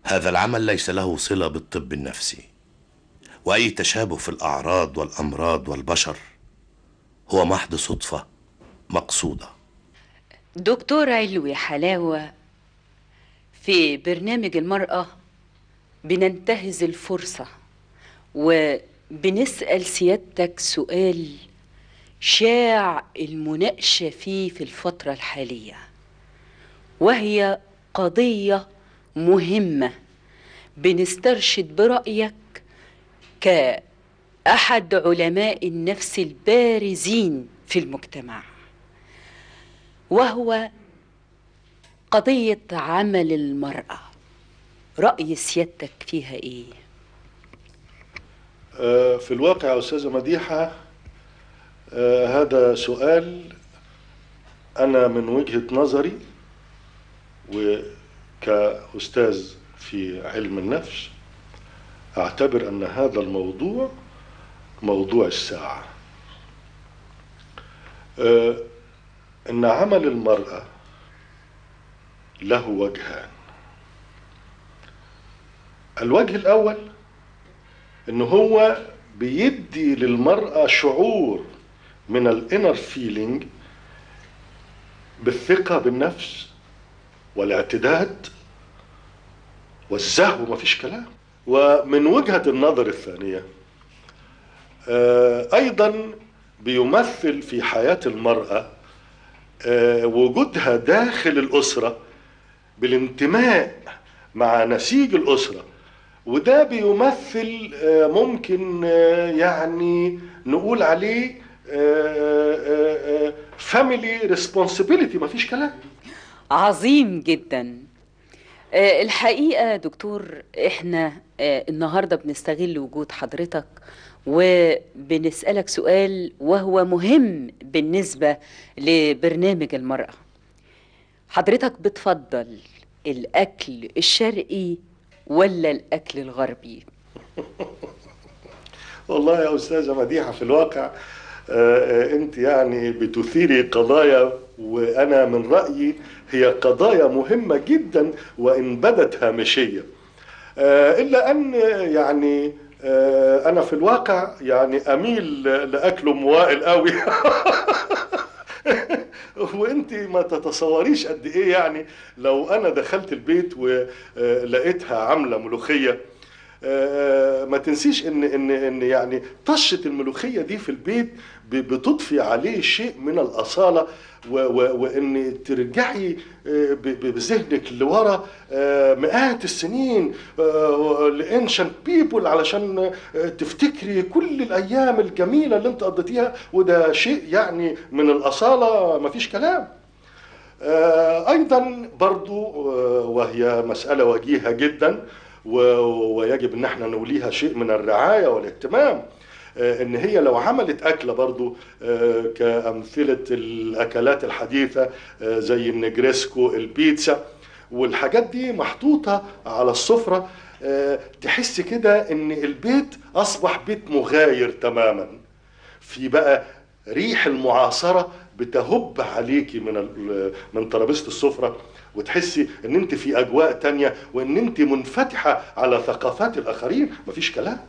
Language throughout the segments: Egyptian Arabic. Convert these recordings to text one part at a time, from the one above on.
هذا العمل ليس له صلة بالطب النفسي وأي تشابه في الأعراض والأمراض والبشر هو محض صدفة مقصودة دكتور علوي حلاوة في برنامج المرأة بننتهز الفرصة وبنسأل سيادتك سؤال شاع المناقشة فيه في الفترة الحالية وهي قضية مهمة بنسترشد برأيك كأحد علماء النفس البارزين في المجتمع وهو قضية عمل المرأة رأي سيادتك فيها إيه؟ آه، في الواقع يا أستاذة مديحة آه، هذا سؤال أنا من وجهة نظري وكأستاذ في علم النفس أعتبر أن هذا الموضوع موضوع الساعة آه، أن عمل المرأة له وجهان الوجه الأول أنه هو بيدي للمرأة شعور من الانر فيلينج بالثقة بالنفس والاعتداد والزهو مفيش كلام ومن وجهة النظر الثانية آه، أيضا بيمثل في حياة المرأة آه، وجودها داخل الأسرة بالانتماء مع نسيج الأسرة وده بيمثل آه، ممكن آه، يعني نقول عليه فاميلي ريسبونسبيلتي مفيش كلام عظيم جدا آه، الحقيقة دكتور احنا آه، النهاردة بنستغل وجود حضرتك وبنسألك سؤال وهو مهم بالنسبة لبرنامج المرأة حضرتك بتفضل الأكل الشرقي ولا الأكل الغربي؟ والله يا أستاذة مديحة في الواقع آه، آه، أنت يعني بتثيري قضايا وأنا من رأيي هي قضايا مهمة جدا وإن بدت هامشية آه، إلا أن يعني آه، أنا في الواقع يعني أميل لأكل أم وائل قوي وانت ما تتصوريش قد ايه يعني لو انا دخلت البيت ولقيتها عامله ملوخيه آه، ما تنسيش ان ان ان يعني طشه الملوخيه دي في البيت ب- بتضفي عليه شيء من الاصاله و- و- وان ترجعي آه، ب- ب- بذهنك لورا آه، مئات السنين لانشنت بيبول علشان آه، تفتكري كل الايام الجميله اللي انت قضيتيها وده شيء يعني من الاصاله مفيش كلام آه، ايضا برضو آه، وهي مساله وجيهه جدا و- ويجب ان احنا نوليها شيء من الرعايه والاهتمام آه، ان هي لو عملت اكله برضو آه، كامثله الاكلات الحديثه آه، زي النجريسكو البيتزا والحاجات دي محطوطه على السفره آه، تحس كده ان البيت اصبح بيت مغاير تماما في بقى ريح المعاصرة بتهب عليكي من ال- من ترابيزة السفرة وتحسي ان انت في اجواء تانية وان انت منفتحة على ثقافات الاخرين مفيش كلام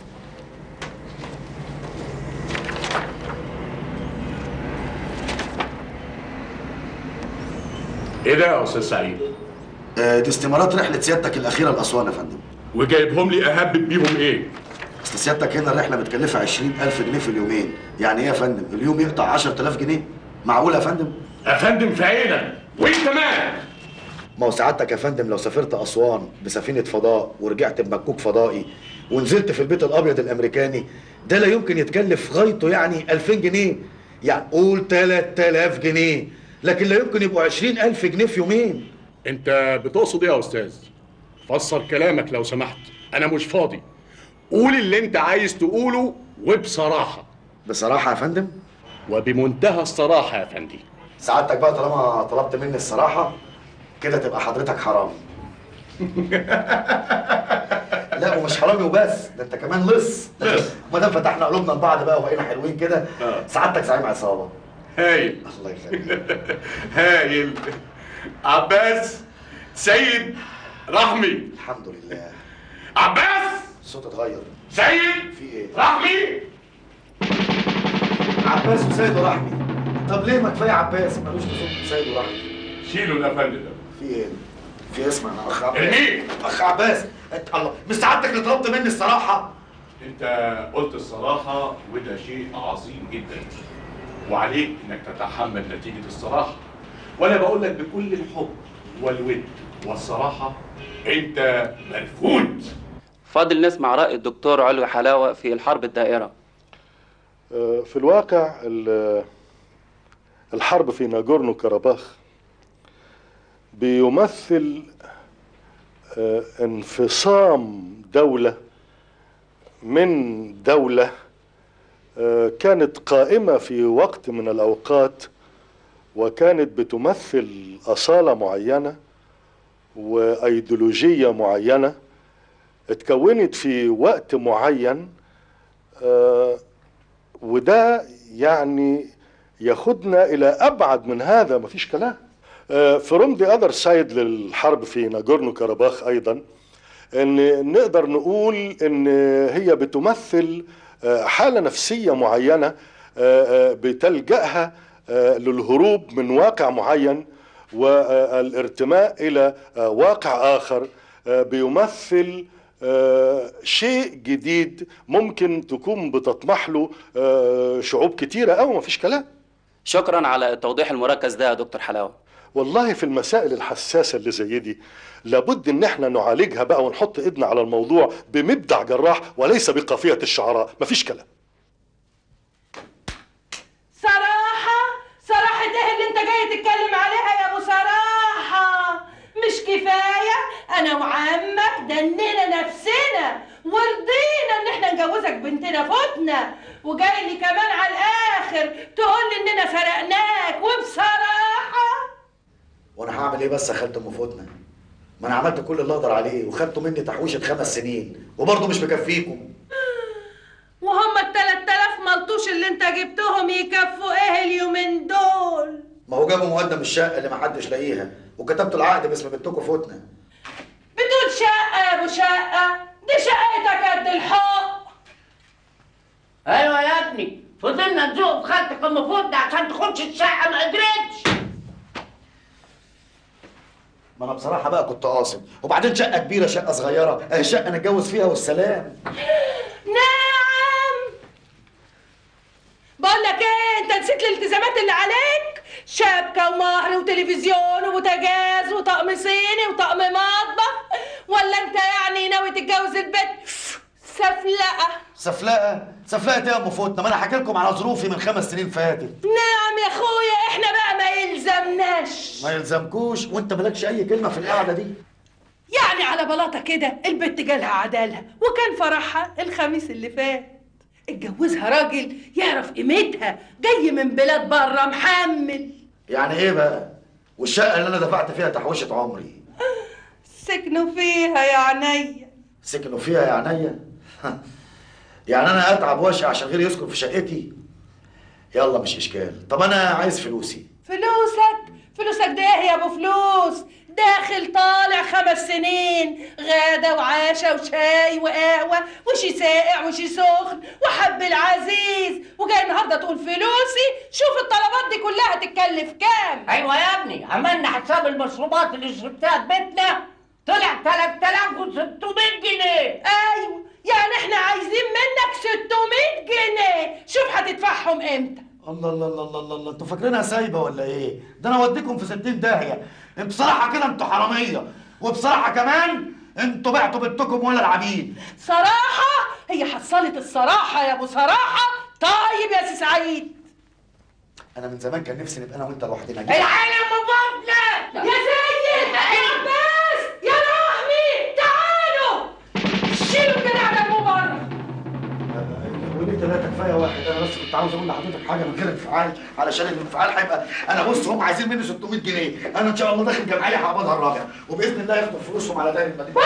ايه ده يا استاذ سعيد؟ آه، دي استمارات رحلة سيادتك الأخيرة لأسوان يا فندم وجايبهم لي اهبب بيهم ايه؟ أصل سيادتك هنا الرحلة متكلفة 20000 جنيه في اليومين يعني إيه يا فندم؟ اليوم يقطع 10000 جنيه؟ معقول يا فندم؟ يا فندم في عينك وانت مالك؟ ما هو سعادتك يا فندم لو سافرت أسوان بسفينة فضاء ورجعت بمكوك فضائي ونزلت في البيت الأبيض الأمريكاني ده لا يمكن يتكلف غايته يعني 2000 جنيه يعني قول 3000 جنيه لكن لا يمكن يبقوا 20000 جنيه في يومين انت بتقصد ايه يا استاذ؟ فسر كلامك لو سمحت انا مش فاضي قول اللي انت عايز تقوله وبصراحه بصراحة يا فندم وبمنتهى الصراحه يا فندي سعادتك بقى طالما طلبت مني الصراحة كده تبقى حضرتك حرامي لا ومش حرامي وبس ده انت كمان لص ما دام فتحنا قلوبنا لبعض بقى وبقينا حلوين كده سعادتك زعيم عصابة هايل الله يخليك هايل عباس سيد رحمي الحمد لله عباس الصوت اتغير سيد في ايه رحمي عباس وسيد ورحمي طب ليه ما كفايه عباس ملوش لزوم سيد ورحمي شيلوا الافندي ده في ايه في اسمع يا اخ عباس ارميه. اخ عباس انت الله مش سعادتك اللي طلبت مني الصراحه انت قلت الصراحة وده شيء عظيم جدا وعليك انك تتحمل نتيجة الصراحة وانا بقول لك بكل الحب والود والصراحة انت مرفوض فاضل نسمع رأي الدكتور علوي حلاوة في الحرب الدائرة آه، في الواقع ال- الحرب في ناغورنو كاراباخ بيمثل آه، انفصام دولة من دولة آه، كانت قائمة في وقت من الأوقات وكانت بتمثل أصالة معينة وأيديولوجية معينة اتكونت في وقت معين آه، وده يعني ياخدنا الى ابعد من هذا مفيش كلام فروم ذا اذر سايد للحرب في ناغورنو كاراباخ ايضا ان نقدر نقول ان هي بتمثل آه، حاله نفسيه معينه آه، آه، بتلجاها آه، للهروب من واقع معين والارتماء الى آه، واقع اخر آه، بيمثل آه، شيء جديد ممكن تكون بتطمح له آه، شعوب كتيرة أو ما فيش كلام شكرا على التوضيح المركز ده يا دكتور حلاوة والله في المسائل الحساسة اللي زي دي لابد ان احنا نعالجها بقى ونحط ايدنا على الموضوع بمبدع جراح وليس بقافية الشعراء مفيش كلام صراحة صراحة ايه اللي انت جاي تتكلم عليها يا ابو صراحة مش كفاية انا وعمك دنينا نفسنا ورضينا ان احنا نجوزك بنتنا فتنا وجاي لي كمان على الاخر تقول لي اننا سرقناك وبصراحة وانا هعمل ايه بس يا خالة ام فوتنا ما انا عملت كل اللي اقدر عليه وخدتوا مني تحويشه خمس سنين وبرضه مش مكفيكم وهم التلات تلاف ملطوش اللي انت جبتهم يكفوا ايه اليومين دول ما هو جابوا مقدم الشقه اللي ما حدش لاقيها وكتبت العقد باسم بنتكم فوتنا بتقول شقة يا ابو شقة دي شقتك قد الحق ايوه يا ابني فضلنا نزوق في خالتك ام فوتنا عشان تخش الشقه ما قدرتش ما انا بصراحه بقى كنت قاصد وبعدين شقه كبيره شقه صغيره اهي شقه نتجوز فيها والسلام نعم بقول لك ايه انت نسيت الالتزامات اللي عليك شبكه ومهر وتلفزيون وبوتاجاز وطقم صيني وطقم مطبخ ولا انت يعني ناوي تتجوز البيت سفلقه سفلقه سفلقه ايه يا ام فوتنا ما انا حكي لكم على ظروفي من خمس سنين فاتت نعم يا اخويا احنا بقى ما يلزمناش ما يلزمكوش وانت مالكش اي كلمه في القعده دي يعني على بلاطه كده البت جالها عدالها وكان فرحها الخميس اللي فات اتجوزها راجل يعرف قيمتها جاي من بلاد بره محمل يعني ايه بقى والشقه اللي انا دفعت فيها تحويشه عمري سكنوا فيها يا عينيا سكنوا فيها يا عينيا يعني انا اتعب واشقى عشان غيري يسكن في شقتي يلا مش اشكال طب انا عايز فلوسي فلوسك فلوسك ده ايه يا ابو فلوس داخل طالع خمس سنين غدا وعشاء وشاي وقهوة وشي ساقع وشي سخن وحب العزيز وجاي النهاردة تقول فلوسي شوف الطلبات دي كلها تتكلف كام ايوه يا ابني عملنا حساب المشروبات اللي شربتها في بيتنا طلع 3600 جنيه ايوه يعني احنا عايزين منك 600 جنيه شوف هتدفعهم امتى الله الله الله الله الله, الله. انتوا فاكرينها سايبه ولا ايه ده انا اوديكم في 60 داهيه بصراحه كده انتوا حراميه وبصراحه كمان انتوا بعتوا بنتكم ولا العبيد صراحة هي حصلت الصراحة يا ابو صراحة طيب يا سي سعيد انا من زمان كان نفسي نبقى انا وانت لوحدنا العالم مفضلة يا سيد يا عباس يا رحمي تعالوا شيلوا الجدع ده من بره وليه ثلاثة كفاية واحد أنا بس كنت عاوز أقول لحضرتك حاجة من غير انفعال علشان الانفعال هيبقى أنا بص هم عايزين مني 600 جنيه أنا إن شاء الله داخل جمعية هقبضها الرابع وبإذن الله ياخدوا فلوسهم على داير المدينة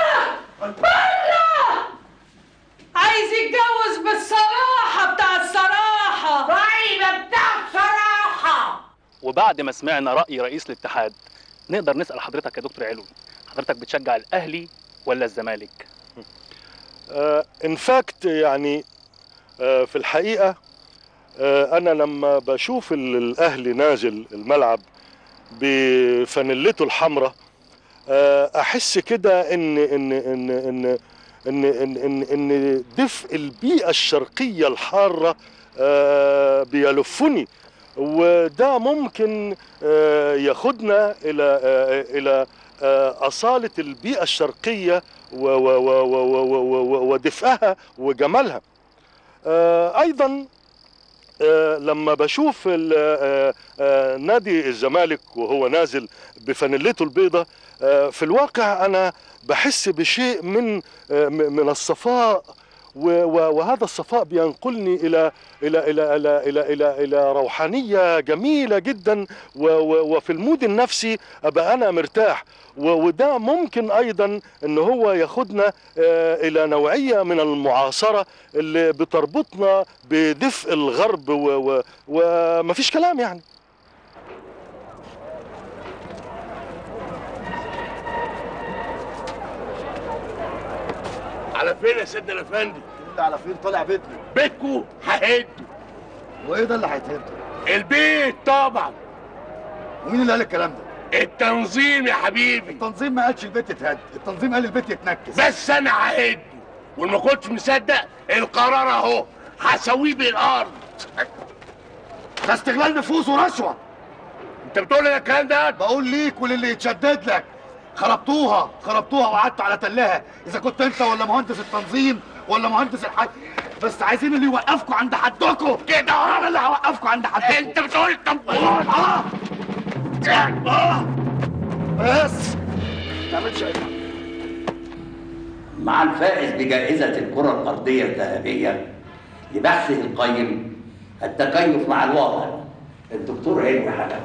عايز يتجوز بالصراحة بتاع الصراحة طيب بتاع الصراحة وبعد ما سمعنا رأي رئيس الاتحاد نقدر نسأل حضرتك يا دكتور علوي حضرتك بتشجع الاهلي ولا الزمالك ان فاكت يعني آه، في الحقيقه آه، انا لما بشوف ال- الاهلي نازل الملعب بفانيلته الحمراء آه، احس كده ان ان ان ان ان ان ان, إن دفء البيئه الشرقيه الحاره آه، بيلفني وده ممكن آه، ياخدنا الى آه، الى آه، اصاله البيئه الشرقيه و- و- و- و- و- و- و- ودفئها وجمالها آه، ايضا آه، لما بشوف ال- آه، آه، نادي الزمالك وهو نازل بفانيلته البيضة آه، في الواقع انا بحس بشيء من آه، م- من الصفاء و- و- وهذا الصفاء بينقلني الى الى الى الى الى الى, إلى روحانيه جميله جدا و- و- وفي المود النفسي ابقى انا مرتاح و- وده ممكن ايضا ان هو ياخدنا آه، الى نوعيه من المعاصره اللي بتربطنا بدفء الغرب و- و- ومفيش كلام يعني على فين يا سيدنا الافندي؟ اللي على فين طالع بيتنا بيتكو ههده وايه ده اللي هيتهد البيت طبعا ومين اللي قال الكلام ده التنظيم يا حبيبي التنظيم ما قالش البيت يتهد التنظيم قال البيت يتنكس بس انا ههده وما كنتش مصدق القرار اهو هسويه بالارض ده استغلال نفوذ ورشوه انت بتقول لي الكلام ده بقول ليك وللي يتشدد لك خربتوها خربتوها وقعدتوا على تلها اذا كنت انت ولا مهندس التنظيم ولا مهندس الحاج بس عايزين اللي يوقفكم عند حدكم كده انا اللي هوقفكم عند حدكم انت بتقول طب اه اه بس ما تعملش اي حاجه مع الفائز بجائزة الكرة الأرضية الذهبية لبحثه القيم التكيف مع الواقع الدكتور علمي حلاوة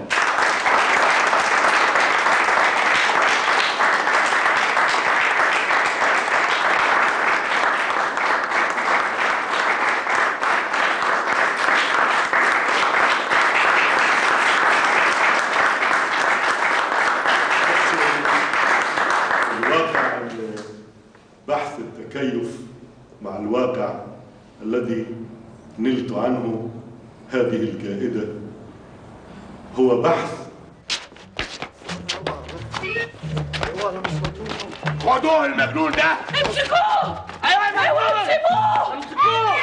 الواقع ال- بحث التكيف مع الواقع الذي نلت عنه هذه الجائزة هو بحث خدوه المجنون ده امسكوه ايوه ايوه امسكوه امسكوه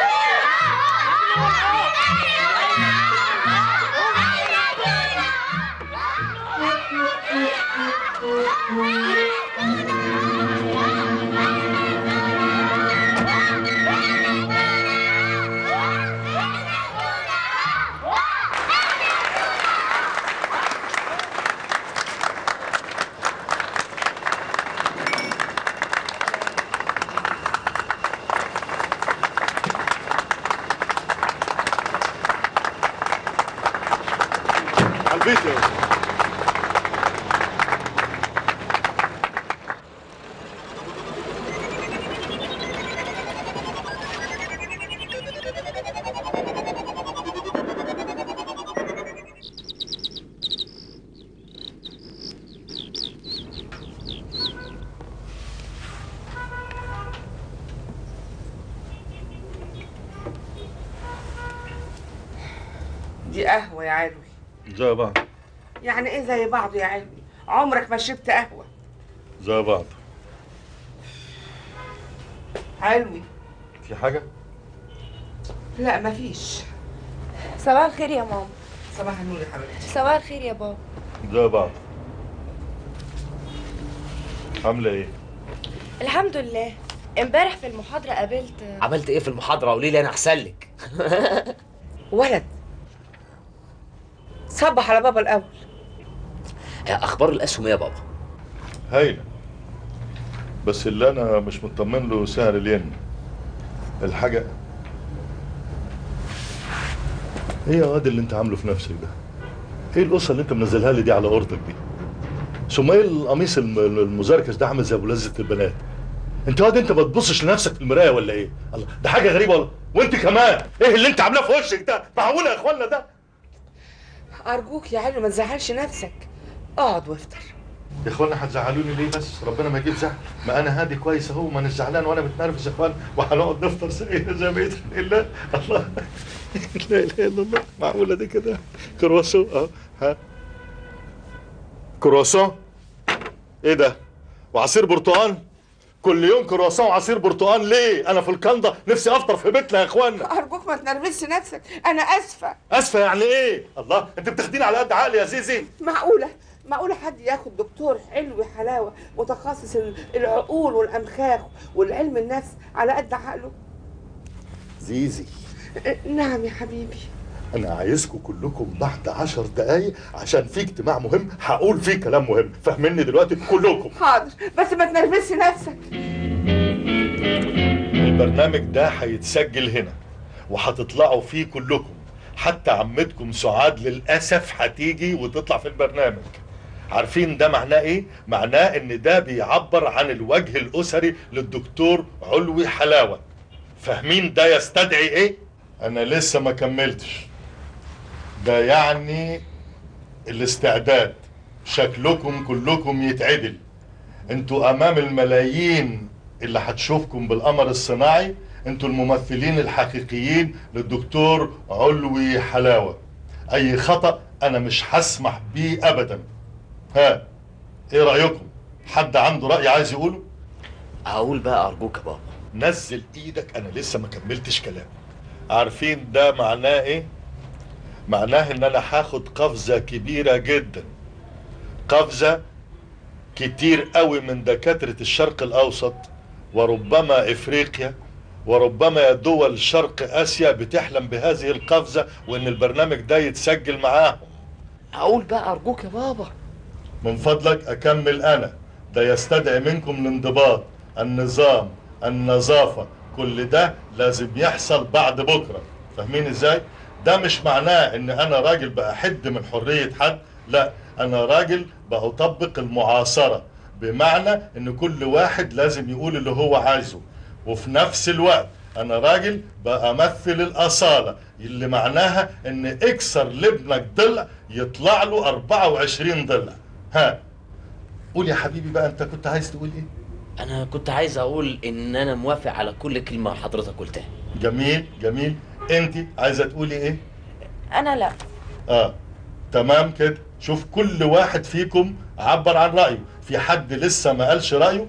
على البيت يا ولد. دي قهوة يا علوي زي بعض يعني ايه زي بعض يا علوي عمرك ما شربت قهوة زي بعض علوي في حاجة؟ لا مفيش صباح الخير يا ماما صباح النور يا حبيبتي صباح الخير يا بابا زي بعض عاملة ايه؟ الحمد لله امبارح في المحاضرة قابلت عملت ايه في المحاضره قولي لي انا احسن لك ولد صبح على بابا الأول اخبار الاسهم ايه يا بابا هايلة بس اللي انا مش مطمن له سعر الين الحاجة ايه يا واد اللي انت عامله في نفسك ده؟ ايه القصة اللي انت منزلها لي دي على قرطك دي؟ ثم ايه القميص الم- المزركش ده عامل زي ابو لذة البنات؟ انت واد انت ما تبصش لنفسك في المراية ولا ايه؟ الله ده حاجة غريبة والله وانت كمان ايه اللي انت عاملاه في وشك ده؟ معقولة يا اخوانا ده؟ أرجوك يا علوي ما تزعلش نفسك اقعد وافطر يا اخوانا هتزعلوني ليه بس ربنا ما يجيب زعل ما انا هادي كويس اهو ما انا زعلان وانا متنرفز يا اخوان وهنقعد نفطر سعيده زي ما يدخل الله الله لا اله الا الله معقوله دي كده كرواسون اه ها كرواسون ايه ده وعصير برتقال كل يوم كرواسون وعصير برتقال ليه انا في الكندا نفسي افطر في بيتنا يا اخوانا ارجوك ما تنرفزش نفسك انا اسفه اسفه يعني ايه الله انت بتاخديني على قد عقلي يا زيزي معقوله معقوله حد ياخد دكتور حلو حلاوه متخصص ال- العقول والامخاخ والعلم النفس على قد عقله زيزي نعم يا حبيبي انا عايزكم كلكم بعد عشر دقايق عشان في اجتماع مهم هقول فيه كلام مهم فاهميني دلوقتي كلكم حاضر بس ما تنرفزش نفسك البرنامج ده هيتسجل هنا وهتطلعوا فيه كلكم حتى عمتكم سعاد للاسف هتيجي وتطلع في البرنامج عارفين ده معناه ايه معناه ان ده بيعبر عن الوجه الاسري للدكتور علوي حلاوه فاهمين ده يستدعي ايه انا لسه ما كملتش ده يعني الاستعداد شكلكم كلكم يتعدل انتوا امام الملايين اللي هتشوفكم بالقمر الصناعي انتوا الممثلين الحقيقيين للدكتور علوي حلاوة اي خطأ انا مش هسمح بيه ابدا ها ايه رأيكم حد عنده رأي عايز يقوله هقول بقى ارجوك يا بابا نزل ايدك انا لسه ما كملتش كلام عارفين ده معناه ايه معناه ان انا هاخد قفزة كبيرة جدا قفزة كتير قوي من دكاترة الشرق الاوسط وربما افريقيا وربما دول شرق اسيا بتحلم بهذه القفزة وان البرنامج ده يتسجل معاهم هقول بقى ارجوك يا بابا من فضلك اكمل انا ده يستدعي منكم الانضباط النظام النظافة كل ده لازم يحصل بعد بكرة فاهمين ازاي ده مش معناه ان انا راجل بأحد من حرية حد لا انا راجل بأطبق المعاصرة بمعنى ان كل واحد لازم يقول اللي هو عايزه وفي نفس الوقت انا راجل بأمثل الأصالة اللي معناها ان اكسر لابنك ضلع يطلع له 24 ضلع ها قول يا حبيبي بقى انت كنت عايز تقول ايه انا كنت عايز اقول ان انا موافق على كل كلمه حضرتك قلتها جميل جميل انت عايزه تقولي ايه انا لا اه تمام كده شوف كل واحد فيكم عبر عن رايه في حد لسه ما قالش رايه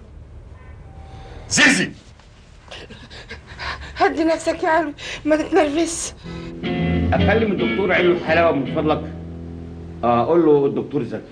زيزي هدي نفسك يا علوي ما تتنرفزش اكلم الدكتور علو حلاوه من فضلك اه اقول له الدكتور زكي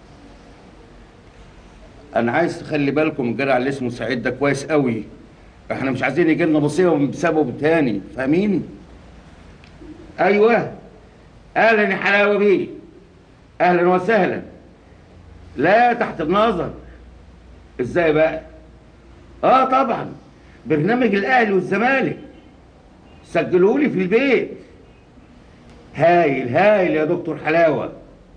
انا عايز تخلي بالكم الجدع اللي اسمه سعيد ده كويس قوي احنا مش عايزين يجي لنا مصيبه بسببه تاني فاهمين ايوه اهلا يا حلاوه بيه اهلا وسهلا لا تحت النظر ازاي بقى اه طبعا برنامج الاهلي والزمالك سجلهولي في البيت هايل هايل يا دكتور حلاوه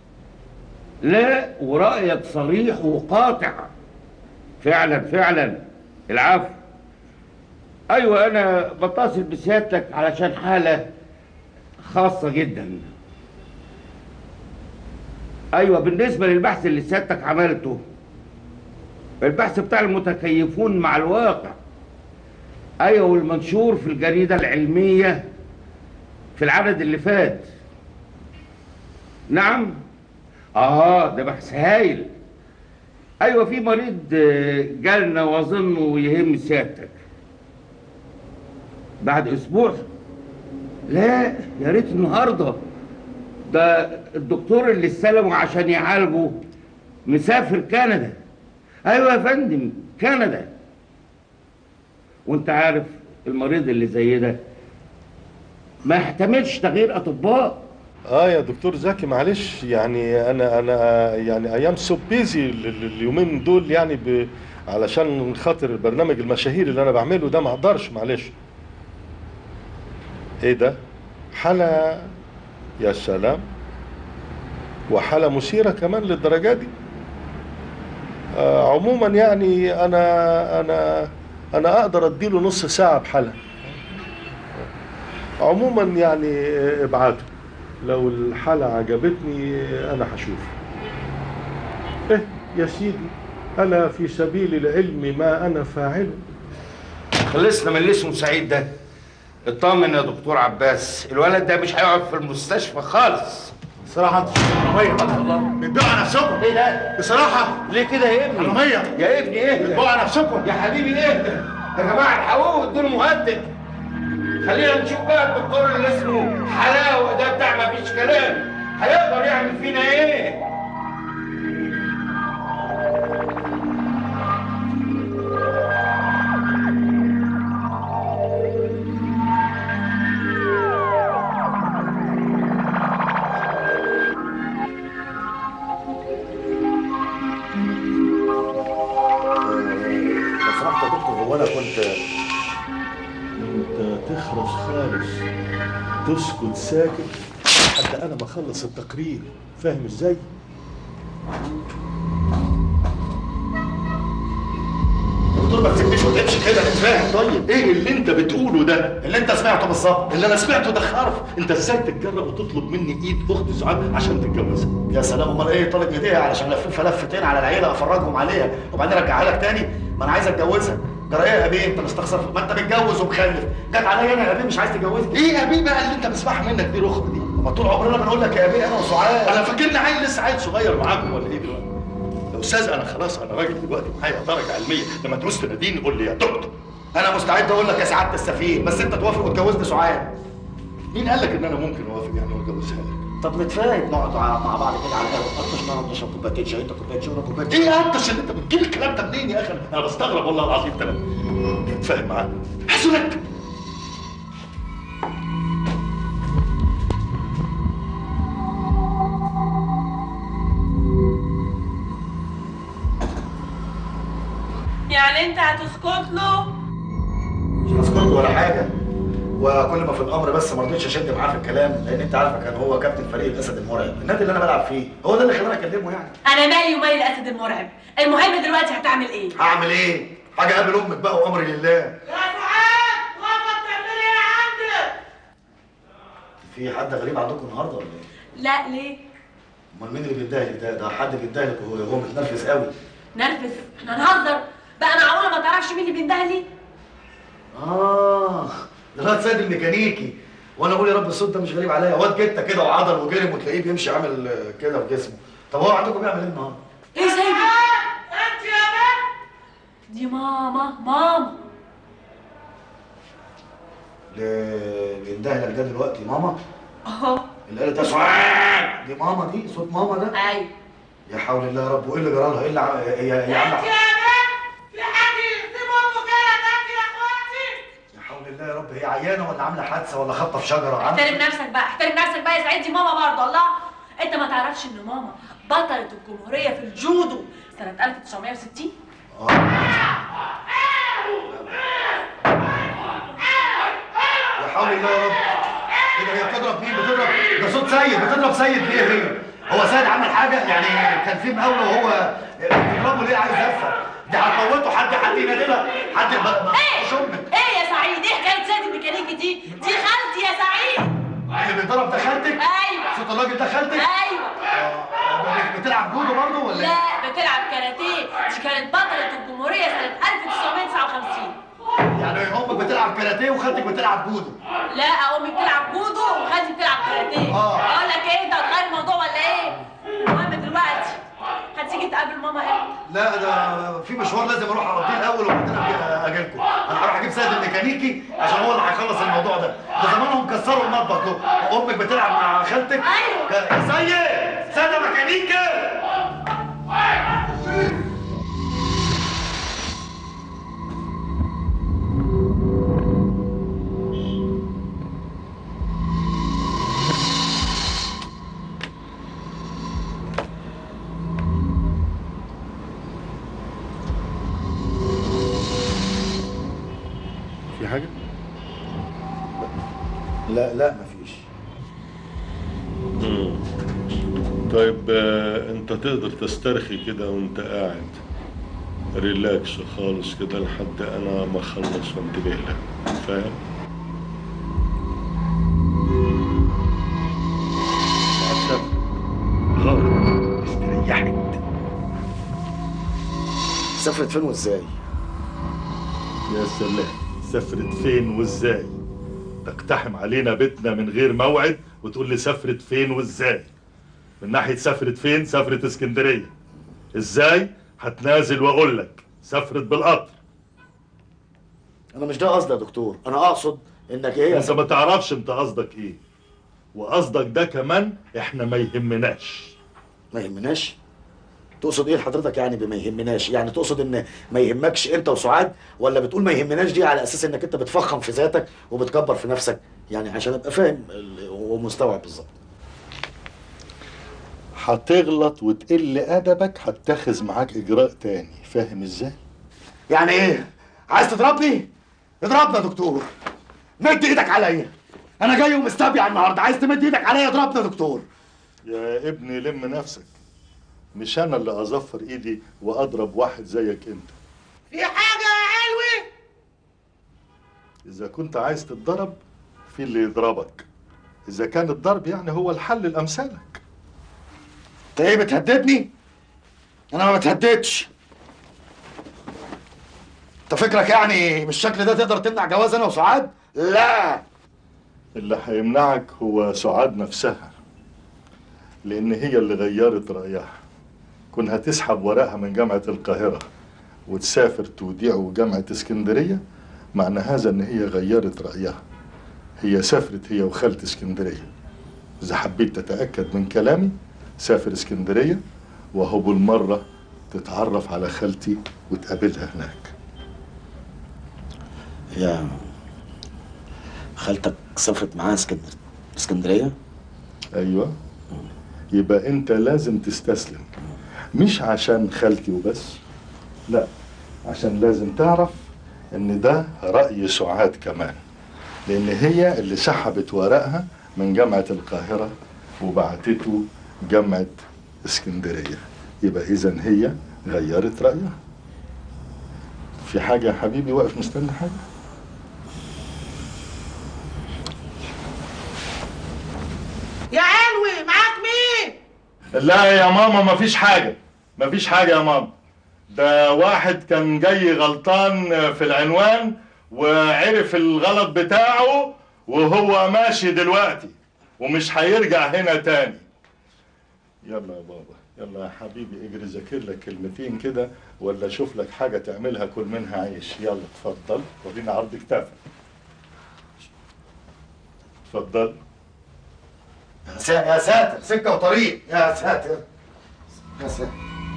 لا ورأيك صريح وقاطع فعلا فعلا العفو ايوه انا بتصل بسيادتك علشان حالة خاصة جدا ايوه بالنسبة للبحث اللي سيادتك عملته البحث بتاع المتكيفون مع الواقع ايوه والمنشور في الجريدة العلمية في العدد اللي فات نعم اه ده بحث هايل ايوه في مريض آه، جالنا واظنه يهم سيادتك بعد اسبوع لا يا ريت النهارده ده الدكتور اللي استلمه عشان يعالجه مسافر كندا ايوه يا فندم كندا وانت عارف المريض اللي زي ده ما يحتملش تغيير اطباء اه يا دكتور زكي معلش يعني انا انا يعني ايام سو بيزي اليومين دول يعني ب علشان خاطر البرنامج المشاهير اللي انا بعمله ده ما اقدرش معلش ايه ده حالة يا سلام وحالة مثيرة كمان للدرجة دي آه عموما يعني انا انا انا اقدر اديله نص ساعة بحالة عموما يعني آه، ابعته لو الحالة عجبتني انا هشوف ايه يا سيدي أنا في سبيل العلم ما أنا فاعله خلصنا من اللي اسمه سعيد ده اطمن يا دكتور عباس الولد ده مش هيقعد في المستشفى خالص صراحة انتوا حرامية ما شاء الله بتبيعوا على نفسكم ايه ده؟ بصراحة ليه كده يا ابني؟ حرامية يا ابني ايه بتبيعوا على نفسكم يا حبيبي اهدى يا جماعه الحقوق ادوا مهدد خلينا نشوف بقى الدكتور اللي اسمه حلاوه ده بتاع ما فيش كلام هيقدر يعمل فينا ايه؟ لو سمحت يا دكتور هو انا كنت انت تخرس خالص تسكت ساكت حتى انا ما اخلص التقرير فاهم ازاي دكتور ما تسيبنيش وتمشي كده انا مش فاهم طيب ايه اللي انت بتقوله ده اللي انت سمعته بالظبط اللي انا سمعته ده خرف انت ازاي تتجرأ وتطلب مني ايد اخت سعاد عشان تتجوزها يا سلام امال ايه طالب ايديها علشان لففها لفتين على العيله افرجهم عليها وبعدين ارجعها لك تاني ما انا عايز اتجوزها جرى ايه يا ابي انت مستخسر ما انت متجوز ومخلف جت عليا انا يا ابي مش عايز تتجوزني ايه يا ابي بقى اللي انت بسمعها منك دي رخرة دي ما طول عمرنا بنقول لك يا ابي انا وسعاد انا فاكرني عيل لسه عيل صغير معاكم ولا ايه دلوقتي يا استاذ انا خلاص انا راجل دلوقتي معايا درجه علميه لما تعوز تناديني قول لي يا دكتور انا مستعد اقول لك يا سعاده السفير بس انت توافق وتجوزني سعاد مين قال لك ان انا ممكن اوافق يعني واتجوزها لك طب نتفاهم نقعد مع بعض كده على القهوه نقطش نقعد نشرب كوبايتين شاي انت كوبايه شاي وانا كوبايه شاي ايه قطش اللي انت بتجيب الكلام ده منين يا اخي انا بستغرب والله العظيم ده اتفاهم معاك حسنك يعني انت هتسكت له مش هسكت ولا حاجه وكل ما في الامر بس ما رضيتش اشد معاه في الكلام لان انت عارفه كان هو كابتن فريق الاسد المرعب النادي اللي انا بلعب فيه هو ده اللي خلاني اكلمه يعني انا مالي ومالي الاسد المرعب المهم دلوقتي هتعمل ايه هعمل ايه حاجه قابل امك بقى وامري لله في حد غريب عندكم النهارده ولا ايه لا ليه امال مين اللي بيدهلك ده ده حد بيدهلك وهو هو متنرفز قوي نرفز احنا نهزر بقى معقوله ما تعرفش مين اللي بيندهلي اه ده الواد سيد الميكانيكي وانا اقول يا رب الصوت ده مش غريب عليا واد جته كده وعضل وجرم وتلاقيه بيمشي عامل آه، كده في جسمه طب هو عندكم بيعمل ايه النهارده ايه سيدي انت يا بنت دي ماما ماما اللي بيندهلك ده دلوقتي ماما اهو اللي قالت سعاد دي ماما دي صوت ماما ده ايوه يا حول الله يا رب وايه اللي جرى لها ايه اللي عم... يا يا عم يا حول الله يا رب هي عيانه ولا عامله حادثه ولا خبطه في شجره عم احترم نفسك بقى احترم نفسك بقى يا سعيد دي ماما برضه الله انت ما تعرفش ان ماما بطلة الجمهورية في الجودو سنة 1960 يا حول الله يا رب ايه ده هي بتضرب مين بتضرب ده صوت سيد بتضرب سيد ليه هي هو سيد عمل حاجه يعني كان في مقاوله وهو بيضربه ليه عايز يدفع دي هتموته حد حد ينادي لها حد ما- ما- مش امك ايه يا سعيد ايه حكاية سيد الميكانيكي دي دي خالتي يا سعيد اللي بيضرب ده خالتك ايوه صوت الراجل ده خالتك ايوه آه، بتلعب جودو برضه ولا ايه؟ لا بتلعب كاراتيه دي كانت بطلة الجمهورية سنة 1959 يعني امك بتلعب كاراتيه وخالتك بتلعب جودو لا امي بتلعب جودو وخالتي بتلعب كاراتيه آه. اقول لك ايه انت هتغير الموضوع ولا ايه المهم دلوقتي هتيجي تقابل ماما امتى لا ده في مشوار لازم اروح اقضيه الاول وبعدين أجي- اجي لكم انا هروح اجيب سيد الميكانيكي عشان هو اللي هيخلص الموضوع ده ده زمانهم كسروا المطبخ له امك بتلعب مع خالتك ايوه يا سيد سيد ميكانيكي في حاجه لا لا مفيش مم. طيب آه، انت تقدر تسترخي كده وانت قاعد ريلاكس خالص كده لحد انا ما اخلص وانتبه لك فاهم غلط استريحت سافرت فين وازاي يا سلام سافرت فين وازاي تقتحم علينا بيتنا من غير موعد وتقول لي سافرت فين وازاي من ناحية سافرت فين سافرت اسكندرية ازاي هتنازل واقول لك سافرت بالقطر انا مش ده قصدي يا دكتور انا اقصد انك ايه انت ما تعرفش انت قصدك ايه وقصدك ده كمان احنا ما يهمناش ما يهمناش تقصد ايه حضرتك يعني بما يهمناش يعني تقصد ان ما يهمكش انت وسعاد ولا بتقول ما يهمناش دي على اساس انك انت بتفخم في ذاتك وبتكبر في نفسك يعني عشان ابقى فاهم ال- ومستوعب بالظبط هتغلط وتقل ادبك هتاخذ معاك اجراء تاني فاهم ازاي يعني ايه عايز تضربني اضربني يا دكتور مد ايدك عليا انا جاي ومستبيع النهارده عايز تمد ايدك عليا اضربني يا دكتور يا ابني لم نفسك مش انا اللي اظفر ايدي واضرب واحد زيك انت في حاجة يا علوي اذا كنت عايز تتضرب في اللي يضربك اذا كان الضرب يعني هو الحل لامثالك انت ايه بتهددني انا ما بتهددش انت فكرك يعني بالشكل ده تقدر تمنع جواز انا وسعاد لا اللي هيمنعك هو سعاد نفسها لان هي اللي غيرت رايها كونها تسحب ورقها من جامعه القاهره وتسافر توديعه جامعه اسكندريه معنى هذا ان هي غيرت رايها هي سافرت هي وخالة اسكندريه اذا حبيت تتاكد من كلامي سافر اسكندريه وهو بالمره تتعرف على خالتي وتقابلها هناك يا خالتك سافرت معاها اسكندر اسكندريه ايوه يبقى انت لازم تستسلم مش عشان خالتي وبس لا عشان لازم تعرف ان ده رأي سعاد كمان لان هي اللي سحبت ورقها من جامعة القاهرة وبعتته جامعة اسكندرية يبقى اذا هي غيرت رأيها في حاجة يا حبيبي واقف مستني حاجة يا علوي معاك مين لا يا ماما مفيش حاجة مفيش حاجة يا ماما ده واحد كان جاي غلطان في العنوان وعرف الغلط بتاعه وهو ماشي دلوقتي ومش هيرجع هنا تاني يلا يا بابا يلا يا حبيبي اجري ذاكر لك كلمتين كده ولا شوف لك حاجة تعملها كل منها عيش يلا اتفضل ورينا عرض كتافك اتفضل يا سا- يا ساتر سكه وطريق يا ساتر يا ساتر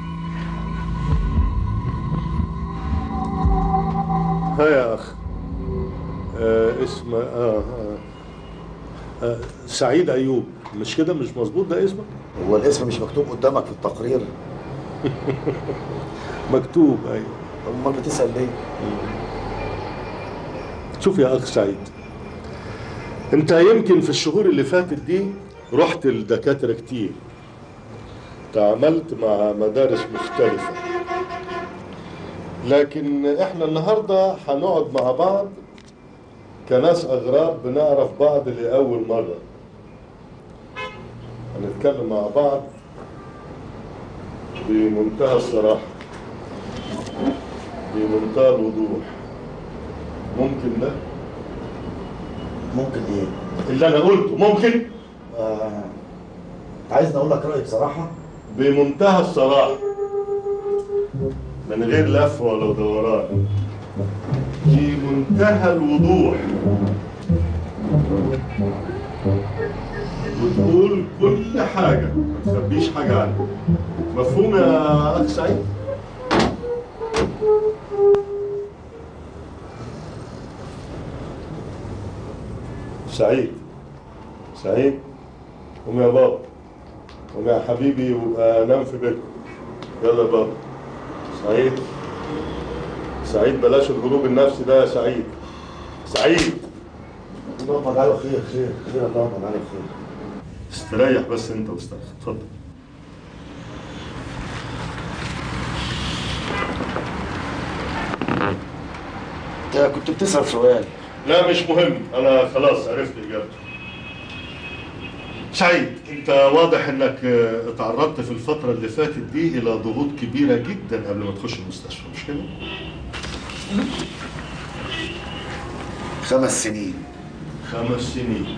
ها يا اخ آه اسم آه, آه, آه سعيد ايوب مش كده مش مظبوط ده اسمك هو الاسم مش مكتوب قدامك في التقرير مكتوب ايوه امال بتسال ليه شوف يا اخ سعيد انت يمكن في الشهور اللي فاتت دي رحت لدكاتره كتير تعاملت مع مدارس مختلفه لكن احنا النهارده هنقعد مع بعض كناس اغراب بنعرف بعض لاول مره هنتكلم مع بعض بمنتهى الصراحه بمنتهى الوضوح ممكن ده ممكن ايه اللي انا قلته ممكن آه. عايزني اقول لك رايي بصراحه بمنتهى الصراحه من غير لف ولا دوران بمنتهى الوضوح وتقول كل حاجة ما تخبيش حاجة عنك مفهوم يا أخ سعيد؟ سعيد سعيد قوم يا بابا قوم يا حبيبي وابقى نام في بيتكم يلا يا بابا سعيد سعيد بلاش الهروب النفسي ده يا سعيد سعيد اللهم اجعله خير خير خير اللهم اجعله خير استريح بس انت واسترخي اتفضل انت كنت بتسال سؤال لا مش مهم انا خلاص عرفت اجابته سعيد انت واضح انك آه، تعرضت في الفترة اللي فاتت دي الى ضغوط كبيرة جدا قبل ما تخش المستشفى مش كده؟ خمس سنين خمس سنين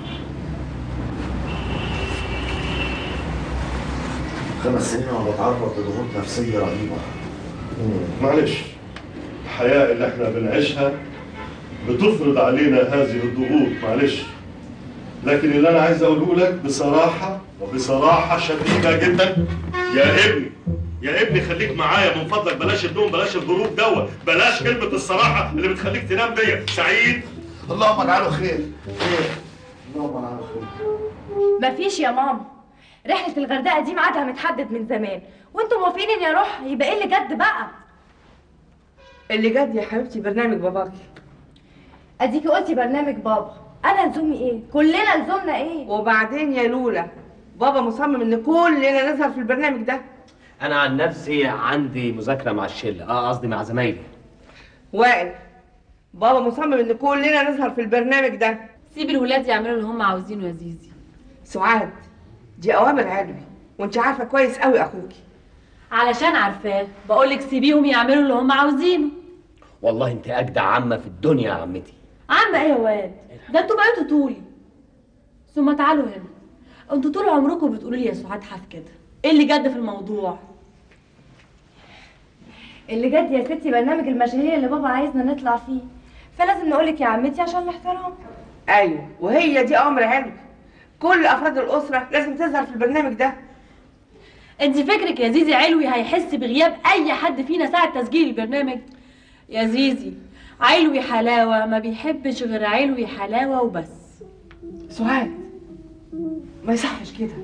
خمس سنين وانا بتعرض لضغوط نفسيه رهيبه معلش الحياة اللي احنا بنعيشها بتفرض علينا هذه الضغوط معلش لكن اللي انا عايز اقوله لك بصراحة وبصراحة شديدة جدا يا ابني يا ابني خليك معايا من فضلك بلاش النوم بلاش الهروب دوت بلاش كلمة الصراحة اللي بتخليك تنام ديت سعيد اللهم اجعله خير خير اللهم اجعله خير مفيش يا ماما رحلة الغردقة دي ميعادها متحدد من زمان وانتوا موافقين اني اروح يبقى ايه اللي جد بقى اللي جد يا حبيبتي برنامج باباكي اديكي قلتي برنامج بابا انا لزومي ايه كلنا لزومنا ايه وبعدين يا لولا بابا مصمم ان كلنا نظهر في البرنامج ده انا عن نفسي عندي مذاكره مع الشله اه قصدي مع زمايلي وائل بابا مصمم ان كلنا نظهر في البرنامج ده سيب الولاد يعملوا اللي هم عاوزينه يا زيزي سعاد دي اوامر علوي وانت عارفه كويس قوي اخوكي علشان عارفاه بقولك سيبيهم يعملوا اللي هم عاوزينه والله انت اجدع عمه في الدنيا يا عمتي عم ايه يا واد ده انتوا بقيتوا طولي ثم تعالوا هنا انتوا طول عمركم بتقولوا لي يا سعاد حاف كده ايه اللي جد في الموضوع اللي جد يا ستي برنامج المشاهير اللي بابا عايزنا نطلع فيه فلازم نقولك يا عمتي عشان الاحترام ايوه وهي دي امر علوي كل افراد الاسره لازم تظهر في البرنامج ده انت فكرك يا زيزي علوي هيحس بغياب اي حد فينا ساعه تسجيل البرنامج يا زيزي علوي حلاوه ما بيحبش غير علوي حلاوه وبس سعاد ما يصحش كده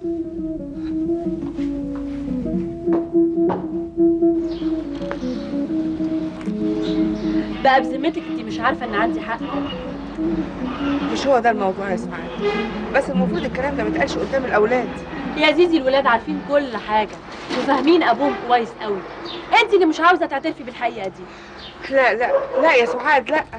بقى بذمتك انت مش عارفه ان عندي حق مش هو ده الموضوع يا سعاد بس المفروض الكلام ده ما يتقالش قدام الاولاد يا زيزي الولاد عارفين كل حاجه وفاهمين ابوهم كويس قوي انت اللي مش عاوزه تعترفي بالحقيقه دي لا لا لا يا سعاد لا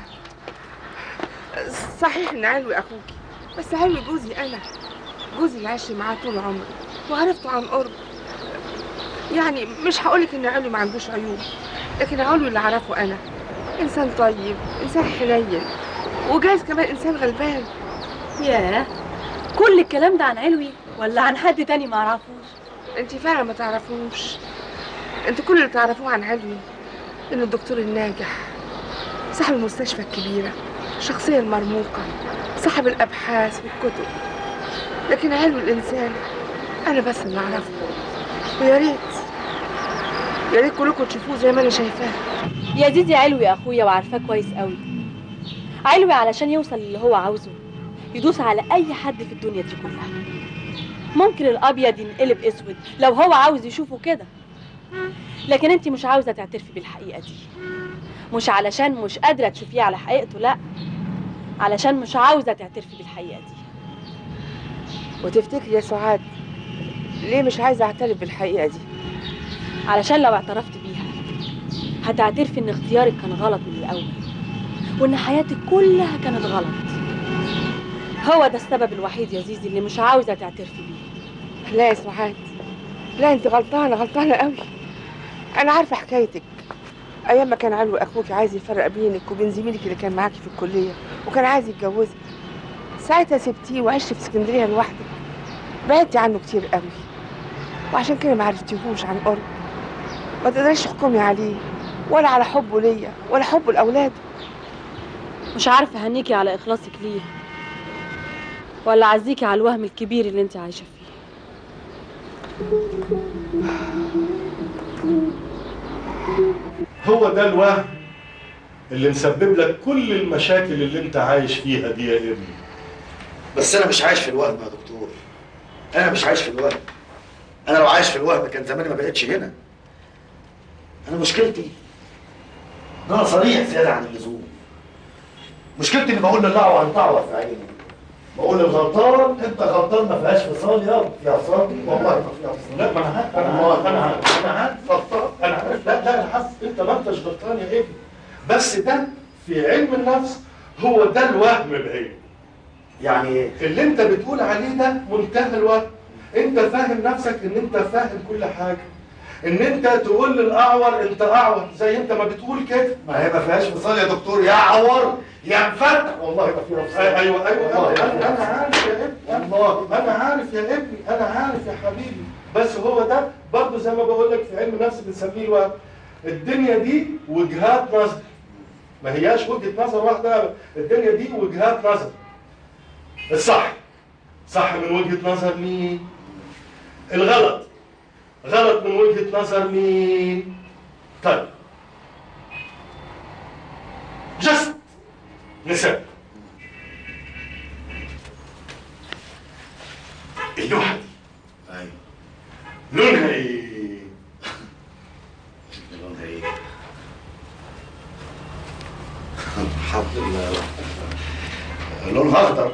صحيح ان علوي اخوكي بس علوي جوزي انا جوزي اللي عايش معاه طول عمري وعرفته عن قرب يعني مش هقولك ان علوي ما عندوش عيوب لكن علوي اللي اعرفه انا انسان طيب انسان حنين وجايز كمان انسان غلبان ياه كل الكلام ده عن علوي ولا عن حد تاني ما اعرفوش انت فعلا ما تعرفوش انت كل اللي تعرفوه عن علوي انه الدكتور الناجح صاحب المستشفى الكبيرة الشخصية المرموقة صاحب الأبحاث والكتب لكن علوي الإنسان أنا بس اللي أعرفه ويا ريت يا ريت كلكم تشوفوه زي ما أنا شايفاه يا زيزي علوي يا اخويا وعارفاه كويس قوي علوي علشان يوصل للي هو عاوزه يدوس على اي حد في الدنيا دي كلها ممكن الابيض ينقلب اسود لو هو عاوز يشوفه كده لكن انت مش عاوزه تعترفي بالحقيقه دي مش علشان مش قادره تشوفيه على حقيقته لا علشان مش عاوزه تعترفي بالحقيقه دي وتفتكري يا سعاد ليه مش عايزة أعترف بالحقيقة دي علشان لو اعترفت بيها هتعترفي ان اختيارك كان غلط من الاول وان حياتك كلها كانت غلط هو ده السبب الوحيد يا زيزي اللي مش عاوزه تعترفي بيه لا يا سعاد لا انت غلطانة غلطانة قوي أنا عارفة حكايتك أيام ما كان علوي أخوك عايز يفرق بينك وبين زميلك اللي كان معاكي في الكلية وكان عايز يتجوزك ساعتها سبتيه وعشت في اسكندرية لوحدك بعدتي عنه كتير قوي وعشان كده ما عرفتيهوش عن قرب ما تقدريش تحكمي عليه ولا على حبه ليا ولا حبه لأولاده مش عارفه اهنيكي على اخلاصك ليه ولا اعزيكي على الوهم الكبير اللي انت عايشه فيه هو ده الوهم اللي مسبب لك كل المشاكل اللي انت عايش فيها دي يا ابني بس انا مش عايش في الوهم يا دكتور انا مش عايش في الوهم انا لو عايش في الوهم كان زماني ما بقتش هنا انا مشكلتي ان انا صريح زياده عن اللزوم مشكلتي اني بقول للعوة هنطعوة في عيني بقول للغلطان انت غلطان ما فيهاش فصال يا يا صاحبي والله ما فيها فصال لا ما انا عارف انا عارف انا عارف انا عارف غلطان انا عارف لا لا انا حاسس انت ما انتش غلطان يا ابني بس ده في علم النفس هو ده الوهم بعينه يعني ايه؟ اللي انت بتقول عليه ده منتهى الوهم انت فاهم نفسك ان انت فاهم كل حاجه ان انت تقول للاعور انت اعور زي انت ما بتقول كده ما هي ما فيهاش فصال يا دكتور يا عور يا مفتح والله ما فيها فصال ايوه ايوه والله انا ما انا فيها عارف يا ابني والله انا عارف يا ابني انا عارف يا حبيبي بس هو ده برضه زي ما بقول لك في علم النفس بنسميه الوهم الدنيا دي وجهات نظر ما هياش وجهه نظر واحده أبدا. الدنيا دي وجهات نظر الصح صح من وجهه نظر مين الغلط غلط من وجهه نظر مين طيب جست مثال اللوحه دي ايوه لونها ايه لونها ايه؟ الحمد لله لونها اخضر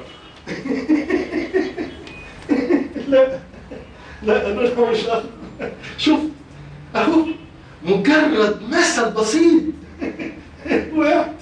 لا لا لونها مش اخضر شوف اهو مجرد مثل بسيط وقعت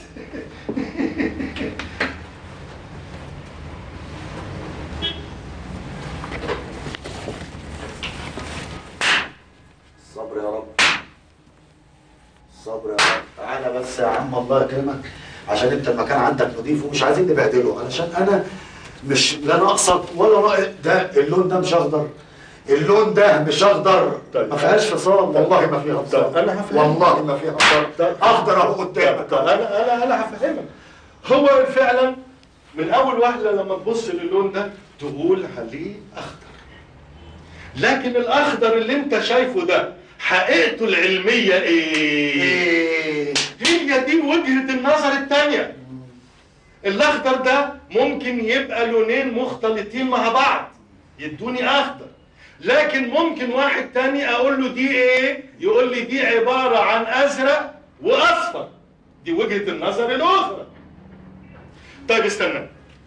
الصبر يا رب الصبر يا رب تعالى بس يا عم الله يكرمك عشان انت المكان عندك نضيف ومش عايزين نبهدله علشان انا مش لا ناقصك ولا ناقص ده اللون ده مش اخضر اللون ده مش اخضر ما فيهاش فصال والله ما فيها فصال انا هفهمك والله ما فيها فصال اخضر اهو قدامك طب انا انا انا هفهمك هو فعلا من اول وهله لما تبص للون ده تقول عليه اخضر لكن الاخضر اللي انت شايفه ده حقيقته العلميه ايه؟ هي دي وجهه النظر الثانيه الاخضر ده ممكن يبقى لونين مختلطين مع بعض يدوني اخضر لكن ممكن واحد تاني اقول له دي ايه يقول لي دي عباره عن ازرق واصفر دي وجهه النظر الاخرى طيب استنى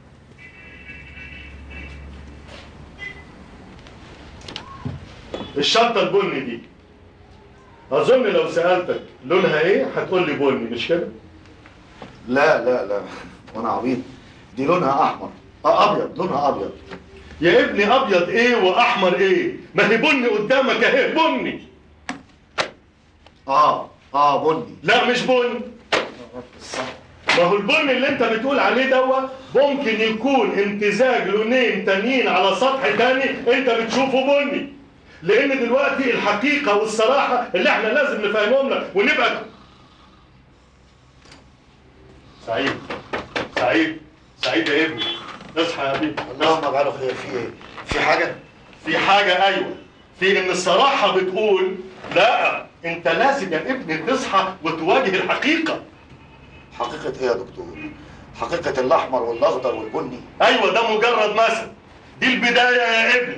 الشنطه البني دي اظن لو سالتك لونها ايه هتقول لي بني مش كده لا لا لا وانا عبيط دي لونها احمر اه ابيض لونها ابيض يا ابني ابيض ايه واحمر ايه ما هي بني قدامك اهي بني اه اه بني لا مش بني ما هو البني اللي انت بتقول عليه دوا ممكن يكون امتزاج لونين تانيين على سطح تاني انت بتشوفه بني لان دلوقتي الحقيقه والصراحه اللي احنا لازم نفهمهم لك ونبقى سعيد سعيد سعيد يا ابني اصحى يا حبيبي اللهم اجعله خير في ايه؟ في حاجه؟ في حاجه ايوه في ان الصراحه بتقول لا انت لازم يا ابني تصحى وتواجه الحقيقه حقيقة ايه يا دكتور؟ حقيقة الاحمر والاخضر والبني ايوه ده مجرد مثل دي البدايه يا ابني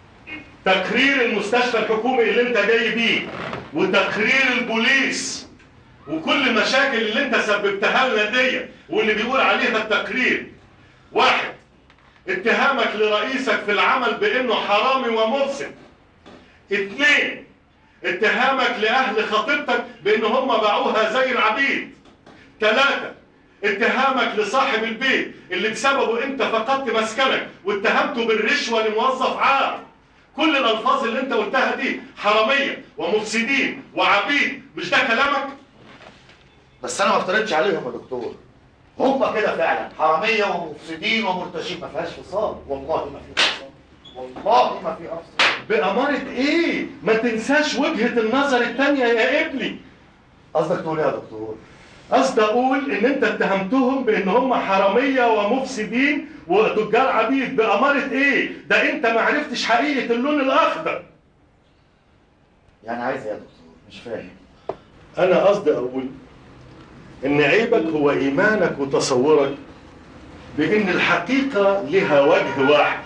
تقرير المستشفى الحكومي اللي انت جاي بيه وتقرير البوليس وكل المشاكل اللي انت سببتها لنا دي واللي بيقول عليها التقرير واحد اتهامك لرئيسك في العمل بانه حرامي ومفسد اتنين اتهامك لاهل خطيبتك بان هم باعوها زي العبيد ثلاثة اتهامك لصاحب البيت اللي بسببه انت فقدت مسكنك واتهمته بالرشوة لموظف عام كل الالفاظ اللي انت قلتها دي حرامية ومفسدين وعبيد مش ده كلامك؟ بس انا ما افترضتش عليهم يا دكتور هم كده فعلا حرامية ومفسدين ومرتشين ما فيهاش فصال والله ما فيها فصال والله ما فيها فصال بأمارة ايه؟ ما تنساش وجهة النظر التانية يا ابني قصدك تقول ايه يا دكتور؟ قصدي اقول ان انت اتهمتهم بان هم حراميه ومفسدين وتجار عبيد باماره ايه؟ ده انت ما عرفتش حقيقه اللون الاخضر. يعني عايز ايه يا دكتور؟ مش فاهم انا قصدي اقول ان عيبك هو ايمانك وتصورك بان الحقيقه لها وجه واحد.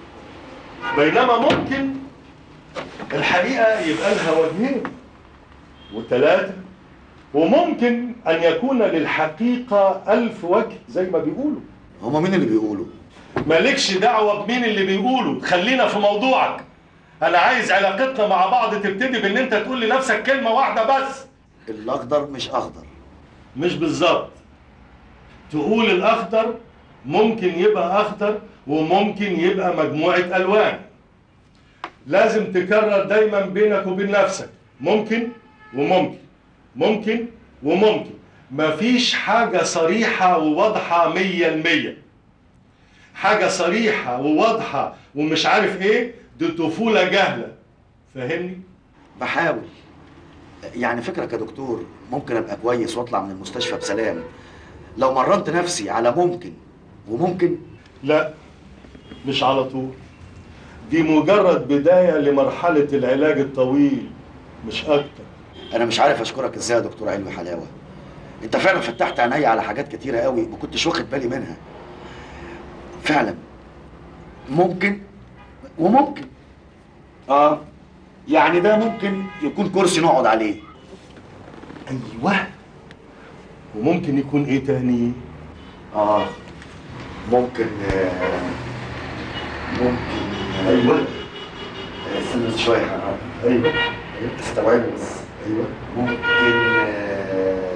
بينما ممكن الحقيقه يبقى لها وجهين وثلاثه وممكن أن يكون للحقيقة ألف وجه زي ما بيقولوا هما مين اللي بيقولوا؟ مالكش دعوة بمين اللي بيقولوا خلينا في موضوعك أنا عايز علاقتنا مع بعض تبتدي بإن أنت تقول لنفسك كلمة واحدة بس الأخضر مش أخضر مش بالظبط تقول الأخضر ممكن يبقى اخضر وممكن يبقى مجموعه الوان لازم تكرر دايما بينك وبين نفسك ممكن وممكن ممكن وممكن مفيش حاجة صريحة وواضحة مية المية حاجة صريحة وواضحة ومش عارف ايه دي طفولة جهلة فاهمني؟ بحاول يعني فكرك يا دكتور ممكن ابقى كويس واطلع من المستشفى بسلام لو مرنت نفسي على ممكن وممكن لا مش على طول دي مجرد بداية لمرحلة العلاج الطويل مش أكتر انا مش عارف اشكرك ازاي يا دكتور علوي حلاوه انت فعلا فتحت عينيا على حاجات كتيره قوي ما كنتش واخد بالي منها فعلا ممكن وممكن اه يعني ده ممكن يكون كرسي نقعد عليه ايوه وممكن يكون ايه تاني اه ممكن آه ممكن ايوه آه، استنى بس شويه آه، ايوه استوعبوا بس ايوه ممكن آه،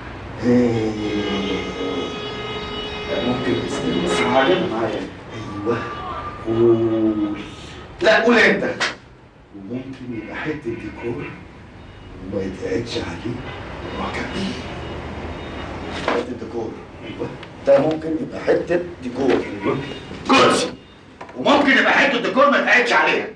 آه، ممكن استنى بس هعجبها معايا ايوه قول لا قول انت وممكن يبقى حتة ديكور وما يتقعدش عليه ركب حته ديكور ايوه ده ممكن يبقى حته ديكور كرسي وممكن يبقى حته ديكور ما يتقعدش عليها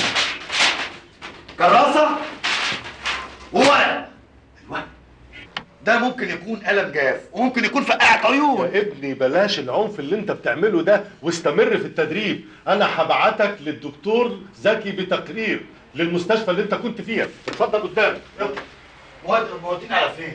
كراسه وورق ايوه ده ممكن يكون قلم جاف وممكن يكون فقاعة عيون يا ابني بلاش العنف اللي انت بتعمله ده واستمر في التدريب انا هبعتك للدكتور زكي بتقرير للمستشفى اللي انت كنت فيها اتفضل قدام يلا مود- موديني على فين؟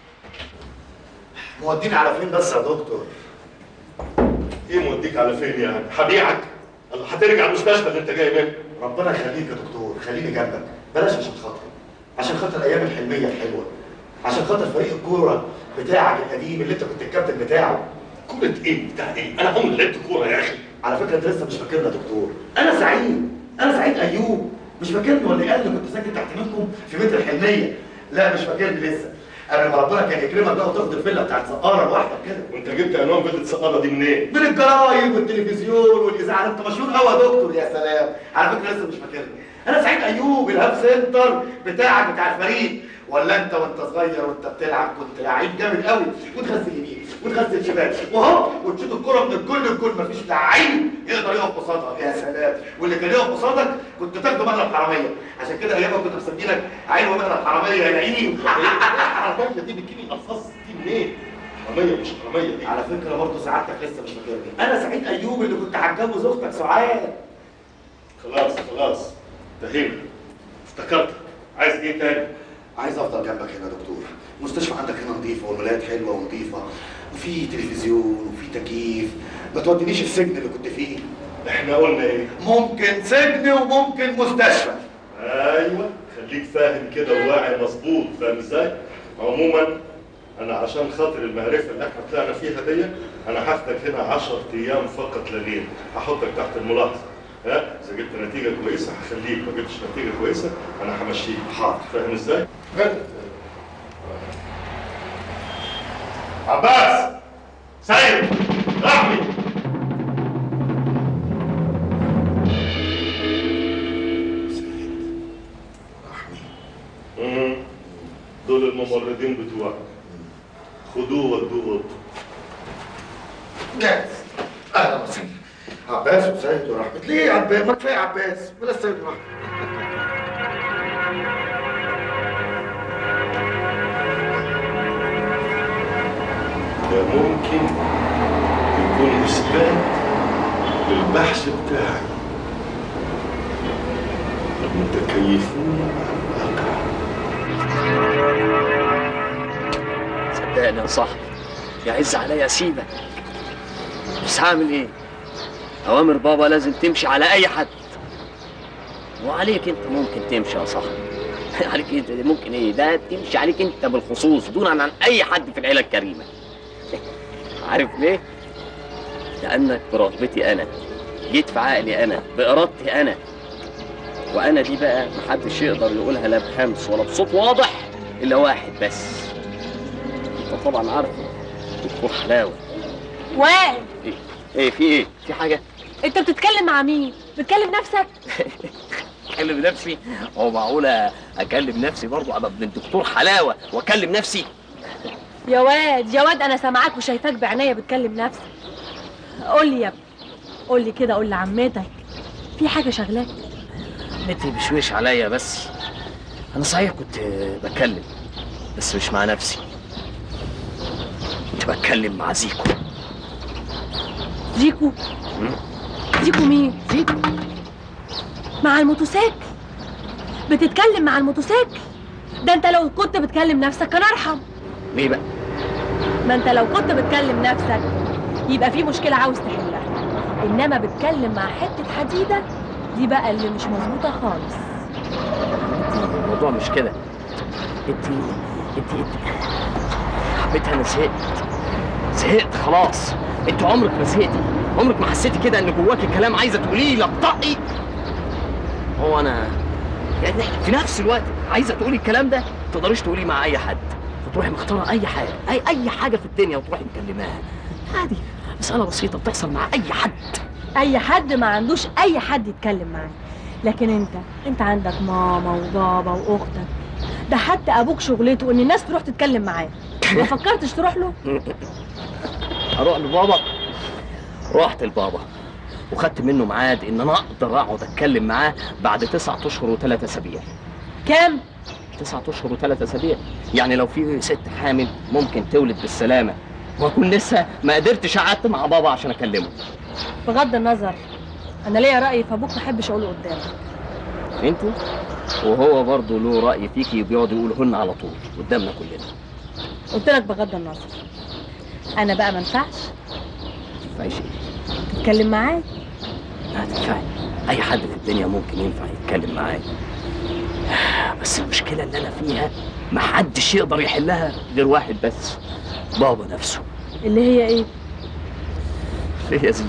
موديني على فين بس يا دكتور؟ ايه موديك على فين يعني هبيعك الله هترجع المستشفى اللي انت جاي منه ربنا يخليك يا دكتور خليني جنبك بلاش عشان خاطري عشان خاطر الايام الحلميه الحلوه عشان خاطر فريق الكوره بتاعك القديم اللي انت كنت الكابتن بتاعه كورة ايه بتاع ايه؟ انا عمري لعبت كورة يا اخي على فكره انت لسه مش فاكرني يا دكتور انا سعيد انا سعيد ايوب مش فاكرني ولا قال لي كنت ساكن تحت منكم في بيت الحلميه لا مش فاكرني لسه قبل ما ربنا كان يكرمك بقى وتاخد الفيلا بتاعت سقاره لوحدك كده وانت جبت عنوان فيلا سقاره دي منين؟ من الجرايد والتلفزيون والاذاعه انت مشهور قوي يا دكتور يا سلام على فكره لسه مش فاكرني انا سعيد ايوب الهاب سنتر بتاعك بتاع الفريق ولا انت وانت صغير وانت بتلعب كنت لعيب جامد قوي وتغسل يمين وتغسل شمال وهو وتشوط الكره من الجول للجول مفيش لعيب يقدر يقف قصادها يا سلام واللي كان يقف قصادك كنت تاخده مقلب حراميه عشان كده ايامها كنت مسمينك عيل ومقلب حراميه يا لعيب الحراميه دي بتجيب القصاص دي منين؟ حراميه مش حراميه دي على فكره برضه سعادتك لسه مش فاكرني انا سعيد ايوب اللي كنت هتجوز اختك سعاد خلاص خلاص انتهينا افتكرت عايز ايه تاني؟ عايز افضل جنبك هنا يا دكتور المستشفى عندك هنا نظيفه والملايات حلوه ونظيفه وفي تلفزيون وفي تكييف ما تودينيش السجن اللي كنت فيه احنا قلنا ايه؟ ممكن سجن وممكن مستشفى ايوه خليك فاهم كده وواعي مظبوط فاهم ازاي؟ عموما انا عشان خاطر المعرفه اللي احنا طلعنا فيها دي انا هاخدك هنا 10 ايام فقط لا غير هحطك تحت الملاحظه ها اذا جبت نتيجه كويسه هخليك ما جبتش نتيجه كويسه انا همشيك حاضر فاهم ازاي؟ عباس سيد رحمي مم. دول الممرضين بتوعك خدوه ودوه اوضته جاهز اهلا وسهلا عباس وسيد ورحمة ليه يا عباس ما كفايه عباس بلا سيد ورحمة ده ممكن يكون اثبات للبحث بتاعي المتكيفون صدقني يا صاحبي يعز عليا سيبك بس هعمل ايه اوامر بابا لازم تمشي على اي حد وعليك انت ممكن تمشي يا صاحبي عليك انت ممكن ايه ده تمشي عليك انت بالخصوص دونا عن اي حد في العيله الكريمه عارف ليه لانك برغبتي انا جيت في عقلي انا بارادتي انا وانا دي بقى محدش يقدر يقولها لا بهمس ولا بصوت واضح الا واحد بس انت طبعا عارفه دكتور حلاوه وائل ايه ايه في ايه في حاجه انت بتتكلم مع مين بتكلم نفسك اكلم نفسي هو معقوله اكلم نفسي برضه ابقى ابن الدكتور حلاوه واكلم نفسي يا واد يا واد انا سامعاك وشايفاك بعينيا بتكلم نفسك قول لي يا ابني قول لي كده قول لعمتك في حاجه شغلاك عمتي بشويش عليا بس انا صحيح كنت بتكلم بس مش مع نفسي كنت بتكلم مع زيكو زيكو زيكو مين زيكو مع الموتوسيكل بتتكلم مع الموتوسيكل ده انت لو كنت بتكلم نفسك كان ارحم ليه بقى ما انت لو كنت بتكلم نفسك يبقى في مشكله عاوز تحلها انما بتكلم مع حته حديده دي بقى اللي مش مظبوطه خالص الموضوع مش كده انت انت انت حبيتها انا زهقت زهقت خلاص انت عمرك ما زهقتي عمرك ما حسيتي كده ان جواكي كلام عايزه تقوليه لبطقي هو انا يعني في نفس الوقت عايزه تقولي الكلام ده ما تقدريش تقوليه مع اي حد فتروحي مختاره اي حاجه اي اي حاجه في الدنيا وتروحي مكلماها عادي مساله بسيطه بتحصل مع اي حد اي حد ما عندوش اي حد يتكلم معاه لكن انت انت عندك ماما وبابا واختك ده حتى ابوك شغلته ان الناس تروح تتكلم معاه ما فكرتش تروح له اروح لبابا رحت لبابا وخدت منه ميعاد ان انا اقدر اقعد اتكلم معاه بعد تسعة اشهر وثلاث اسابيع كام تسعة اشهر وثلاث اسابيع يعني لو في ست حامل ممكن تولد بالسلامه واكون لسه ما قدرتش قعدت مع بابا عشان اكلمه بغض النظر انا ليا راي في ابوك ما احبش اقوله قدامك انت وهو برضه له راي فيكي وبيقعد يقولهن على طول قدامنا كلنا قلت لك بغض النظر انا بقى ما ينفعش تنفعيش ايه؟ تتكلم معايا هتنفعي اي حد في الدنيا ممكن ينفع يتكلم معايا بس المشكله اللي انا فيها محدش يقدر يحلها غير واحد بس بابا نفسه اللي هي ايه هي زيكو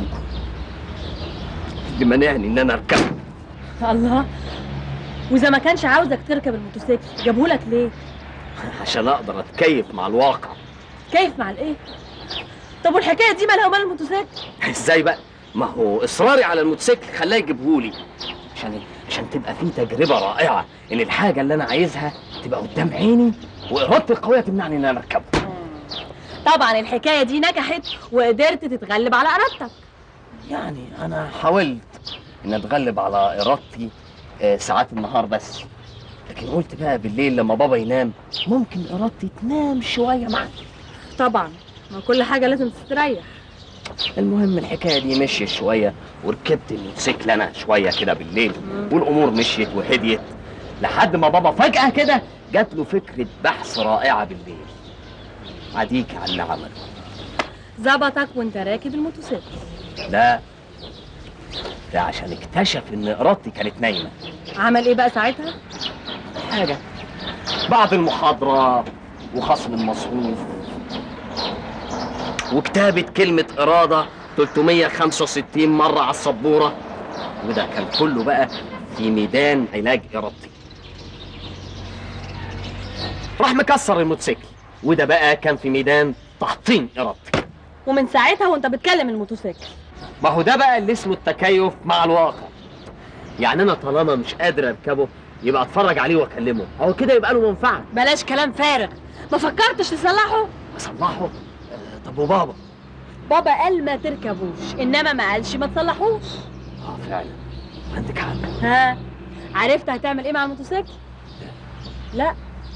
اللي مانعني ان انا اركب الله واذا ما كانش عاوزك تركب الموتوسيكل جابهولك ليه عشان اقدر اتكيف مع الواقع كيف مع الايه طب والحكايه دي مالها ومال الموتوسيكل ازاي بقى ما هو اصراري على الموتوسيكل خلاه يجيبهولي عشان عشان تبقى في تجربه رائعه ان الحاجه اللي انا عايزها تبقى قدام عيني وارادتي القويه تمنعني ان انا اركبها طبعا الحكايه دي نجحت وقدرت تتغلب على ارادتك يعني انا حاولت ان اتغلب على ارادتي آه، ساعات النهار بس لكن قلت بقى بالليل لما بابا ينام ممكن ارادتي تنام شويه معاه طبعا ما كل حاجه لازم تستريح المهم الحكايه دي مشيت شويه وركبت الموتوسيكل انا شويه كده بالليل والامور مشيت وهديت لحد ما بابا فجاه كده جات له فكره بحث رائعه بالليل عديك على اللي عمله ظبطك وانت راكب الموتوسيكل لا ده عشان اكتشف ان ارادتي كانت نايمه عمل ايه بقى ساعتها حاجه بعد المحاضره وخصم المصروف وكتابة كلمة إرادة 365 مرة على السبورة وده كان كله بقى في ميدان علاج إرادتي راح مكسر الموتوسيكل وده بقى كان في ميدان تحطيم إرادتي ومن ساعتها وانت بتكلم الموتوسيكل ما هو ده بقى اللي اسمه التكيف مع الواقع يعني أنا طالما مش قادر أركبه يبقى أتفرج عليه وأكلمه هو كده يبقى له منفعة بلاش كلام فارغ ما فكرتش تصلحه أصلحه طب وبابا بابا قال ما تركبوش انما ما قالش ما تصلحوش اه فعلا عندك حق ها عرفت هتعمل ايه مع الموتوسيكل لا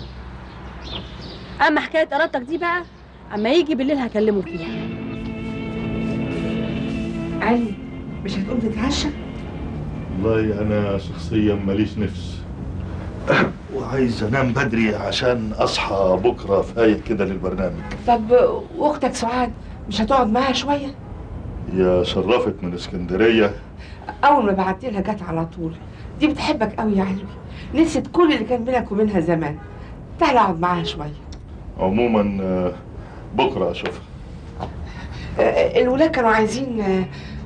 اما حكايه ارادتك دي بقى اما يجي بالليل هكلمه فيها علي مش هتقوم تتعشى والله انا شخصيا ماليش نفس وعايز انام بدري عشان اصحى بكره فايق كده للبرنامج طب واختك سعاد مش هتقعد معاها شويه يا شرفت من اسكندريه اول ما بعت لها جت على طول دي بتحبك قوي يا علوي نسيت كل اللي كان بينك وبينها زمان تعال اقعد معاها شويه عموما آه، بكره اشوفها آه، الولاد كانوا عايزين آه،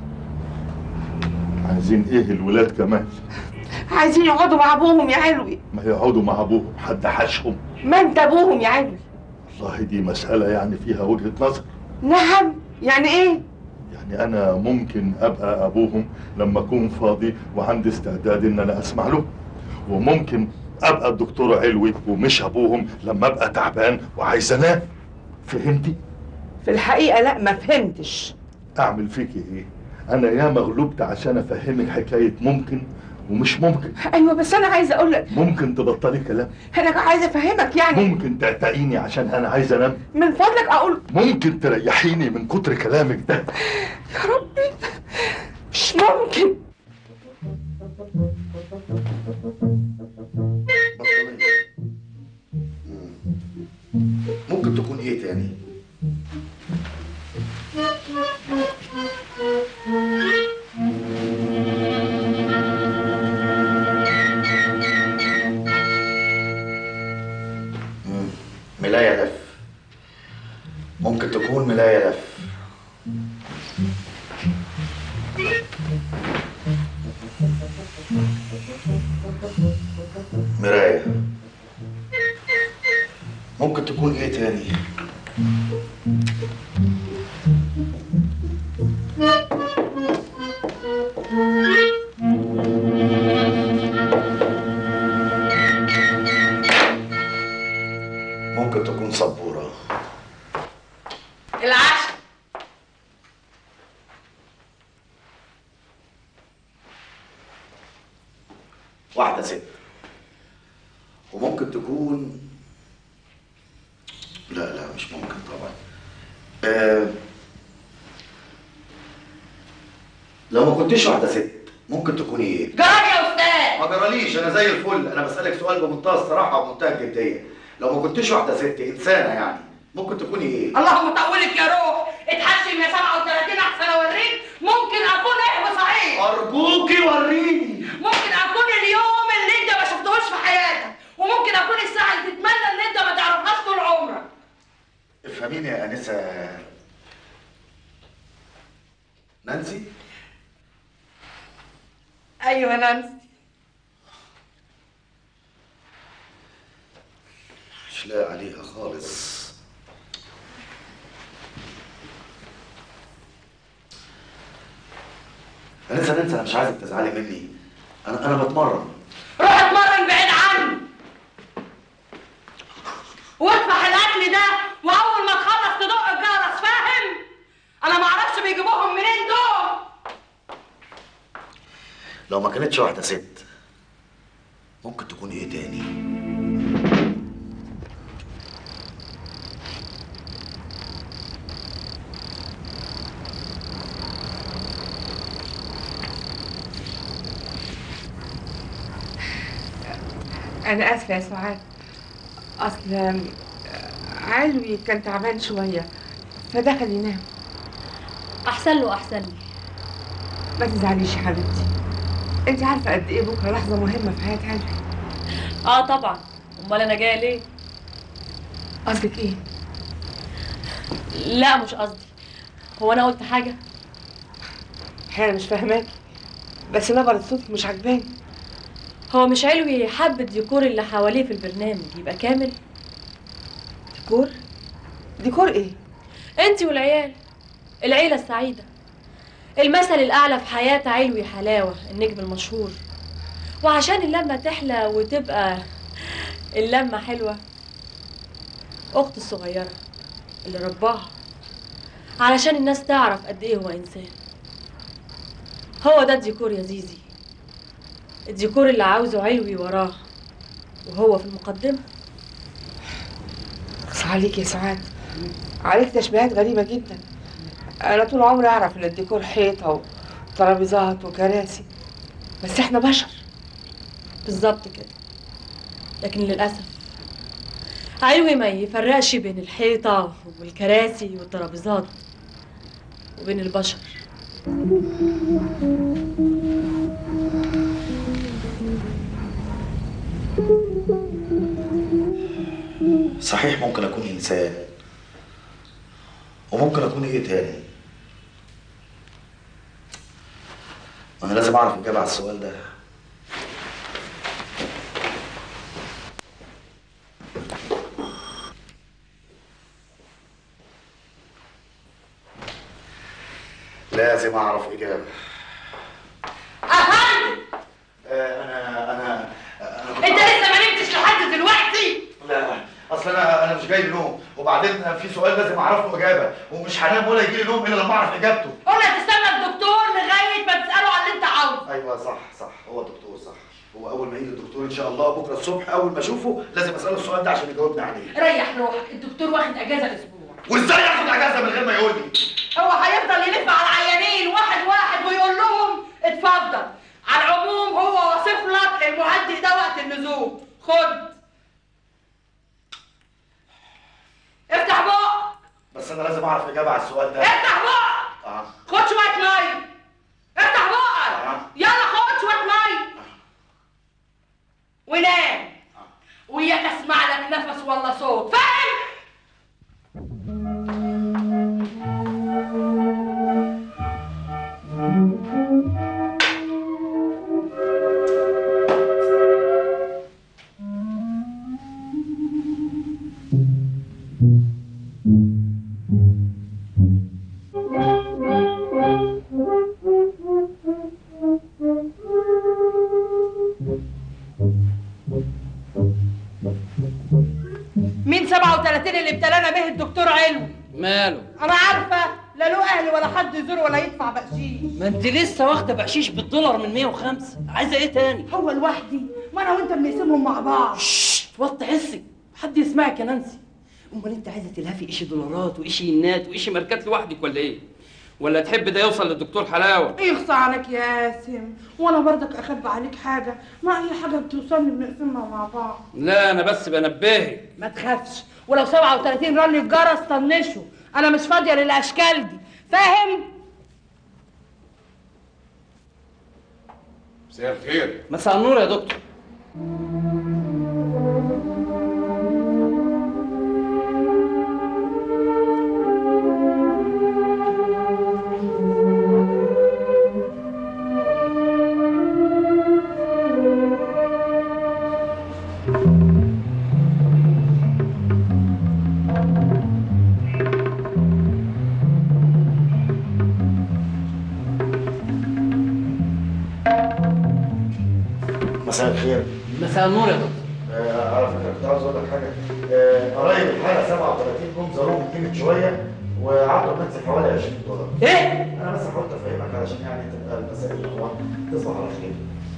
عايزين ايه الولاد كمان عايزين يقعدوا مع ابوهم يا علوي ما يقعدوا مع ابوهم حد حشهم ما انت ابوهم يا علوي والله دي مساله يعني فيها وجهه نظر نعم يعني ايه يعني انا ممكن ابقى ابوهم لما اكون فاضي وعندي استعداد ان انا اسمع له وممكن ابقى الدكتور علوي ومش ابوهم لما ابقى تعبان وعايز انام فهمتي في الحقيقة لا ما فهمتش اعمل فيكي ايه انا يا مغلوبت عشان افهمك حكايه ممكن ومش ممكن ايوه بس انا عايزه اقول لك ممكن تبطلي كلام انا عايزه افهمك يعني ممكن تعتقيني عشان انا عايز انام من فضلك اقول ممكن تريحيني من كتر كلامك ده يا ربي مش ممكن ممكن تكون ايه تاني مم. ملاية لف ممكن تكون ملاية لف مراية ممكن تكون ايه تاني ممكن تكون سبورة العشاء واحدة ست وممكن تكون لا لا مش ممكن طبعا آه... لو ما كنتش واحدة ست ممكن تكوني ايه؟ جرى يا استاذ ما جراليش انا زي الفل انا بسألك سؤال بمنتهى الصراحة ومنتهى الجدية لو ما كنتش واحدة ست انسانة يعني ممكن تكوني ايه؟ اللهم طولك يا روح اتحشم يا 37 احسن اوريك ممكن اكون ايه صحيح ارجوكي وريني ممكن اكون اليوم اللي انت ما شفتهوش في حياتك وممكن اكون الساعه اللي تتمنى ان انت ما تعرفهاش طول عمرك افهميني يا انسة نانسي ايوه نانسي مش لاقي عليها خالص انسة ننسى انا مش عايزك تزعلي مني انا انا بتمرن روح اتمرن بعيد عني واطفح الاكل ده واول ما تخلص تدق الجرس فاهم انا ما اعرفش بيجيبوهم منين دول لو ما كانتش واحدة ست ممكن تكون ايه تاني انا اسفه يا سعاد اصل علوي كان تعبان شويه فدخل ينام احسن له احسن لي ما تزعليش يا حبيبتي انت عارفه قد ايه بكره لحظه مهمه في حياه علوي اه طبعا امال انا جايه ليه قصدك ايه لا مش قصدي هو انا قلت حاجه انا مش فاهماكي بس نبرة صوتك مش عجباني هو مش علوي حب الديكور اللي حواليه في البرنامج يبقى كامل ديكور ديكور ايه انت والعيال العيله السعيده المثل الاعلى في حياه علوي حلاوه النجم المشهور وعشان اللمه تحلى وتبقى اللمه حلوه اختي الصغيره اللي رباها علشان الناس تعرف قد ايه هو انسان هو ده الديكور يا زيزي الديكور اللي عاوزه علوي وراه وهو في المقدمه اقصى عليك يا سعاد عليك تشبيهات غريبه جدا انا طول عمري اعرف ان الديكور حيطه وترابيزات وكراسي بس احنا بشر بالظبط كده لكن للاسف علوي ما يفرقش بين الحيطه والكراسي والترابيزات وبين البشر صحيح ممكن اكون انسان وممكن اكون ايه تاني انا لازم اعرف الاجابه على السؤال ده لازم اعرف اجابه افندم آه، انا انا انت لسه ما نمتش لحد دلوقتي لا اصل انا انا مش جاي لي نوم وبعدين في سؤال لازم اعرف له اجابه ومش هنام ولا يجي لي نوم الا لما اعرف اجابته قلنا تستنى الدكتور لغايه ما تساله على اللي انت عاوزه ايوه صح صح هو الدكتور صح هو اول ما يجي الدكتور ان شاء الله بكره الصبح اول ما اشوفه لازم اساله السؤال ده عشان يجاوبني عليه ريح روحك الدكتور واخد اجازه اسبوع وازاي ياخد اجازه من غير ما يقول لي هو هيفضل يلف على العيانين واحد واحد ويقول لهم اتفضل على العموم هو واصف لك المهدئ ده وقت النزول خد افتح بقك بس انا لازم اعرف اجابه على السؤال ده افتح بقك اه خد شويه ميه افتح بقك يلا خد شويه ميه ونام وياك اسمع لك نفس ولا صوت فاهم مين 37 اللي ابتلانا به الدكتور علو ماله انا عارفه لا له اهل ولا حد يزور ولا يدفع بقشيش ما انت لسه واخده بقشيش بالدولار من 105 عايزه ايه تاني هو لوحدي ما انا وانت بنقسمهم مع بعض وطي حسك حد يسمعك يا نانسي امال انت عايزه تلهفي ايش دولارات وايش ينات وايش ماركات لوحدك ولا ايه ولا تحب ده يوصل للدكتور حلاوه يخصى عليك يا ياسم وانا برضك اخبي عليك حاجه ما اي حاجه بتوصلني بنقسمها مع بعض لا انا بس بنبهك ما تخافش ولو 37 رن الجرس طنشه انا مش فاضيه للاشكال دي فاهم مساء الخير مساء النور يا دكتور مساء الخير مساء النور يا دكتور آه، على فكره كنت عاوز اقول لك حاجه آه، قرايب الحاله 37 جم زاروهم من قيمه شويه وعطوا المنسف حوالي 20 دولار ايه؟ انا بس حاولت افهمك علشان يعني تبقى المسائل طبعا تصبح على خير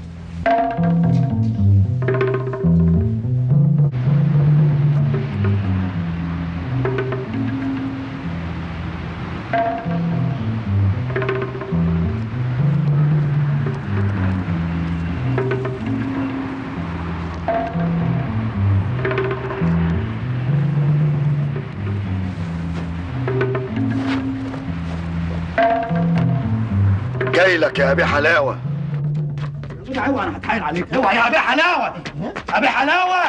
جاي لك يا ابي حلاوه اوعى انا هتحايل عليك اوعى يا ابي حلاوه ابي حلاوه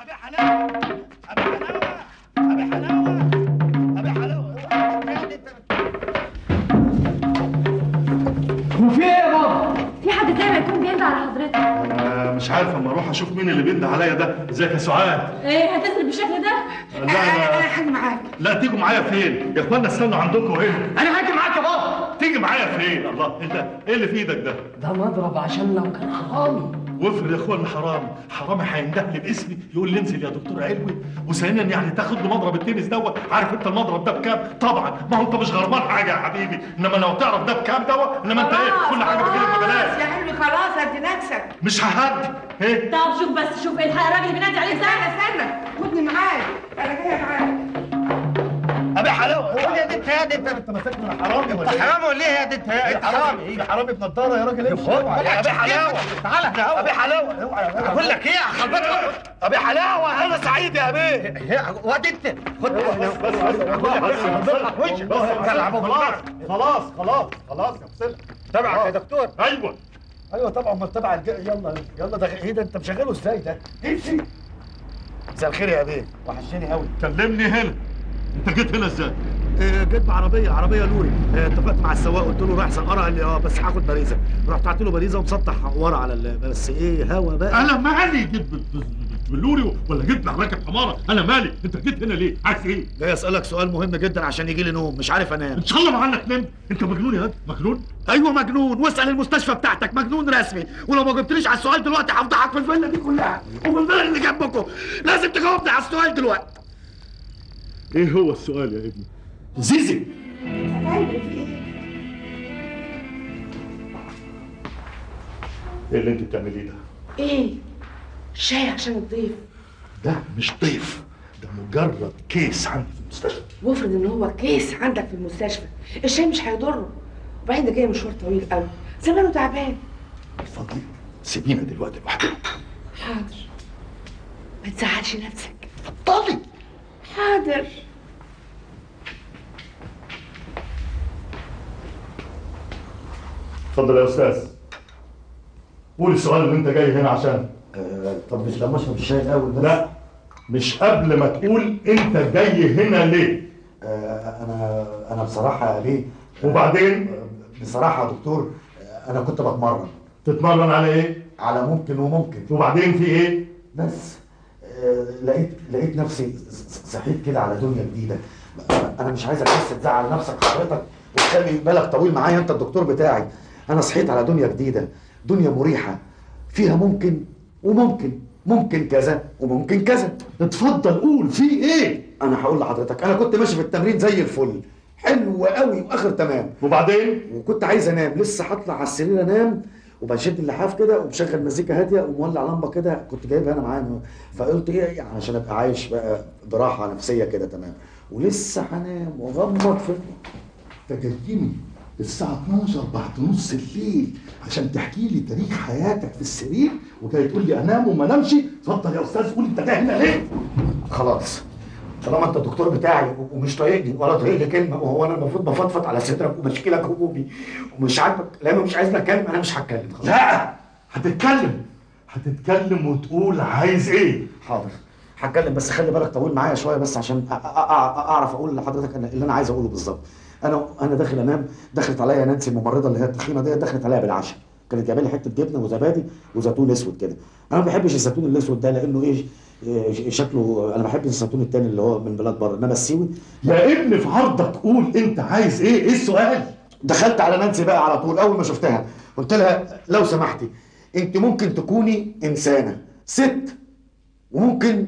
هو في ايه يا بابا؟ في حد زي ما يكون بينده على حضرتك انا مش عارف اما اروح اشوف مين اللي بينده عليا ده ازيك يا سعاد ايه هتنزل بالشكل ده؟ لا انا هاجي معاك لا تيجوا معايا فين يا اخوانا استنوا عندكم هنا انا هاجي معاك يا بابا تيجي معايا فين الله انت ايه اللي في ايدك ده ده مضرب عشان لو كان حرامي وافرض يا اخوانا حرامي حرامي هينده لي باسمي يقول لي انزل يا دكتور علوي وثانيا يعني تاخد له مضرب التنس دوت عارف انت المضرب ده بكام طبعا ما هو انت مش غرمان حاجه يا حبيبي انما لو تعرف ده بكام دوت انما انت ايه كل حاجه بتجيلك ببلاش يا حلمي خلاص هدي نفسك مش ههدي ايه طب شوف بس شوف الحق الراجل بينادي عليك استنى استنى خدني معاك انا جايه معاك ابي حلاوه قول يا دي انت يا دي انت انت ماسكني انا حرامي ولا انت حرامي ولا ايه يا دي انت انت حرامي ايه حرامي بنضاره يا راجل امشي اوعى يا ابي حلاوه تعالى ابي حلاوه اوعى اقول لك ايه خربت ابي حلاوه انا سعيد يا ابي واد انت خد بس بس بس خلاص خلاص خلاص يا فصل تبعك يا دكتور ايوه ايوه طبعا ما تبع الج... يلا يلا ده ايه ده انت مشغله ازاي ده؟ امشي مساء الخير يا ابي وحشني قوي كلمني هنا انت جيت هنا ازاي؟ آه، جيت بعربيه عربيه لوري آه، اتفقت مع السواق قلت له رايح سنقره قال لي اه بس هاخد باريزه رحت بعت له باريزه ومسطح ورا على ال... بس ايه هوا بقى انا مالي جيت بال- بال- بلوري ولا جيت مع راكب حماره انا مالي انت جيت هنا ليه عايز ايه جاي اسالك سؤال مهم جدا عشان يجي لي نوم مش عارف انام ان شاء الله ما عنك نمت انت مجنون يا واد مجنون ايوه مجنون واسال المستشفى بتاعتك مجنون رسمي ولو ما جبتليش على السؤال دلوقتي هفضحك في الفيلا دي كلها وفي الفيلا اللي جنبكم لازم تجاوبني على السؤال دلوقتي ايه هو السؤال يا ابني زيزي ايه اللي انت بتعمليه ده ايه شاي عشان الضيف ده مش ضيف ده مجرد كيس عندي في المستشفى وافرض ان هو كيس عندك في المستشفى الشاي مش هيضره وبعدين ده جاي مشوار طويل قوي زمانه تعبان اتفضلي سيبينا دلوقتي لوحدنا حاضر ما تزعلش نفسك اتفضلي حاضر اتفضل يا استاذ قول السؤال اللي انت جاي هنا عشان طب مش لما اشرب الشاي الاول بس لا مش قبل ما تقول انت جاي هنا ليه آه، انا انا بصراحه ليه وبعدين بصراحه يا دكتور آه، انا كنت بتمرن تتمرن على ايه على ممكن وممكن وبعدين في ايه بس آه، لقيت لقيت نفسي س- صحيت كده على دنيا جديده انا مش عايزك بس تزعل نفسك حضرتك وتخلي بالك طويل معايا انت الدكتور بتاعي انا صحيت على دنيا جديده دنيا مريحه فيها ممكن وممكن ممكن كذا وممكن كذا اتفضل قول في ايه انا هقول لحضرتك انا كنت ماشي في التمرين زي الفل حلو قوي واخر تمام وبعدين وكنت عايز انام لسه هطلع على السرير انام وبشد اللحاف كده ومشغل مزيكا هاديه ومولع لمبه كده كنت جايبها انا معايا فقلت ايه يعني عشان ابقى عايش بقى براحه نفسيه كده تمام ولسه هنام واغمض في تجدني الساعة 12 بعد نص الليل عشان تحكي لي تاريخ حياتك في السرير وجاي تقول لي انام وما انامش اتفضل يا استاذ قول انت جاي هنا ليه؟ خلاص طالما انت الدكتور بتاعي ومش طايقني ولا طايق لي كلمه وهو انا المفروض بفضفض على صدرك وبشكي لك همومي ومش عاجبك لما مش عايزني اتكلم انا مش هتكلم خلاص لا هتتكلم هتتكلم وتقول عايز ايه؟ حاضر هتكلم بس خلي بالك طويل معايا شويه بس عشان أ- أ- أ- اعرف اقول لحضرتك أنا اللي انا عايز اقوله بالظبط انا انا داخل انام دخلت عليا نانسي الممرضه اللي هي التخينه ديت دخلت عليا بالعشاء كانت جايبه لي حته جبنه وزبادي وزيتون اسود كده انا ما بحبش الزيتون الاسود ده لانه ايه إيه شكله انا بحب الزيتون التاني اللي هو من بلاد بره انما السيوي يا ابني في عرضك قول انت عايز ايه؟ ايه السؤال؟ دخلت على نانسي بقى على طول اول ما شفتها قلت لها لو سمحتي انت ممكن تكوني انسانه ست وممكن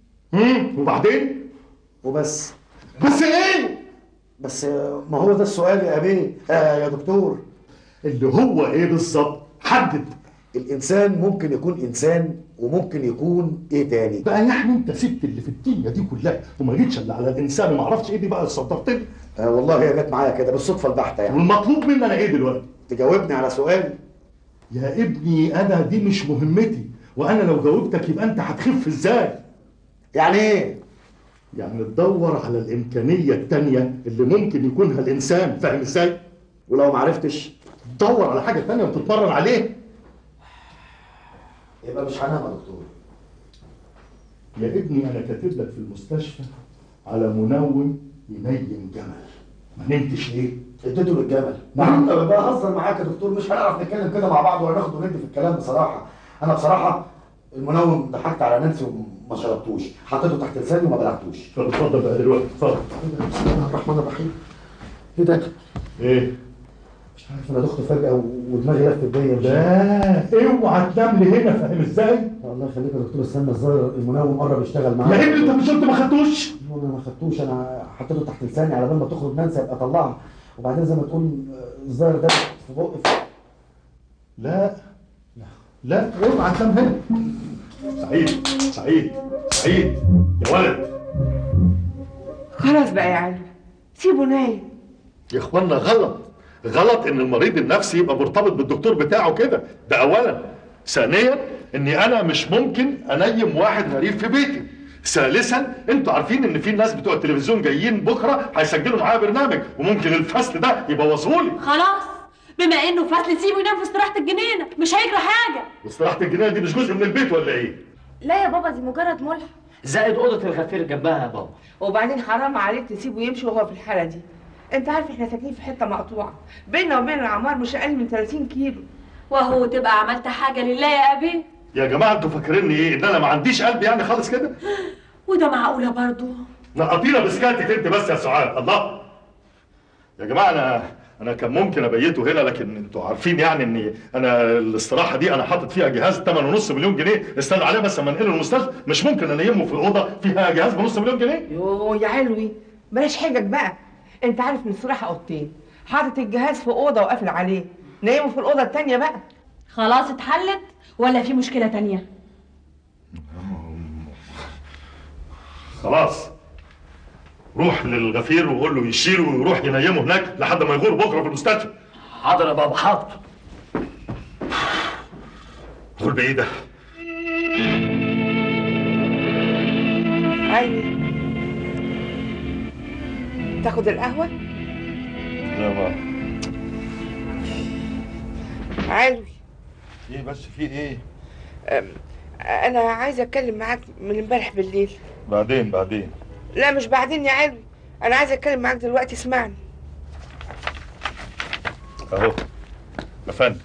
امم وبعدين وبس بس ايه؟ بس آه، ما هو ده السؤال يا ابي آه يا دكتور اللي هو ايه بالظبط؟ حدد الانسان ممكن يكون انسان وممكن يكون ايه تاني بقى يعني انت سبت اللي في الدنيا دي كلها وما جيتش الا على الانسان وما اعرفش ايه دي بقى صدرتني آه والله هي جت معايا كده بالصدفه البحته يعني والمطلوب مني انا ايه دلوقتي؟ تجاوبني على سؤال يا ابني انا دي مش مهمتي وانا لو جاوبتك يبقى انت هتخف ازاي؟ يعني ايه؟ يعني تدور على الامكانيه التانيه اللي ممكن يكونها الانسان فاهم ازاي؟ ولو ما عرفتش تدور على حاجه تانيه وتتمرن عليه يبقى مش هنام يا دكتور يا ابني انا كاتب لك في المستشفى على منوم ينيم جمل ما نمتش ليه؟ اديته للجمل نعم بهزر معاك يا دكتور مش هنعرف نتكلم كده مع بعض ولا ناخد وندي في الكلام بصراحه انا بصراحه المنوم ضحكت على نانسي وما شربتوش حطيته تحت لساني وما بلعتوش طب اتفضل بقى دلوقتي اتفضل بسم الله الرحمن الرحيم ايه ده؟ ايه؟ مش عارف انا دخت فجاه و- ودماغي لفت بيا مش لا اوعى تنام لي هنا فاهم ازاي؟ الله يخليك يا دكتور استنى الظاهر المنوم قرب يشتغل معايا يا ابني انت مش قلت ما خدتوش؟ انا ما خدتوش انا حطيته تحت لساني على بال ما تخرج نانسي ابقى اطلعها وبعدين زي ما تقول آه، الظاهر ده في بقي لا لا اوعى تنام هنا سعيد سعيد سعيد يا ولد خلاص بقى يا علي سيبه نايم يا اخوانا غلط غلط ان المريض النفسي يبقى مرتبط بالدكتور بتاعه كده ده اولا ثانيا اني انا مش ممكن انيم واحد غريب في بيتي ثالثا انتوا عارفين ان في ناس بتوع التلفزيون جايين بكره هيسجلوا معايا برنامج وممكن الفصل ده يبوظوا لي خلاص بما انه فصل سيبه ينام في استراحه الجنينه مش هيجرى حاجه واستراحه الجنينه دي مش جزء من البيت ولا ايه؟ لا يا بابا دي مجرد ملحق زائد اوضه الغفير جنبها يا بابا وبعدين حرام عليك تسيبه يمشي وهو في الحاله دي انت عارف احنا ساكنين في حته مقطوعه بيننا وبين العمار مش اقل من 30 كيلو وهو تبقى عملت حاجه لله يا ابي يا جماعه انتوا فاكريني ايه ان انا ما عنديش قلب يعني خالص كده وده معقولة برضو نقطينا بسكاتك انت بس يا سعاد الله يا جماعه انا انا كان ممكن ابيته هنا لكن انتوا عارفين يعني ان انا الاستراحه دي انا حاطط فيها جهاز 8.5 مليون جنيه استنوا عليه بس اما انقله المستشفى مش ممكن انيمه في اوضه فيها جهاز بنص مليون جنيه يوه يا علوي بلاش حجج بقى انت عارف ان الصراحه اوضتين حاطط الجهاز في اوضه وقافل عليه نايمه في الاوضه التانيه بقى خلاص اتحلت ولا في مشكلة تانية خلاص روح للغفير وقول له يشيله ويروح ينيمه هناك لحد ما يغور بكره في المستشفى حاضر يا بابا حاضر قول بايه ده علوي تاخد القهوه لا ما علوي ايه بس في ايه أم، انا عايزه اتكلم معاك من امبارح بالليل بعدين بعدين لا مش بعدين يا علوي انا عايزه اتكلم معاك دلوقتي اسمعني اهو يا فندم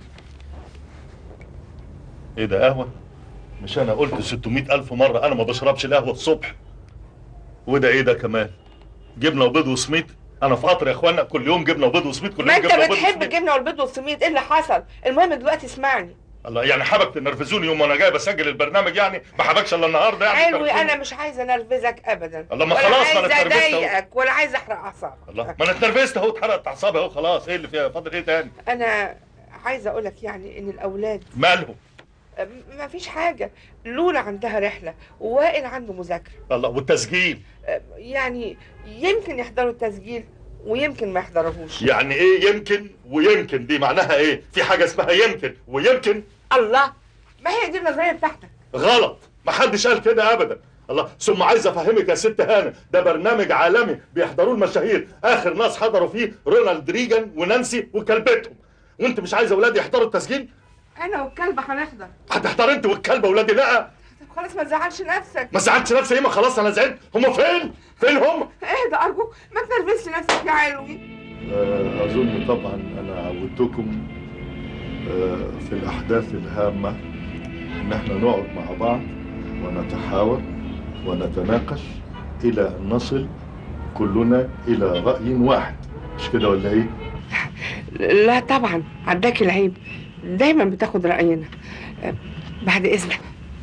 ايه ده قهوه مش انا قلت 600 الف مره انا ما بشربش القهوه الصبح وده ايه ده كمان جبنه وبيض وسميت انا في قطر يا اخوانا كل يوم جبنه وبيض وسميت كل ما يوم انت جبنه وبيض بتحب وسميت الجبنه والبيض والسميد ايه اللي حصل المهم دلوقتي اسمعني الله يعني حبك تنرفزوني يوم وانا جاي بسجل البرنامج يعني ما حبكش الا النهارده يعني علوي تنرفزوني. انا مش عايزه انرفزك ابدا الله ما ولا خلاص ما انا عايزه اتنرفزت اهو. اضايقك ولا عايزه احرق اعصابك الله ما انا اتنرفزت اهو اتحرقت اعصابي اهو خلاص ايه اللي فيها فاضل ايه تاني انا عايزه اقول لك يعني ان الاولاد مالهم ما فيش حاجه لولا عندها رحله ووائل عنده مذاكره الله والتسجيل يعني يمكن يحضروا التسجيل ويمكن ما يحضروهوش يعني ايه يمكن ويمكن دي معناها ايه في حاجه اسمها يمكن ويمكن الله ما هي دي النظريه بتاعتك غلط ما حدش قال كده ابدا الله ثم عايز افهمك يا ست هانه ده برنامج عالمي بيحضروه المشاهير اخر ناس حضروا فيه رونالد ريجان ونانسي وكلبتهم وانت مش عايز اولادي يحضروا التسجيل انا والكلبه هنحضر هتحضر انت والكلبه اولادي لا طب خلاص ما تزعلش نفسك ما زعلتش نفسي ايه ما خلاص انا زعلت هم فين فين هم اهدى ارجوك ما تنرفزش نفسك يا علوي اظن طبعا انا عودتكم في الاحداث الهامه ان احنا نقعد مع بعض ونتحاور ونتناقش الى ان نصل كلنا الى راي واحد مش كده ولا ايه لا طبعا عداك العيب دايما بتاخد راينا أه، بعد اذنك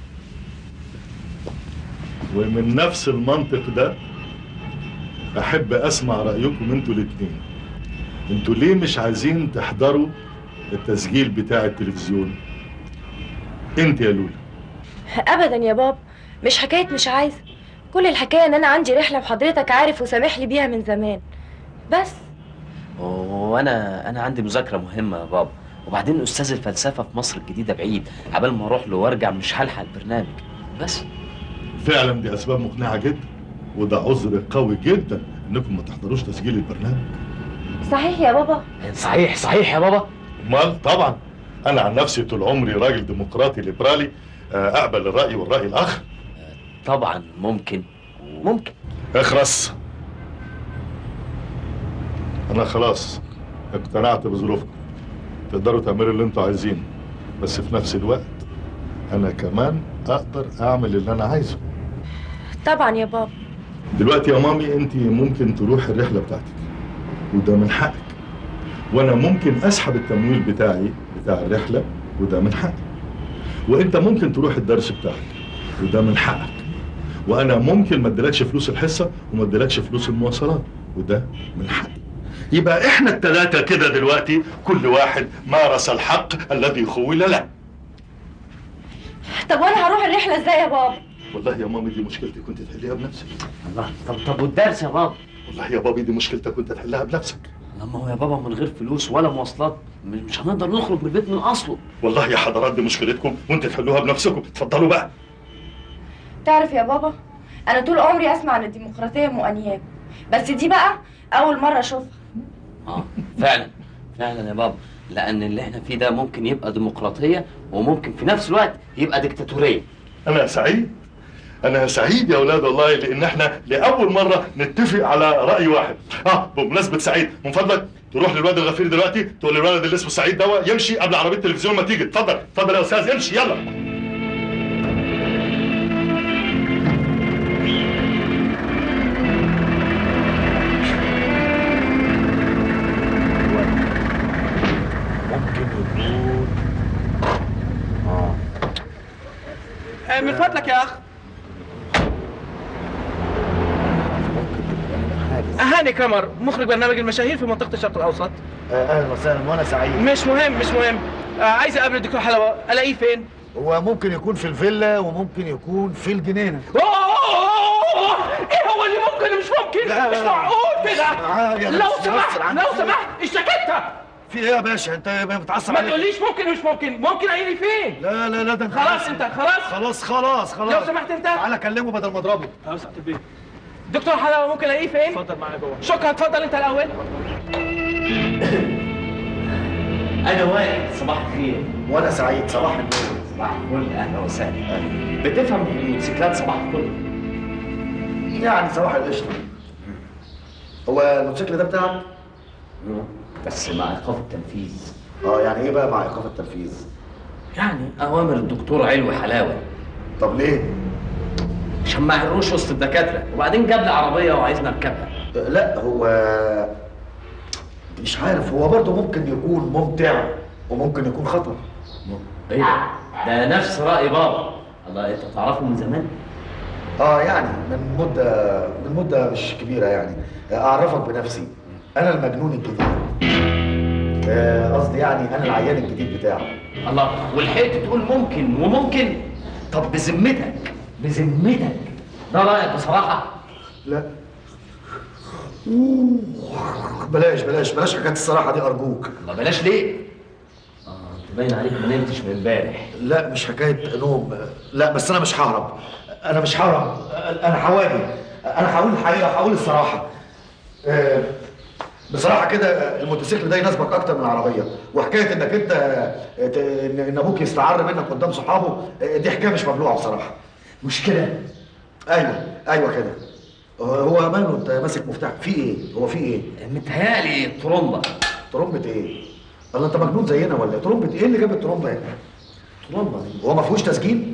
ومن نفس المنطق ده احب اسمع رايكم انتوا الاتنين انتوا ليه مش عايزين تحضروا التسجيل بتاع التلفزيون انت يا لولا ابدا يا بابا مش حكايه مش عايزه كل الحكايه ان انا عندي رحله وحضرتك عارف وسامح لي بيها من زمان بس وانا انا عندي مذاكره مهمه يا بابا وبعدين استاذ الفلسفه في مصر الجديده بعيد عبال ما اروح له وارجع مش هلحق البرنامج بس فعلا دي اسباب مقنعه جدا وده عذر قوي جدا انكم ما تحضروش تسجيل البرنامج صحيح يا بابا صحيح صحيح يا بابا امال طبعا انا عن نفسي طول عمري راجل ديمقراطي ليبرالي آه، اقبل الراي والراي الاخر طبعا ممكن ممكن اخرس انا خلاص اقتنعت بظروفكم تقدروا تعملوا اللي انتوا عايزينه بس في نفس الوقت انا كمان اقدر اعمل اللي انا عايزه طبعا يا بابا دلوقتي يا مامي انت ممكن تروح الرحله بتاعتك وده من حقك وانا ممكن اسحب التمويل بتاعي بتاع الرحله وده من حقي وانت ممكن تروح الدرس بتاعك وده من حقك وانا ممكن ما اديلكش فلوس الحصه وما اديلكش فلوس المواصلات وده من حقي يبقى احنا الثلاثه كده دلوقتي كل واحد مارس الحق الذي خول له طب وانا هروح الرحله ازاي يا بابا والله يا مامي دي مشكلتي كنت تحليها بنفسك الله طب طب والدرس يا بابا والله يا بابي دي مشكلتك كنت تحلها بنفسك لما هو يا بابا من غير فلوس ولا مواصلات م- مش هنقدر نخرج من البيت من اصله والله يا حضرات دي مشكلتكم وانت تحلوها بنفسكم اتفضلوا بقى تعرف يا بابا انا طول عمري اسمع عن الديمقراطيه ام انياب بس دي بقى اول مره اشوفها اه فعلا فعلا يا بابا لان اللي احنا فيه ده ممكن يبقى ديمقراطيه وممكن في نفس الوقت يبقى ديكتاتوريه انا سعيد انا سعيد يا اولاد والله لان احنا لاول مره نتفق على راي واحد اه بمناسبه سعيد من فضلك تروح للواد الغفير دلوقتي تقول للولد اللي اسمه سعيد دوا يمشي قبل عربيه التلفزيون ما تيجي اتفضل اتفضل يا استاذ امشي يلا يا اخ هاني كمر مخرج برنامج المشاهير في منطقه الشرق الاوسط آه، اهلا وسهلا وانا سعيد مش مهم مش مهم آه عايز اقابل الدكتور حلاوه الاقيه فين هو ممكن يكون في الفيلا وممكن يكون في الجنينه أوه! ايه هو اللي ممكن مش ممكن لا، مش لا. معقول كده عادي، أنا لو بس سمحت بفصل عن لو كده. سمحت اشتكيت في ايه يا باشا انت بتعصب ما عليك تقوليش ممكن مش ممكن ممكن قايل لي فين لا لا لا ده انت خلاص عارف. انت خلاص خلاص خلاص خلاص لو سمحت انت تعالى كلمه بدل ما اضربه اه سعاده البيت دكتور حلاوه ممكن الاقيه فين اتفضل معايا جوه شكرا اتفضل انت الاول انا وائل صباح الخير وانا سعيد صباح النور صباح الفل اهلا وسهلا بتفهم في الموتوسيكلات صباح الفل يعني صباح القشطه هو الموتوسيكل ده بتاعك؟ بس مع ايقاف التنفيذ اه يعني ايه بقى مع ايقاف التنفيذ؟ يعني اوامر الدكتور علوي حلاوه طب ليه؟ عشان ما يعروش وسط الدكاتره وبعدين جاب لي عربيه وعايزني اركبها لا هو مش عارف هو برضه ممكن يكون ممتع وممكن يكون خطر ايه ده؟ ده نفس راي بابا الله انت تعرفه من زمان اه يعني من مده من مده مش كبيره يعني اعرفك بنفسي انا المجنون الجديد آه، قصدي يعني انا العيان الجديد بتاعه الله ولحقت تقول ممكن وممكن طب بذمتك بذمتك ده رايك بصراحه لا بلاش بلاش بلاش حكايه الصراحه دي ارجوك ما بلاش ليه اه انت باين عليك ما نمتش من امبارح لا مش حكايه نوم لا بس انا مش ههرب انا مش ههرب انا حواجي انا هقول الحقيقه هقول الصراحه آه، بصراحه كده الموتوسيكل ده يناسبك اكتر من العربيه وحكايه انك انت آه، ت- ان إن ابوك يستعر منك قدام صحابه آه، دي حكايه مش مبلوعه بصراحه مش كده ايوه ايوه كده هو هو ماله انت ماسك مفتاح في ايه هو في ايه متهيألي ترومبه ترومبه ايه الله انت مجنون زينا ولا إيه؟ ترومبه ايه اللي جاب الترومبه هنا ترومبه دي هو ما فيهوش تسجيل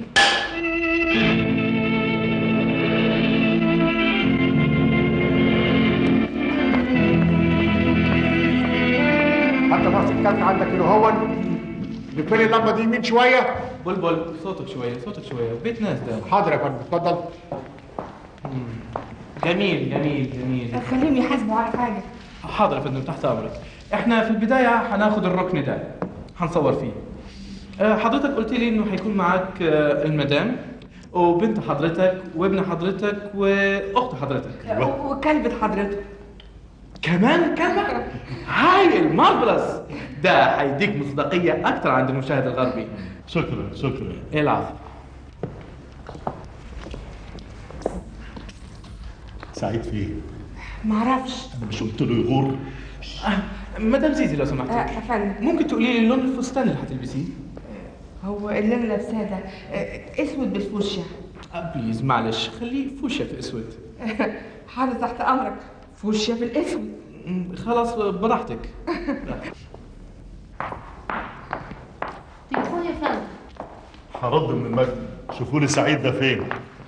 حتى ماسك كارت عندك هنا هو نقفل اللمبه دي يمين شويه بلبل صوتك شويه صوتك شويه بيت ناس ده حاضر يا فندم اتفضل جميل جميل جميل خليهم يحاسبوا على حاجه حاضر يا فندم تحت امرك احنا في البدايه هناخد الركن ده هنصور فيه آه، حضرتك قلت لي انه هيكون معاك آه، المدام وبنت حضرتك وابن حضرتك واخت حضرتك وكلبة حضرتك كمان كمان هايل مارفلس ده هيديك مصداقيه اكتر عند المشاهد الغربي شكرا شكرا العب سعيد فيه معرفش انا مش قلت له يغور مدام زيزي لو سمحتي آه، يا فندم ممكن تقولي لي لون الفستان اللي هتلبسيه هو اللي انا لابساه ده آه، اسود بالفوشيا آه، بليز معلش خليه فوشيا في اسود حاضر تحت امرك فوشيا بالاسود مم، خلاص براحتك تليفون يا فندم هرد من المجد شوفوا لي سعيد ده فين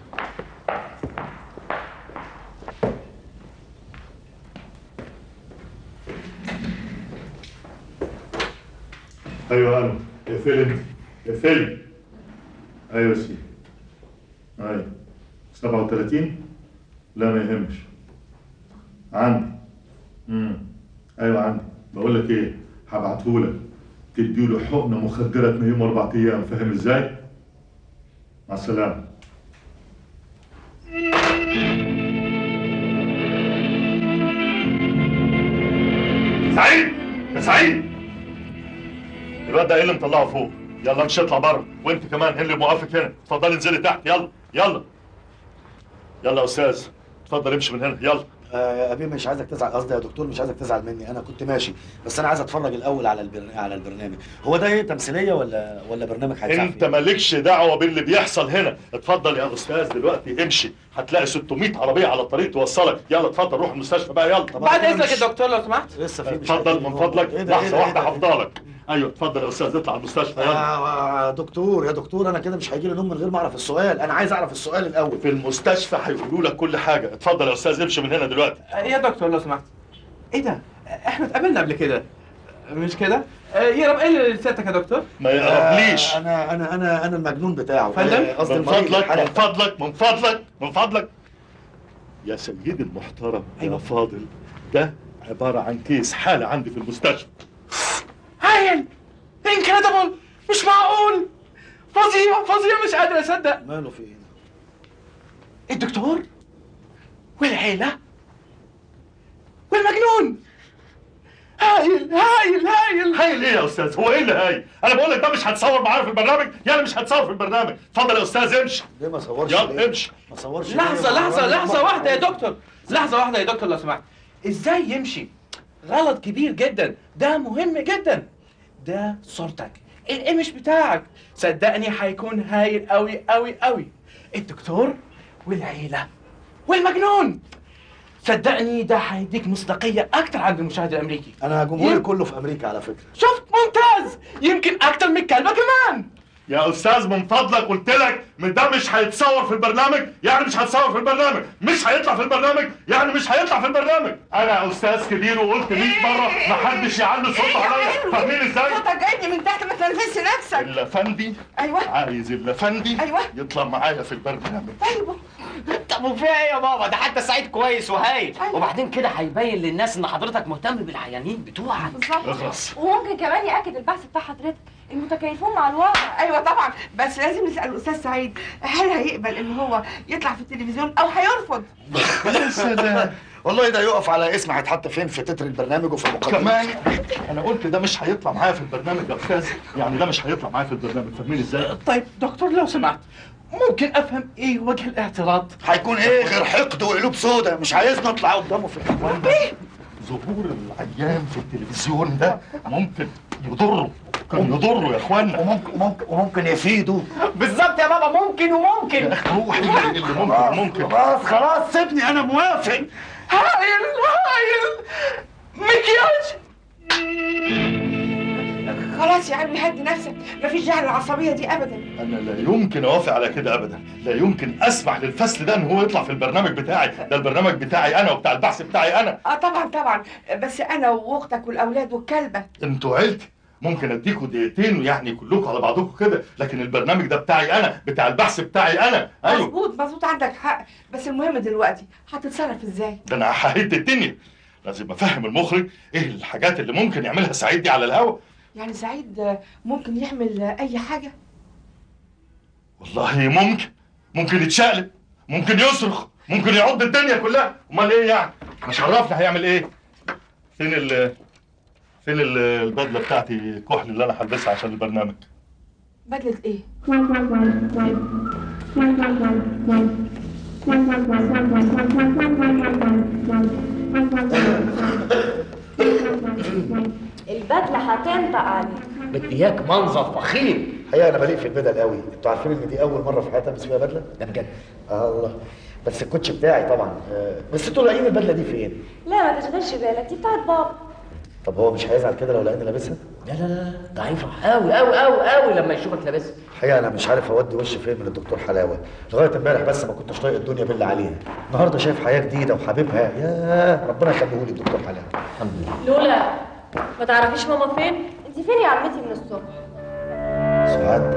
ايوه انا اقفل انت اقفل ايوه سي ايوه 37 لا ما يهمش عندي امم ايوه عندي بقول لك ايه هبعتهولك تديله حقنه مخدره تنيمه اربع ايام فاهم ازاي؟ مع السلامه سعيد يا سعيد الواد ده ايه اللي مطلعه فوق يلا مش اطلع بره وانت كمان ايه اللي موقفك هنا اتفضلي انزلي تحت يلا يلا يلا يا استاذ اتفضل امشي من هنا يلا آه يا ابي مش عايزك تزعل قصدي يا دكتور مش عايزك تزعل مني انا كنت ماشي بس انا عايز اتفرج الاول على البرن... على البرنامج هو ده ايه تمثيليه ولا ولا برنامج هيتذاع انت مالكش دعوه باللي بيحصل هنا اتفضل يا استاذ دلوقتي امشي هتلاقي 600 عربيه على الطريق توصلك يلا اتفضل روح المستشفى بقى يلا بعد اذنك يا دكتور لو سمحت لسه في اتفضل من فضلك إيه ده، إيه لحظه ده، إيه واحده ده؟ هفضلك ايوه اتفضل يا استاذ اطلع المستشفى يلا آه دكتور يا دكتور انا كده مش هيجي لي نوم من غير ما اعرف السؤال انا عايز اعرف السؤال الاول في المستشفى هيقولوا لك كل حاجه اتفضل يا استاذ امشي من هنا دلوقتي يا دكتور لو سمحت ايه ده احنا اتقابلنا قبل كده مش كده آه، يقرب ايه لسيادتك يا دكتور؟ ما يقربليش آه، انا انا انا انا المجنون بتاعه فندم؟ آه، قصدي من المريض فضلك الحالة من فضلك من فضلك من فضلك يا سيدي المحترم يا فاضل ده عبارة عن كيس حالة عندي في المستشفى هايل انكريدبل مش معقول فظيع فظيع مش قادر اصدق ماله في ايه الدكتور والعيلة والمجنون هايل هايل هايل هايل ايه يا استاذ هو ايه اللي هايل انا بقول لك ده مش هتصور معانا في البرنامج يعني مش هتصور في البرنامج اتفضل يا استاذ امشي ليه ما صورش يلا ليه؟ امشي ما صورش لحظة ليه؟ لحظة ما- لحظة واحدة يا دكتور لحظة واحدة يا دكتور لو سمحت ازاي يمشي غلط كبير جدا ده مهم جدا ده صورتك الايمج بتاعك صدقني هيكون هايل قوي قوي قوي الدكتور والعيلة والمجنون صدقني ده هيديك مصداقية أكتر عند المشاهد الأمريكي انا جمهوري يم- كله في امريكا على فكره شفت ممتاز يمكن أكتر من الكلمة كمان يا استاذ من فضلك قلت لك من ده مش هيتصور في البرنامج يعني مش هيتصور في البرنامج مش هيطلع في البرنامج يعني مش هيطلع في البرنامج انا استاذ كبير وقلت 100 مره محدش يعلي صوته عليا فاهمين ازاي صوتك جاي من تحت ما تنفسش نفسك الافندي ايوه عايز الافندي ايوه يطلع معايا في البرنامج طب وفيها ايه يا بابا ده حتى سعيد كويس وهايل وبعدين كده هيبين للناس ان حضرتك مهتم بالعيانين بتوعك اخلص وممكن كمان ياكد البحث بتاع حضرتك المتكيفون مع الواقع ايوه طبعا بس لازم نسال الاستاذ سعيد هل هيقبل ان هو يطلع في التلفزيون او هيرفض يا سلام والله ده يقف على اسم هيتحط فين في تتر البرنامج وفي المقدمه كمان انا قلت ده مش هيطلع معايا في البرنامج يا استاذ يعني ده مش هيطلع معايا في البرنامج فاهمين ازاي طيب دكتور لو سمحت ممكن أفهم إيه وجه الاعتراض هيكون ايه غير حقد وقلوب سودا مش عايزنا نطلع قدامه في الحوار ده ظهور العيان في التلفزيون ده ممكن يضره كان يضره يا اخوانا وممكن وممكن وممكن يفيده بالظبط يا بابا ممكن وممكن يا اخي روحي اللي ممكن ممكن خلاص خلاص سيبني انا موافق هايل هايل مكياج خلاص يا علوي هدي نفسك مفيش داعي للعصبيه دي ابدا انا لا يمكن اوافق على كده ابدا لا يمكن اسمح للفصل ده ان هو يطلع في البرنامج بتاعي ده البرنامج بتاعي انا وبتاع البحث بتاعي انا اه طبعا طبعا بس انا واختك والاولاد والكلبه انتوا عيلتي ممكن اديكوا دقيقتين يعني كلكم على بعضكم كده لكن البرنامج ده بتاعي انا بتاع البحث بتاعي انا ايوه مظبوط مظبوط عندك حق بس المهم دلوقتي هتتصرف ازاي ده انا ههد الدنيا لازم افهم المخرج ايه الحاجات اللي ممكن يعملها سعيد دي على الهوا يعني سعيد آه، ممكن يعمل آه، اي حاجه والله ممكن ممكن يتشقلب ممكن يصرخ ممكن يعض الدنيا كلها امال ايه يعني مش عرفنا هيعمل ايه فين ال فين ال- البدله بتاعتي الكحل اللي انا هلبسها عشان البرنامج بدله ايه البدله هتنطق عليك مدياك منظر فخيم الحقيقه انا بليق في البدل قوي انتوا عارفين ان دي اول مره في حياتي البس فيها بدله ده بجد اه الله بس الكوتش بتاعي طبعا آه، بس انتوا لاقيين البدله دي فين لا ما تشغلش بالك دي بتاعت بابا طب هو مش هيزعل كده لو لقاني لابسها لا لا لا ده هيفرح قوي قوي قوي قوي لما يشوفك لابسها الحقيقه انا مش عارف اودي وشي فين من الدكتور حلاوه لغايه امبارح بس ما كنتش طايق الدنيا باللي عليها النهارده شايف حياه جديده وحبيبها يا ربنا يخليه لي الدكتور حلاوه الحمد لله لولا ما تعرفيش ماما فين انت فين يا عمتي من الصبح سعاد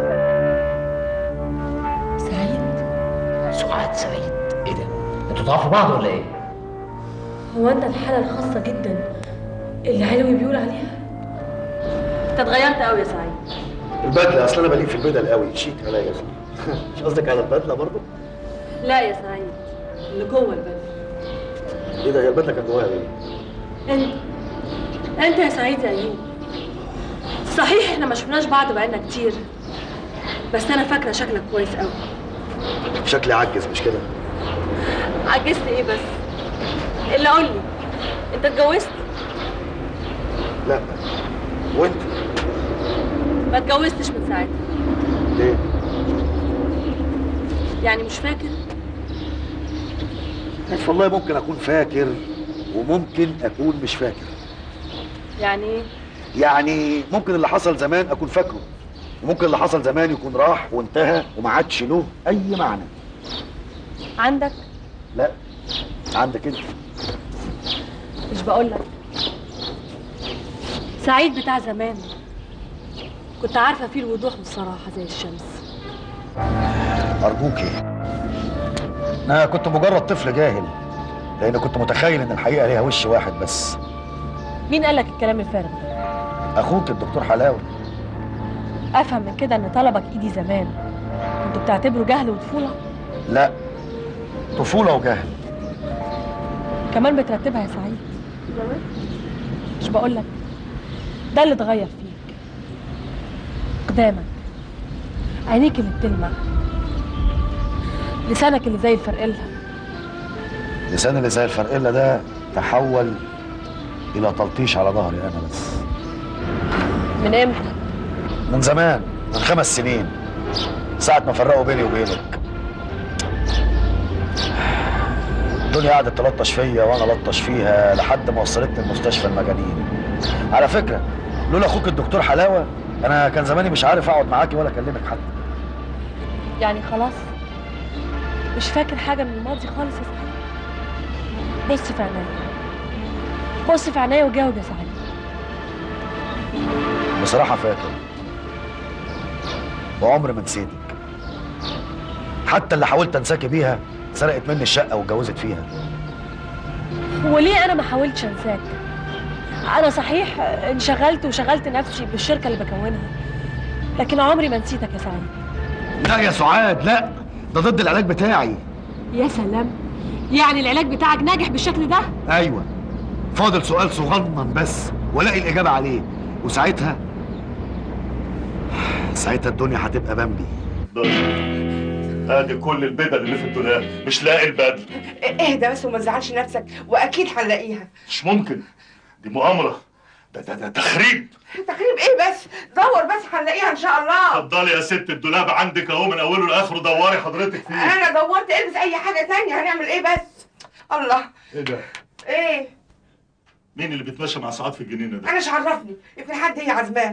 سعيد سعاد سعيد ايه ده انتوا تعرفوا بعض ولا ايه هو انت الحالة الخاصة جدا اللي علوي بيقول عليها انت اتغيرت قوي يا سعيد البدله اصل انا بليق في البدل قوي شيك عليا مش قصدك على البدله برضه لا يا سعيد اللي جوه البلد ايه ده هي البدله كان جواها ايه انت انت يا سعيد يا ايوب صحيح احنا ما شفناش بعض بقالنا كتير بس انا فاكره شكلك كويس قوي شكلي عجز مش كده عجزت ايه بس الا قول لي انت اتجوزت لا وانت ما اتجوزتش من ساعتها ليه يعني مش فاكر عارف والله ممكن اكون فاكر وممكن اكون مش فاكر يعني ايه يعني ممكن اللي حصل زمان اكون فاكره وممكن اللي حصل زمان يكون راح وانتهى وما عادش له اي معنى عندك لا عندك انت مش بقول لك سعيد بتاع زمان كنت عارفه فيه الوضوح والصراحه زي الشمس ارجوكي انا كنت مجرد طفل جاهل لان كنت متخيل ان الحقيقه ليها وش واحد بس مين قال لك الكلام الفارغ ده اخوك الدكتور حلاوي افهم من كده ان طلبك ايدي زمان كنت بتعتبره جهل وطفوله لا طفوله وجهل كمان بترتبها يا سعيد مش بقول لك ده اللي اتغير فيك قدامك عينيك اللي بتلمع لسانك اللي زي الفرقله لسان اللي زي الفرقله ده تحول الى تلطيش على ظهري انا بس من امتى من زمان من خمس سنين ساعة ما فرقوا بيني وبينك الدنيا قعدت تلطش فيا وانا لطش فيها لحد ما وصلتني المستشفى المجانين على فكرة لولا اخوك الدكتور حلاوة انا كان زماني مش عارف اقعد معاكي ولا اكلمك حتى يعني خلاص مش فاكر حاجه من الماضي خالص يا سعيد بص في عينيا بص في عينيا وجاوب يا سعيد بصراحة فاكر وعمري ما نسيتك حتى اللي حاولت انساكي بيها سرقت مني الشقة واتجوزت فيها هو ليه انا ما حاولتش انساك انا صحيح انشغلت وشغلت نفسي بالشركه اللي بكونها لكن عمري ما نسيتك يا سعيد لا يا سعاد لا ده ضد العلاج بتاعي يا سلام يعني العلاج بتاعك ناجح بالشكل ده ايوه فاضل سؤال صغنن بس والاقي الاجابة عليه وساعتها ساعتها الدنيا هتبقى بامبي ادي كل البدل اللي في الدولاب مش لاقي البدل اهدى بس وما تزعلش نفسك واكيد هنلاقيها مش ممكن دي مؤامرة ده ده ده تخريب تقريب ايه بس دور بس هنلاقيها ان شاء الله اتفضلي يا ست الدولاب عندك اهو من اوله لاخره دوري حضرتك فيه انا دورت البس اي حاجه تانية هنعمل ايه بس الله ايه ده ايه مين اللي بيتمشى مع سعاد في الجنينه ده انا مش عرفني يمكن حد هي عزمان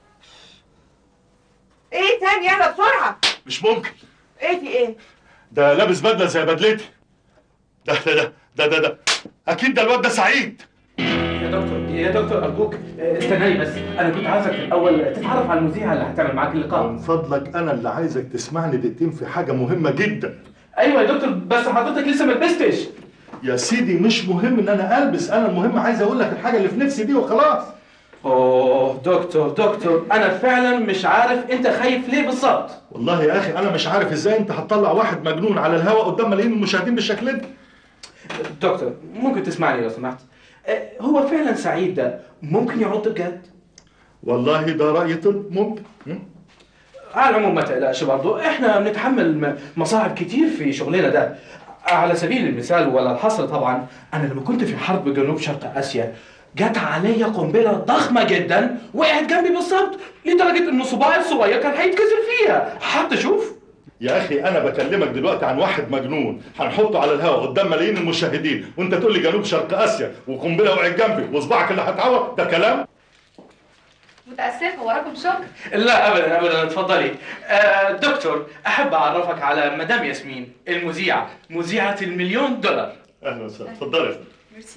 ايه تاني يلا بسرعه مش ممكن ايه في ايه ده لابس بدله زي بدلتي ده ده ده ده ده, ده. اكيد ده الواد ده سعيد يا دكتور يا دكتور ارجوك آه، استناني بس انا كنت عايزك في الاول تتعرف على المذيعه اللي هتعمل معاك اللقاء من فضلك انا اللي عايزك تسمعني دقيقتين في حاجه مهمه جدا ايوه يا دكتور بس حضرتك لسه ما لبستش يا سيدي مش مهم ان انا البس انا المهم عايز اقول لك الحاجه اللي في نفسي دي وخلاص اوه دكتور دكتور انا فعلا مش عارف انت خايف ليه بالظبط والله يا اخي انا مش عارف ازاي انت هتطلع واحد مجنون على الهواء قدام ملايين المشاهدين بالشكل ده دكتور ممكن تسمعني لو سمحت آه، هو فعلا سعيد ده ممكن يعض بجد والله ده راي طب ممكن م? على العموم ما تقلقش برضه احنا بنتحمل م- مصاعب كتير في شغلنا ده على سبيل المثال ولا الحصر طبعا انا لما كنت في حرب جنوب شرق اسيا جت عليا قنبله ضخمه جدا وقعت جنبي بالظبط لدرجه ان صباعي الصغير كان هيتكسر فيها حتى شوف يا اخي انا بكلمك دلوقتي عن واحد مجنون هنحطه على الهواء قدام ملايين المشاهدين وانت تقول لي جنوب شرق اسيا وقنبله وقعت جنبي وصباعك اللي هتعور ده كلام متأسفة وراكم شغل لا ابدا ابدا اتفضلي آه دكتور احب اعرفك على مدام ياسمين المذيعه مذيعه المليون دولار اهلا وسهلا اتفضلي يا فندم. ميرسي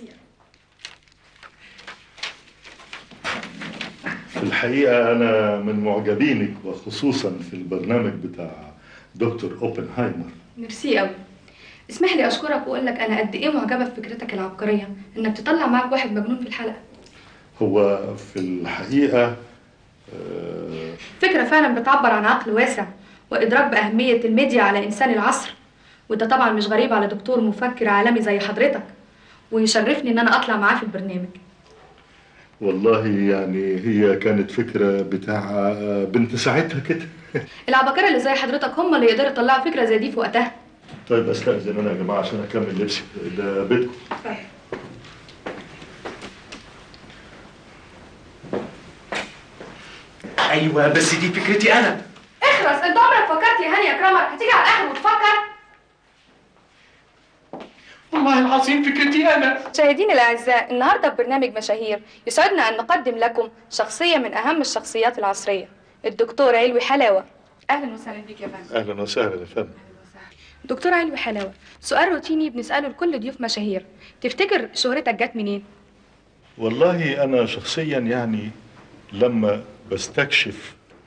في الحقيقه انا من معجبينك وخصوصا في البرنامج بتاع دكتور اوبنهايمر ميرسي قوي اسمح لي اشكرك واقول لك انا قد ايه معجبه بفكرتك العبقريه انك تطلع معاك واحد مجنون في الحلقه هو في الحقيقه آه، فكره فعلا بتعبر عن عقل واسع وادراك باهميه الميديا على انسان العصر وده طبعا مش غريب على دكتور مفكر عالمي زي حضرتك ويشرفني ان انا اطلع معاه في البرنامج والله يعني هي كانت فكره بتاع آه، بنت ساعتها كده العباقره اللي زي حضرتك هم اللي يقدروا يطلعوا فكره زي دي في وقتها طيب استاذن انا يا جماعه عشان اكمل لبسي ده بيتكم ايوه بس دي فكرتي انا اخرس انت عمرك فكرت يا هاني يا كرامر هتيجي على الاخر وتفكر والله العظيم فكرتي انا مشاهدينا الاعزاء النهارده في برنامج مشاهير يسعدنا ان نقدم لكم شخصيه من اهم الشخصيات العصريه الدكتور علوي حلاوه اهلا وسهلا بيك يا فندم اهلا وسهلا يا فندم دكتور علوي حلاوه سؤال روتيني بنساله لكل ضيوف مشاهير تفتكر شهرتك جت منين والله انا شخصيا يعني لما بستكشف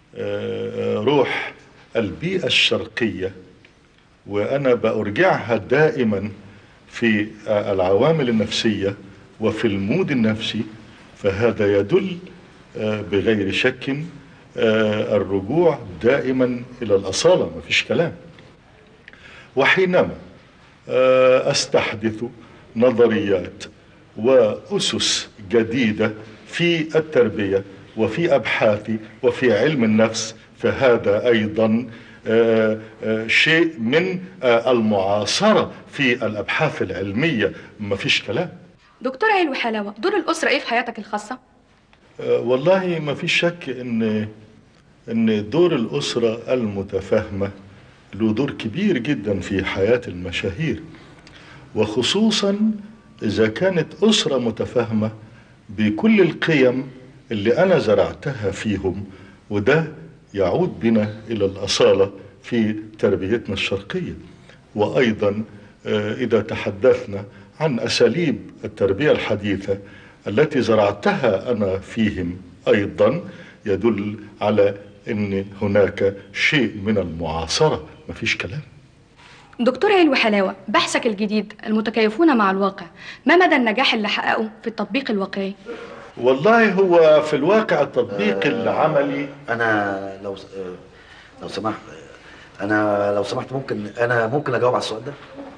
آه، آه، روح البيئة الشرقية وأنا بأرجعها دائما في آه، العوامل النفسية وفي المود النفسي فهذا يدل آه، بغير شك آه، الرجوع دائما إلى الأصالة مفيش كلام وحينما آه، أستحدث نظريات وأسس جديدة في التربية وفي أبحاثي وفي علم النفس فهذا أيضا آه، آه، شيء من آه، المعاصرة في الأبحاث العلمية مفيش كلام دكتور علوي حلاوة دور الأسرة إيه في حياتك الخاصة؟ آه، والله ما في شك ان ان دور الاسره المتفاهمه له دور كبير جدا في حياه المشاهير وخصوصا اذا كانت اسره متفاهمه بكل القيم اللي انا زرعتها فيهم وده يعود بنا الى الاصاله في تربيتنا الشرقيه وايضا آه، اذا تحدثنا عن اساليب التربيه الحديثه التي زرعتها انا فيهم ايضا يدل على ان هناك شيء من المعاصره مفيش كلام دكتور علوي حلاوة بحثك الجديد المتكيفون مع الواقع ما مدى النجاح اللي حققه في التطبيق الواقعي؟ والله هو في الواقع التطبيق العملي انا لو آه، لو سمحت انا لو سمحت ممكن انا ممكن اجاوب على السؤال ده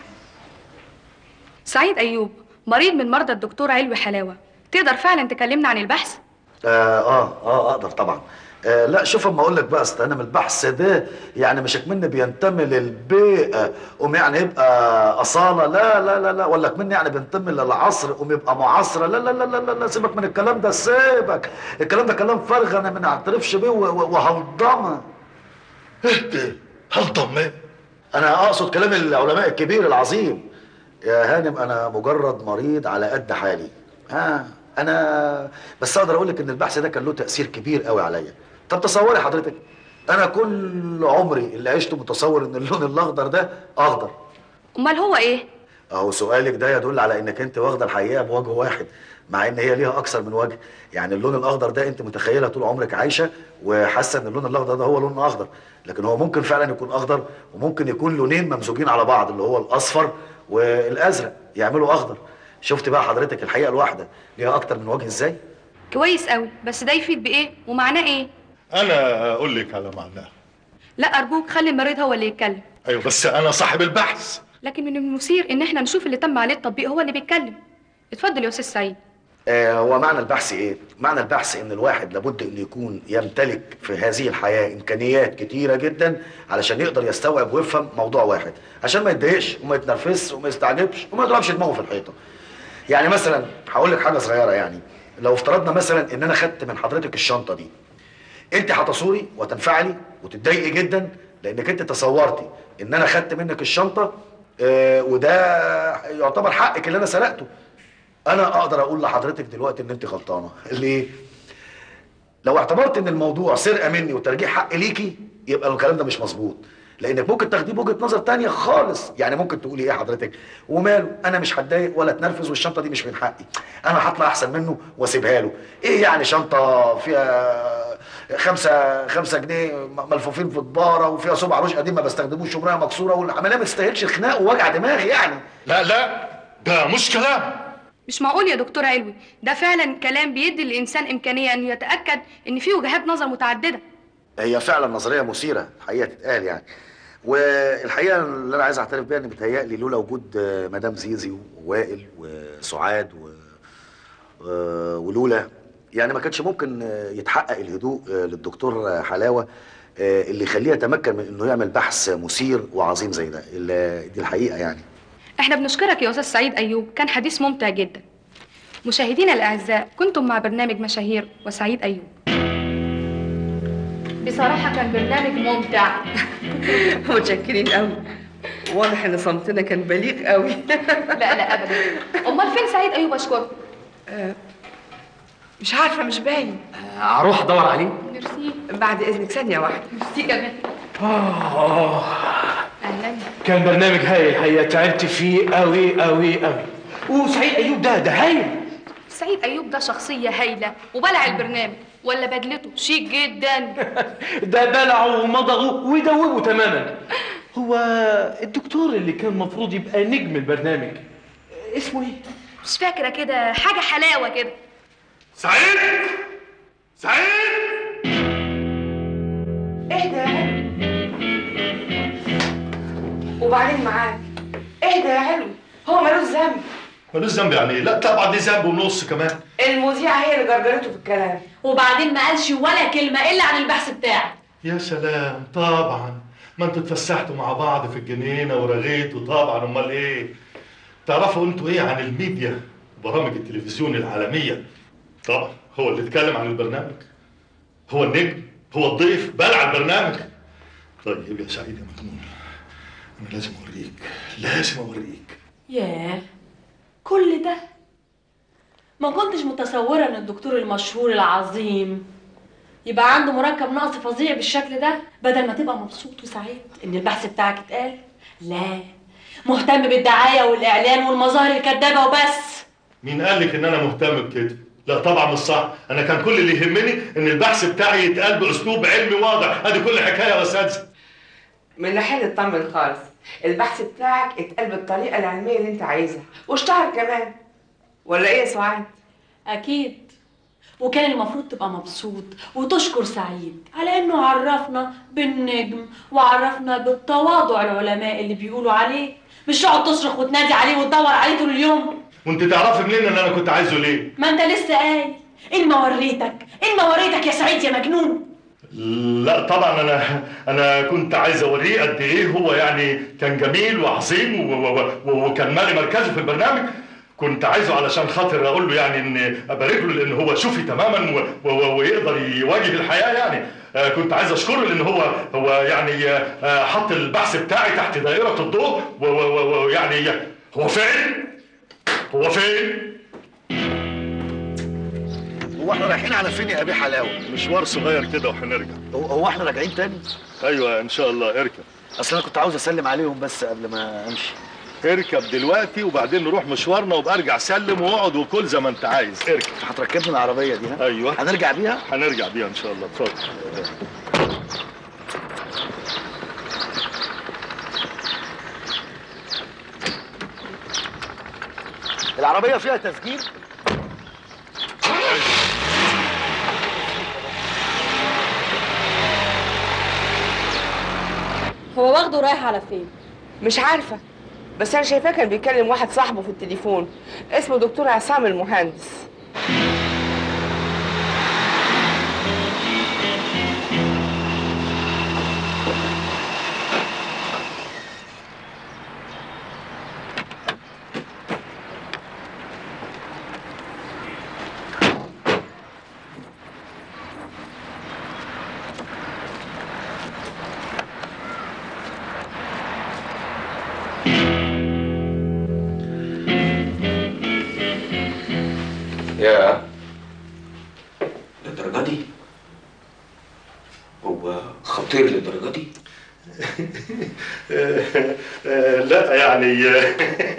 سعيد أيوب مريض من مرضى الدكتور علوي حلاوة تقدر فعلا تكلمنا عن البحث؟ آه, اه اه اقدر طبعا آه لا شوف اما اقول لك بقى اصل انا من البحث ده يعني مش اكمني بينتمي للبيئه قوم يعني يبقى اصاله لا لا لا لا ولا اكمني يعني بينتمي للعصر قوم يبقى معاصره لا لا لا لا لا, لا سيبك من الكلام ده سيبك الكلام ده كلام فارغ انا ما نعترفش بيه و- و- وهلضمه اهدى هلضمه انا اقصد كلام العلماء الكبير العظيم يا هانم انا مجرد مريض على قد حالي ها انا بس اقدر اقول لك ان البحث ده كان له تاثير كبير قوي عليا طب تصوري حضرتك انا كل عمري اللي عشته متصور ان اللون الاخضر ده اخضر أمال هو إيه؟ اهو سؤالك ده يدل على انك انت واخده الحقيقه بوجه واحد مع ان هي ليها اكثر من وجه يعني اللون الاخضر ده انت متخيله طول عمرك عايشه وحاسه ان اللون الاخضر ده هو لون اخضر لكن هو ممكن فعلا يكون اخضر وممكن يكون لونين ممزوجين على بعض اللي هو الاصفر والازرق يعملوا اخضر شفت بقى حضرتك الحقيقه الواحده ليها اكتر من وجه ازاي كويس قوي بس ده يفيد بإيه؟ ومعناه إيه؟ انا اقول لك على معناه لا أرجوك خلي المريض هو اللي يتكلم ايوه بس انا صاحب البحث لكن من المثير إن إحنا نشوف اللي تم عليه التطبيق هو اللي بيتكلم اتفضل يا أستاذ سعيد آه هو معنى البحث ايه؟ معنى البحث ان الواحد لابد انه يكون يمتلك في هذه الحياه امكانيات كتيره جدا علشان يقدر يستوعب ويفهم موضوع واحد عشان ما يتضايقش وما يتنرفزش وما يستعجبش وما يضربش دماغه في الحيطه. يعني مثلا هقول لك حاجه صغيره يعني لو افترضنا مثلا ان انا خدت من حضرتك الشنطه دي انت هتصوري وتنفعلي وتتضايقي جدا لانك انت تصورتي ان انا خدت منك الشنطه آه وده يعتبر حقك اللي انا سرقته انا اقدر اقول لحضرتك دلوقتي ان انت غلطانه ليه لو اعتبرت ان الموضوع سرقه مني وترجيع حق ليكي يبقى الكلام ده مش مظبوط لانك ممكن تاخديه بوجهه نظر تانية خالص يعني ممكن تقولي ايه حضرتك وماله انا مش هتضايق ولا اتنرفز والشنطه دي مش من حقي انا هطلع احسن منه واسيبها له ايه يعني شنطه فيها خمسة خمسة جنيه ملفوفين في دبارة وفيها صبع عروش قديم ما بستخدموش شمرها مكسورة والعملية ما تستاهلش خناق ووجع دماغ يعني لا لا ده مش كلام مش معقول يا دكتور علوي ده فعلا كلام بيدي للإنسان إمكانية إنه يتأكد إن في وجهات نظر متعددة هي فعلا نظريه مثيره الحقيقه تتقال يعني والحقيقه اللي انا عايز اعترف بيها ان بيتهيألي لولا وجود آه، مدام زيزي ووائل وسعاد و... آه، ولولا يعني ما كانش ممكن آه، يتحقق الهدوء آه، للدكتور آه، حلاوه آه، اللي يخليه يتمكن من انه يعمل بحث مثير وعظيم زي ده ال- دي الحقيقه يعني احنا بنشكرك يا أستاذ سعيد أيوب كان حديث ممتع جدا مشاهدينا الأعزاء كنتم مع برنامج مشاهير وسعيد أيوب بصراحة كان برنامج ممتع متشكرين قوي واضح ان صمتنا كان بليغ قوي لا لا أبدا أمال فين سعيد أيوب أشكره مش عارفه مش باين اروح ادور عليه ميرسي بعد اذنك ثانيه واحده ميرسي كمان آه أهلا كان برنامج هايل الحقيقة تعبت فيه قوي قوي قوي وسعيد أيوب ده ده هايل سعيد أيوب ده شخصية هايلة وبلع البرنامج ولا بدلته شيك جدا ده بلعوا ومضغوا ويدوبوا تماما هو الدكتور اللي كان المفروض يبقى نجم البرنامج اسمه ايه؟ مش فاكره كده حاجه حلاوه كده سعيد سعيد اهدى يا علوي وبعدين معاك اهدى يا علوي هو ملوش ذنب ملوش ذنب يعني إيه؟ لا طبعا دي ذنب ونص كمان المذيعة هي اللي جرجرته في الكلام وبعدين ما قالش ولا كلمة إلا عن البحث بتاعك يا سلام طبعا ما انتوا اتفسحتوا مع بعض في الجنينه ورغيتوا طبعا امال ايه تعرفوا انتوا ايه عن الميديا برامج التلفزيون العالميه طبعا هو اللي اتكلم عن البرنامج هو النجم هو الضيف بلع البرنامج طيب يا سعيد يا مجنون انا لازم اوريك لازم اوريك ياه كل ده ما كنتش متصورة ان الدكتور المشهور العظيم يبقى عنده مركب نقص فظيع بالشكل ده بدل ما تبقى مبسوط وسعيد ان البحث بتاعك اتقال لا مهتم بالدعاية والإعلان والمظاهر الكدابة وبس مين قال لك ان انا مهتم بكده لا طبعا مش صح انا كان كل اللي يهمني ان البحث بتاعي يتقال باسلوب علمي واضح ادي كل حكايه يا استاذ من ناحية اطمن خالص البحث بتاعك اتقال بالطريقة العلمية اللي انت عايزها واشتهر كمان ولا ايه يا سعاد؟ أكيد وكان المفروض تبقى مبسوط وتشكر سعيد على إنه عرفنا بالنجم وعرفنا بالتواضع العلماء اللي بيقولوا عليه مش تقعد تصرخ وتنادي عليه وتدور عليه طول اليوم وانت تعرفي منين ان انا كنت عايزه ليه ما أنت لسه قايل إن ما وريتك إن ما وريتك يا سعيد يا مجنون لا طبعا انا انا كنت عايز اوريه قد ايه هو يعني كان جميل وعظيم و- و- و- وكان مالي مركزه في البرنامج كنت عايزه علشان خاطر اقول له يعني ان ابارك له لان هو شوفي تماما و- و- ويقدر يواجه الحياه يعني آه، كنت عايز اشكره لان هو هو يعني آه، حط البحث بتاعي تحت دائره الضوء و- و- و- ويعني هو فين؟ هو فين؟ هو احنا رايحين على فين يا ابي حلاوه؟ مشوار صغير كده وهنرجع هو, هو احنا راجعين تاني؟ ايوه ان شاء الله اركب اصل انا كنت عاوز اسلم عليهم بس قبل ما امشي اركب دلوقتي وبعدين نروح مشوارنا وابقى ارجع سلم واقعد وكل زي ما انت عايز اركب هتركبني العربيه دي ها؟ ايوه هنرجع بيها؟ هنرجع بيها ان شاء الله اتفضل العربيه فيها تسجيل؟ هو واخده رايح على فين؟ مش عارفة بس أنا شايفاه كان بيكلم واحد صاحبه في التليفون اسمه دكتور عصام المهندس يا للدرجة دي؟ هو خطير للدرجة دي؟ آه، آه، لا يعني آه،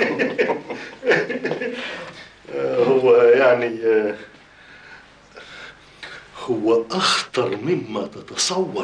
آه، هو يعني آه، هو أخطر مما تتصور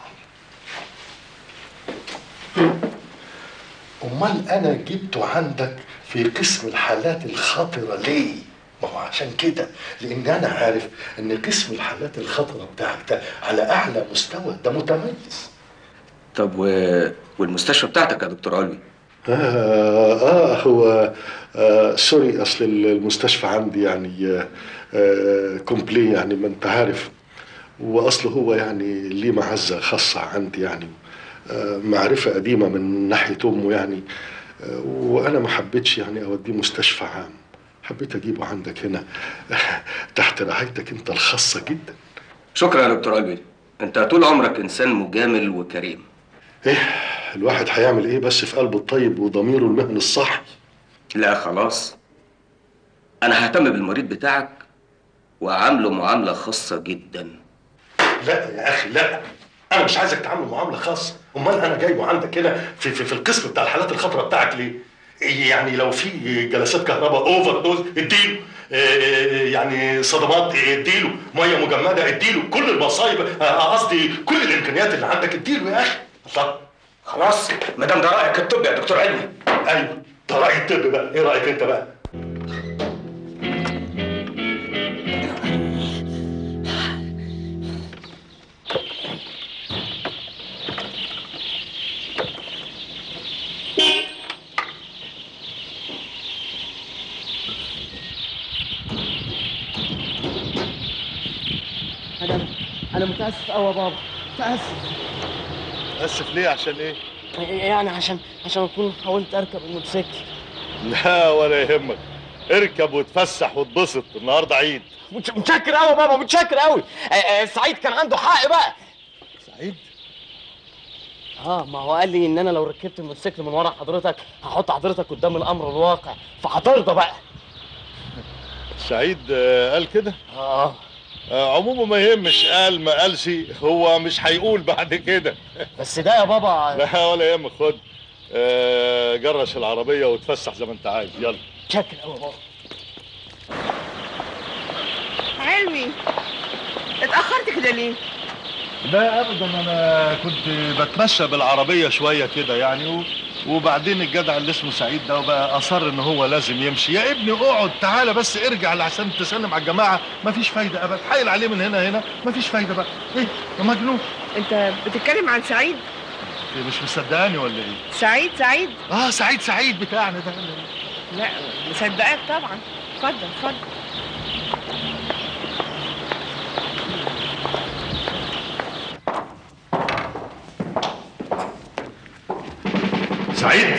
أمال أنا جبته عندك في قسم الحالات الخطرة ليه؟ ما هو عشان كده لأن أنا عارف إن قسم الحالات الخطرة بتاعك ده على أعلى مستوى ده متميز طب و... والمستشفى بتاعتك يا دكتور علوي؟ آه, آه هو آه سوري أصل المستشفى عندي يعني آه آه كومبلي يعني ما أنت عارف وأصله هو يعني ليه معزة خاصة عندي يعني آه معرفة قديمة من ناحية أمه يعني آه وأنا ما حبيتش يعني أوديه مستشفى عام حبيت أجيبه عندك هنا تحت رعايتك أنت الخاصة جدا شكرا يا دكتور علوي انت طول عمرك انسان مجامل وكريم إيه الواحد هيعمل إيه بس في قلبه الطيب وضميره المهني الصح لا خلاص انا ههتم بالمريض بتاعك واعامله معامله خاصه جدا لا يا اخي لا انا مش عايزك تعامله معامله خاصه امال انا جايبه عندك هنا في, في, في القسم بتاع الحالات الخطره بتاعك ليه يعني لو في جلسات كهرباء اوفر دوز اديله إيه يعني صدمات اديله ميه مجمده اديله كل المصايب آه، قصدي كل الامكانيات اللي عندك اديله يا اخي الله خلاص ما دام ده رايك الطبي يا دكتور علمي ايوه ده راي الطب بقى ايه رايك انت بقى انا انا متاسف قوي يا بابا متاسف اسف ليه عشان ايه يعني عشان عشان اكون حاولت اركب الموتوسيكل لا ولا يهمك اركب وتفسح وتبسط النهارده عيد متش- متشكر قوي يا بابا متشكر قوي سعيد كان عنده حق بقى سعيد اه ما هو قال لي ان انا لو ركبت الموتوسيكل من ورا حضرتك هحط حضرتك قدام الامر الواقع فهترضى بقى سعيد آه، قال كده اه آه، عموما ما يهمش قال ما قالش هو مش هيقول بعد كده بس ده يا بابا لا ولا يهمك خد آه، جرش العربيه وتفسح زي ما انت عايز يلا متشكر قوي يا بابا علمي اتأخرت كده ليه؟ لا ابدا انا كنت بتمشى بالعربيه شويه كده يعني و... وبعدين الجدع اللي اسمه سعيد ده بقى اصر ان هو لازم يمشي يا ابني اقعد تعالى بس ارجع لحسن تسلم على الجماعه مفيش فايده ابدا حايل عليه من هنا هنا مفيش فايده بقى ايه يا مجنون انت بتتكلم عن سعيد؟ إيه مش مصدقاني ولا ايه سعيد سعيد؟ اه سعيد سعيد بتاعنا ده لا مصدقاك طبعا اتفضل اتفضل سعيد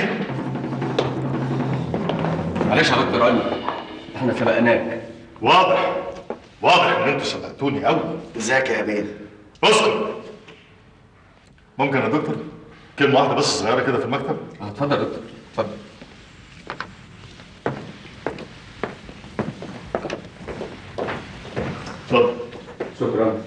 معلش يا دكتور علمي احنا سبقناك واضح واضح ان انتوا سبقتوني قوي ازيك يا امين اسكت ممكن يا دكتور كلمه واحده بس صغيره كده في المكتب اتفضل يا دكتور اتفضل اتفضل شكرا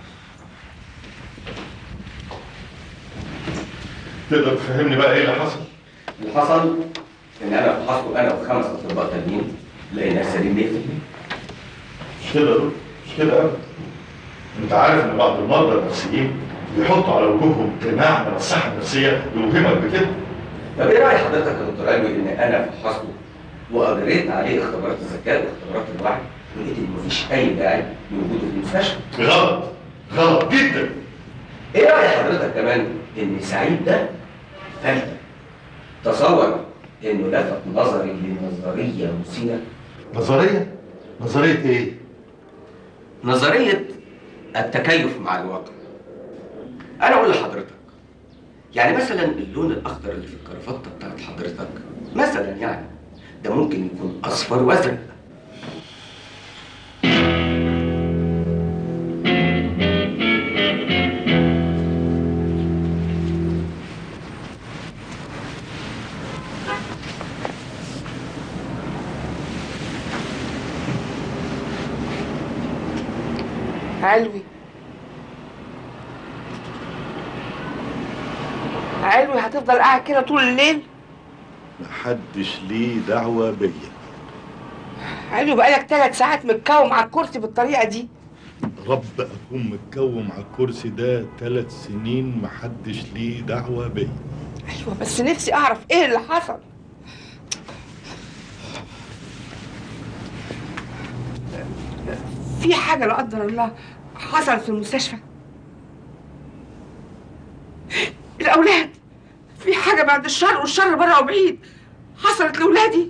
تقدر تفهمني بقى ايه اللي حصل اللي حصل ان انا فحصته انا وخمس اطباء تانيين لقيناه سليم 100% مش كده يا دكتور مش كده ابدا انت عارف ان بعض المرضى النفسيين بيحطوا على وجوههم قناع من الصحه النفسيه يوهمك بكده طب ايه راي حضرتك يا دكتور علمي ان انا فحصته واجريت عليه اختبارات الذكاء واختبارات الوعي ولقيت ان مفيش اي داعي لوجوده في المستشفى غلط غلط جدا ايه راي حضرتك كمان ان سعيد ده فلتة تصور انه لفت نظري لنظريه مثيره نظريه نظريه ايه نظريه التكيف مع الواقع انا اقول لحضرتك يعني مثلا اللون الاخضر اللي في الكرافته بتاعت حضرتك مثلا يعني ده ممكن يكون اصفر وازرق علوي علوي هتفضل قاعد كده طول الليل محدش ليه دعوه بيا علوي بقالك ثلاث ساعات متكوم على الكرسي بالطريقه دي رب اكون متكوم على الكرسي ده ثلاث سنين محدش ليه دعوه بيا ايوه بس نفسي اعرف ايه اللي حصل في حاجه لا قدر الله حصلت في المستشفى الاولاد في حاجه بعد الشر والشر بره وبعيد حصلت لاولادي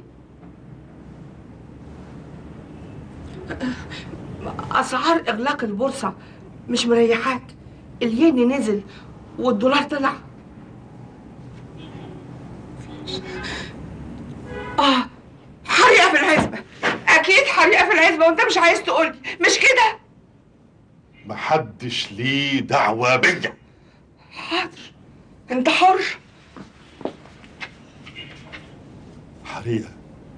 اسعار اغلاق البورصه مش مريحاك الين نزل والدولار طلع اه حريقه في العزبه اكيد حريقه في العزبه وانت مش عايز تقولي مش كده محدش ليه دعوه بيا حاضر انت حر حريقه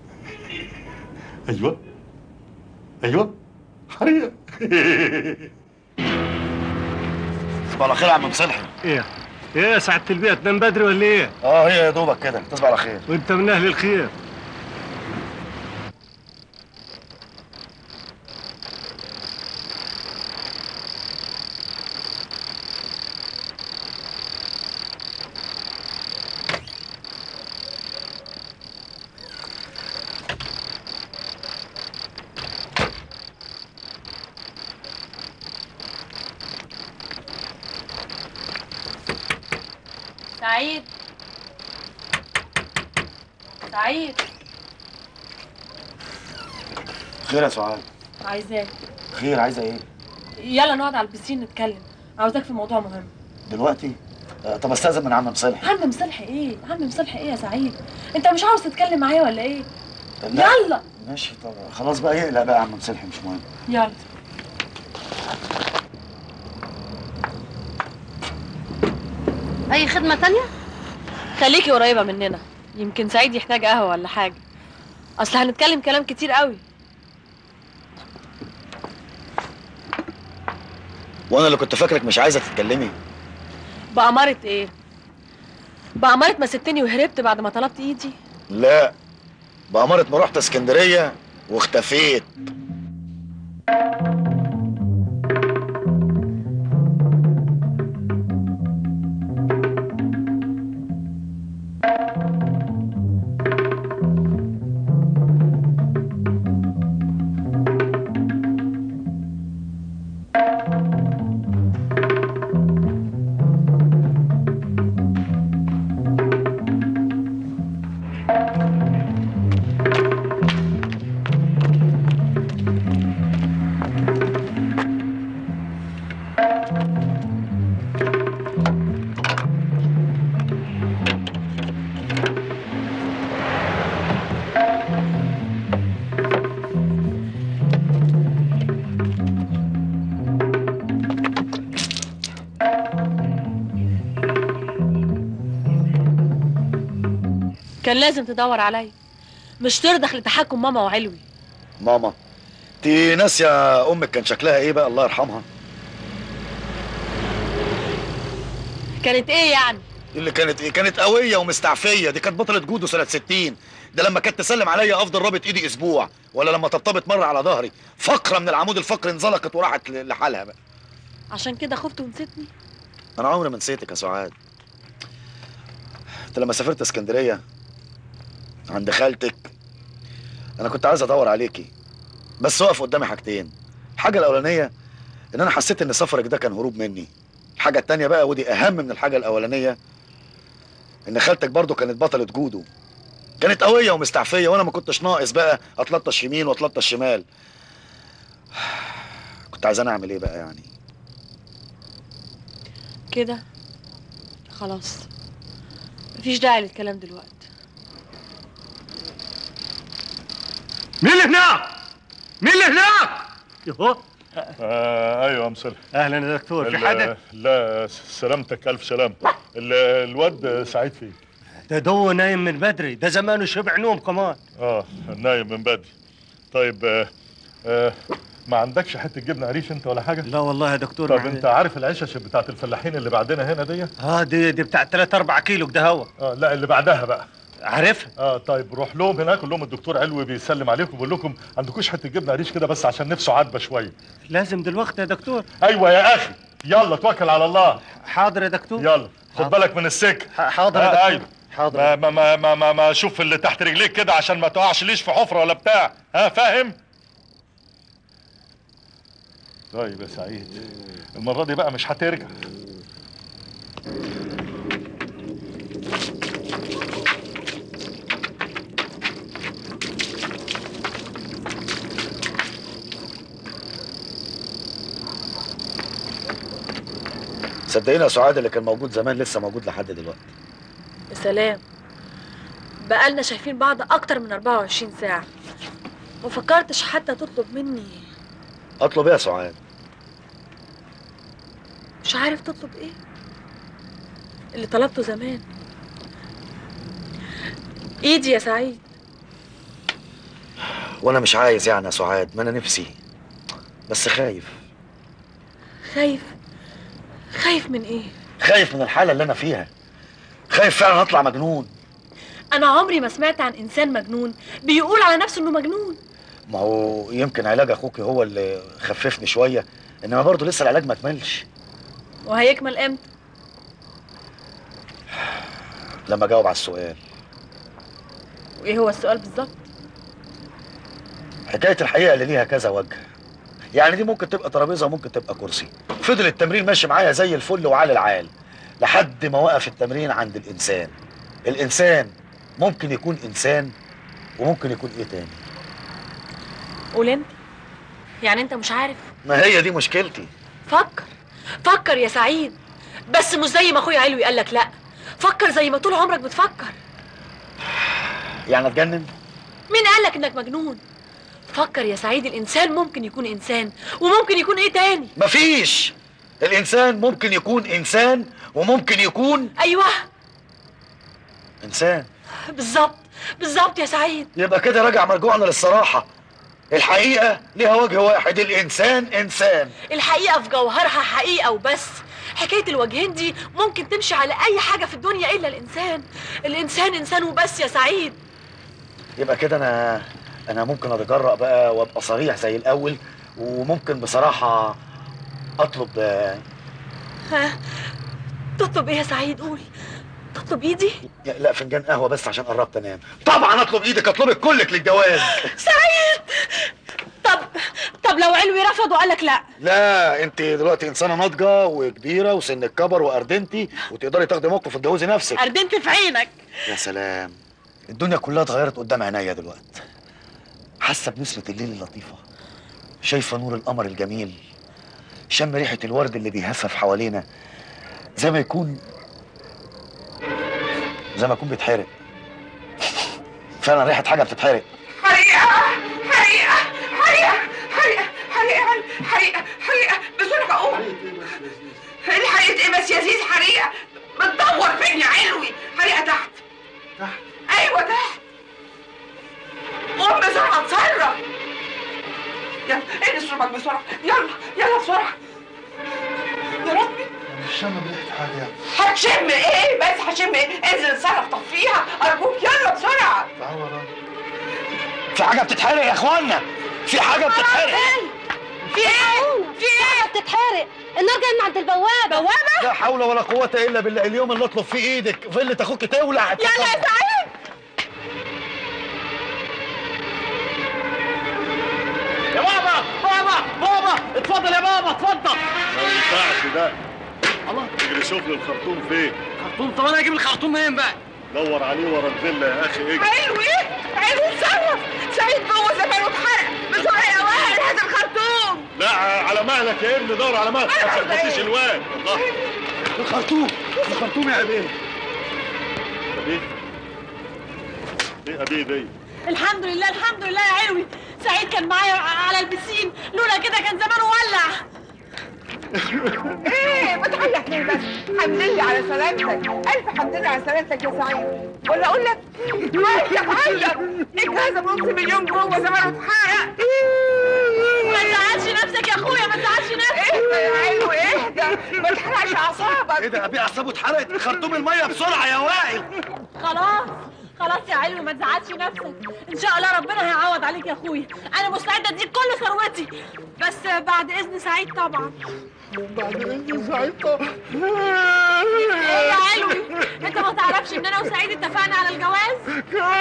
ايوه ايوه حريقه تصبح على خير يا عم مصلحي ايه ايه يا سعادة البيئة تنام بدري ولا ايه؟ اه هي يا دوبك كده تصبح على خير وانت من اهل الخير سعيد سعيد خير يا سعاد عايزاك خير عايزه ايه يلا نقعد على البسين نتكلم عاوزاك في موضوع مهم دلوقتي آه، طب استاذن من عم مصلحي عم مصلح ايه عم مصلح ايه يا سعيد انت مش عاوز تتكلم معايا ولا ايه لا. يلا ماشي طب خلاص بقى يقلق بقى يا عم مصلحي مش مهم يلا اي خدمه تانية خليكي قريبه مننا يمكن سعيد يحتاج قهوه ولا حاجه اصل هنتكلم كلام كتير قوي وانا اللي كنت فاكرك مش عايزه تتكلمي بأمارة ايه بأمارة ما سبتني وهربت بعد ما طلبت ايدي لا بأمارة ما رحت اسكندريه واختفيت كان لازم تدور عليا مش ترضخ لتحكم ماما وعلوي ماما دي ناسيه امك كان شكلها ايه بقى الله يرحمها كانت ايه يعني دي اللي كانت ايه كانت قويه ومستعفيه دي كانت بطله جودو سنه 60 ده لما كانت تسلم عليا افضل رابط ايدي اسبوع ولا لما طبطبت مره على ظهري فقره من العمود الفقري انزلقت وراحت ل- لحالها بقى عشان كده خفت ونسيتني انا عمري ما نسيتك يا سعاد انت لما سافرت اسكندريه عند خالتك انا كنت عايز ادور عليكي بس وقف قدامي حاجتين الحاجه الاولانيه ان انا حسيت ان سفرك ده كان هروب مني الحاجه التانيه بقى ودي اهم من الحاجه الاولانيه ان خالتك برضو كانت بطله جودو كانت قويه ومستعفيه وانا ما كنتش ناقص بقى اتلطش يمين واتلطش شمال كنت عايز انا اعمل ايه بقى يعني كده خلاص مفيش داعي للكلام دلوقتي مين اللي هناك؟ مين اللي هناك؟ يهو آه ايوه يا مصلح اهلا يا دكتور في ال- حدا؟ لا سلامتك الف سلام ال- الواد سعيد فين ده دو نايم من بدري ده زمانه شبع نوم كمان اه نايم من بدري طيب آه آه ما عندكش حته جبنه قريش انت ولا حاجه لا والله يا دكتور طب ما انت عارف العشش بتاعت الفلاحين اللي بعدنا هنا دي اه دي دي بتاع 3 4 كيلو كده هوا اه لا اللي بعدها بقى عارفها اه طيب روح لهم هناك قول لهم الدكتور علوي بيسلم عليكم بيقول لكم عندكوش حته جبنه قريش كده بس عشان نفسه عاتبه شويه لازم دلوقتي يا دكتور ايوه يا اخي يلا توكل على الله حاضر يا دكتور يلا خد بالك من السكه حاضر يا آه، دكتور. ايوه حاضر ما ما ما ما, ما, ما شوف اللي تحت رجليك كده عشان ما تقعش ليش في حفره ولا بتاع ها فاهم طيب يا سعيد المره دي بقى مش هترجع صدقيني يا سعاد اللي كان موجود زمان لسه موجود لحد دلوقتي يا سلام بقالنا شايفين بعض اكتر من 24 ساعة ما فكرتش حتى تطلب مني اطلب ايه يا سعاد مش عارف تطلب ايه اللي طلبته زمان ايدي يا سعيد وانا مش عايز يعني يا سعاد ما انا نفسي بس خايف خايف خايف من ايه خايف من الحاله اللي انا فيها خايف فعلا اطلع مجنون انا عمري ما سمعت عن انسان مجنون بيقول على نفسه انه مجنون ما هو يمكن علاج اخوك هو اللي خففني شويه انما برضه لسه العلاج ما كملش وهيكمل امتى لما اجاوب على السؤال وايه هو السؤال بالظبط حكايه الحقيقه اللي ليها كذا وجه يعني دي ممكن تبقى ترابيزه وممكن تبقى كرسي فضل التمرين ماشي معايا زي الفل وعلى العال لحد ما وقف التمرين عند الانسان الانسان ممكن يكون انسان وممكن يكون ايه تاني قول انت يعني انت مش عارف ما هي دي مشكلتي فكر فكر يا سعيد بس مش زي ما اخويا علوي قال لك لا فكر زي ما طول عمرك بتفكر يعني اتجنن مين قال لك انك مجنون فكر يا سعيد الانسان ممكن يكون انسان وممكن يكون ايه تاني مفيش الانسان ممكن يكون انسان وممكن يكون ايوه انسان بالظبط بالظبط يا سعيد يبقى كده راجع مرجوعنا للصراحه الحقيقه ليها وجه واحد الانسان انسان الحقيقه في جوهرها حقيقه وبس حكايه الوجهين دي ممكن تمشي على اي حاجه في الدنيا الا الانسان الانسان انسان وبس يا سعيد يبقى كده انا انا ممكن اتجرأ بقى وابقى صريح زي الاول وممكن بصراحه اطلب آه، ها تطلب ايه يا سعيد قول تطلب ايدي لا فنجان قهوه بس عشان قربت انام طبعا اطلب ايدك اطلبك كلك للجواز سعيد طب طب لو علوي رفض وقال لك لا لا انت دلوقتي انسانه ناضجه وكبيره وسنك كبر واردنتي وتقدري تاخدي موقف وتجوزي نفسك اردنت في عينك يا سلام الدنيا كلها اتغيرت قدام عينيا دلوقتي حاسه بنسمه الليل اللطيفه شايفه نور القمر الجميل شم ريحه الورد اللي بيهفف حوالينا زي ما يكون زي ما يكون بيتحرق فعلا ريحه حاجه بتتحرق حريقة حريقة حريقة حريقة حريقة حريقة حريقة بسرعة قوم الحريقة ايه بس يا زيز حريقة بتدور فين يا علوي حريقة تحت تحت ايوه تحت قوم بسرعة اتصرف يلا ايه اشربك بسرعة يلا يلا بسرعة يا ربي شم ريحه حاجه هتشم ايه بس هشم ايه انزل اتصرف طفيها ارجوك يلا بسرعة في حاجه بتتحرق يا اخوانا في حاجه بتتحرق في ايه؟ في ايه؟ بتتحرق النار جايه من عند البوابه بوابه؟ لا حول ولا قوه الا بالله اليوم اللي اطلب فيه ايدك فيلة اخوك تولع يلا يا سعيد يا بابا بابا بابا اتفضل يا بابا اتفضل ما ينفعش ده الله اجري شوف لي الخرطوم فين خرطوم طب انا اجيب الخرطوم منين بقى دور عليه ورا الفيلا يا اخي اجري علوي علوي اتصرف سعيد جوه زمانه اتحرق بسرعة يا وائل هات الخرطوم لا على مهلك يا ابني دور على مهلك ما تخبطيش الواد الله الخرطوم الخرطوم يا ابيه ابيه ايه ابيه دي الحمد لله الحمد لله يا علوي سعيد كان معايا على البسين لولا كده كان زمانه ولع ايه بتعيط ليه بس الحمد لله على سلامتك الف حمد لله على سلامتك يا سعيد ولا اقول لك عيط عيط الجهاز بنص مليون جوه زمانه اتحرق ما تزعلش نفسك يا اخويا ما تزعلش نفسك اهدى يا علو اهدى ما تحرقش اعصابك ايه ده ابي اعصابه اتحرقت خرطوم الميه بسرعه يا وائل خلاص خلاص يا علوي ما تزعلش نفسك ان شاء الله ربنا هيعوض عليك يا اخويا انا مستعده اديك كل ثروتي بس بعد اذن سعيد طبعا بعد اذن سعيد طبعا ايه يا علوي انت ما تعرفش ان انا وسعيد اتفقنا على الجواز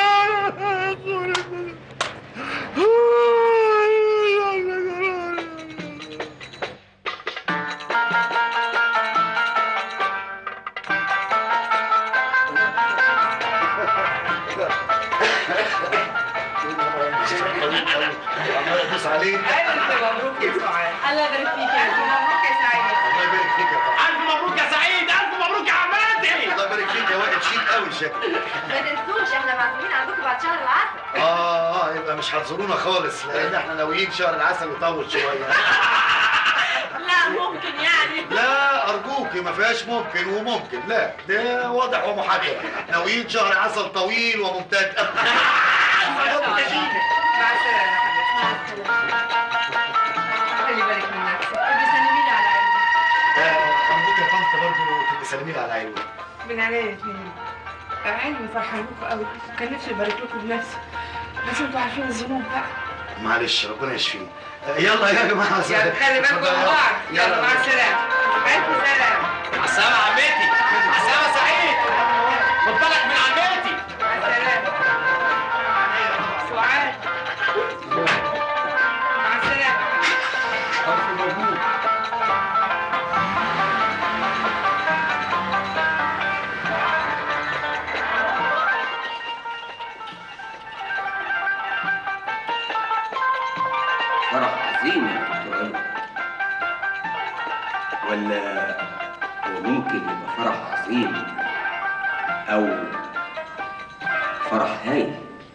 عمال ادوس عليه الف مبروك يا سعيد الله يبارك فيك يا الف مبروك يا سعيد الله يبارك فيك يا طبعا الف مبروك يا سعيد الف مبروك يا عماتي الله يبارك فيك يا وائل شيك قوي شكلك ما تنسوش احنا معزومين عندكم بعد شهر العسل اه اه يبقى مش هتزورونا خالص لان احنا ناويين شهر العسل يطول شويه لا ممكن يعني لا ارجوكي ما فيهاش ممكن وممكن لا ده واضح ومحدد ناويين شهر عسل طويل وممتد مع السلامة يا حبيبتي مع السلامة خلي بالك من نفسك ابقي سلمي لي على عيني ارجوك يا طنط برضه تبقي سلمي لي على عيني من عينيا الاثنين علمي فرحان لكم قوي كان نفسي ابارك لكم بنفسي بس انتوا عارفين الذنوب بقى معلش ربنا يشفيه يلا يا جماعه يلا خلي بالكم من بعض يلا مع السلامة ألف سلامة مع السلامه يا عمتي مع السلامه يا سعيد خد بالك من عمتي مع السلامة سعاد مع السلامة الف مبروك فرح عظيم يا دكتور علوي ولا هو ممكن يبقى فرح عظيم او فرح هايل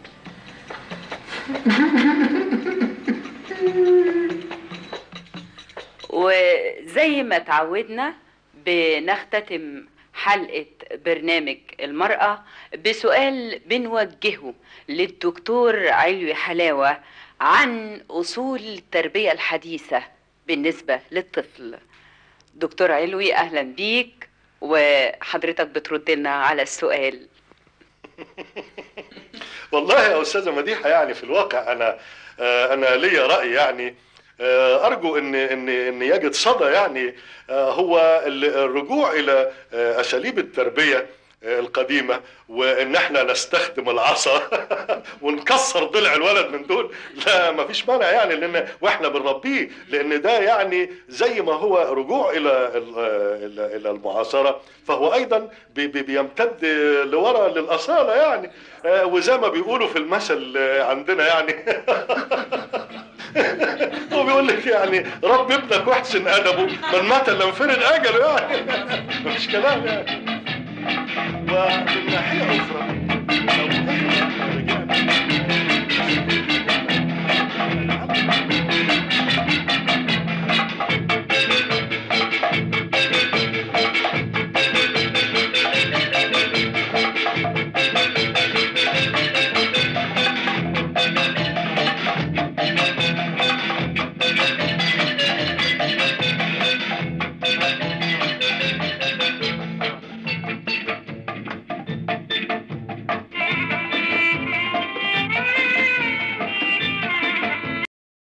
وزي ما تعودنا بنختتم حلقة برنامج المرأة بسؤال بنوجهه للدكتور علوي حلاوة عن أصول التربية الحديثة بالنسبة للطفل دكتور علوي أهلا بيك وحضرتك بترد لنا على السؤال والله يا استاذه مديحه يعني في الواقع انا آه، انا ليا راي يعني آه، ارجو ان ان ان يجد صدى يعني آه، هو ال- الرجوع الى آه، اساليب التربيه آه، القديمه وان احنا نستخدم العصا ونكسر ضلع الولد من دول لا ما فيش مانع يعني لان واحنا بنربيه لان ده يعني زي ما هو رجوع الى ال- الى الى المعاصره فهو ايضا بي- بي- بيمتد لورا للاصاله يعني آه، وزي ما بيقولوا في المثل آه، عندنا يعني هو بيقول لك يعني رب ابنك واحسن ادبه من مات لم فرد اجله يعني مفيش كلام يعني ومن ناحيه اخرى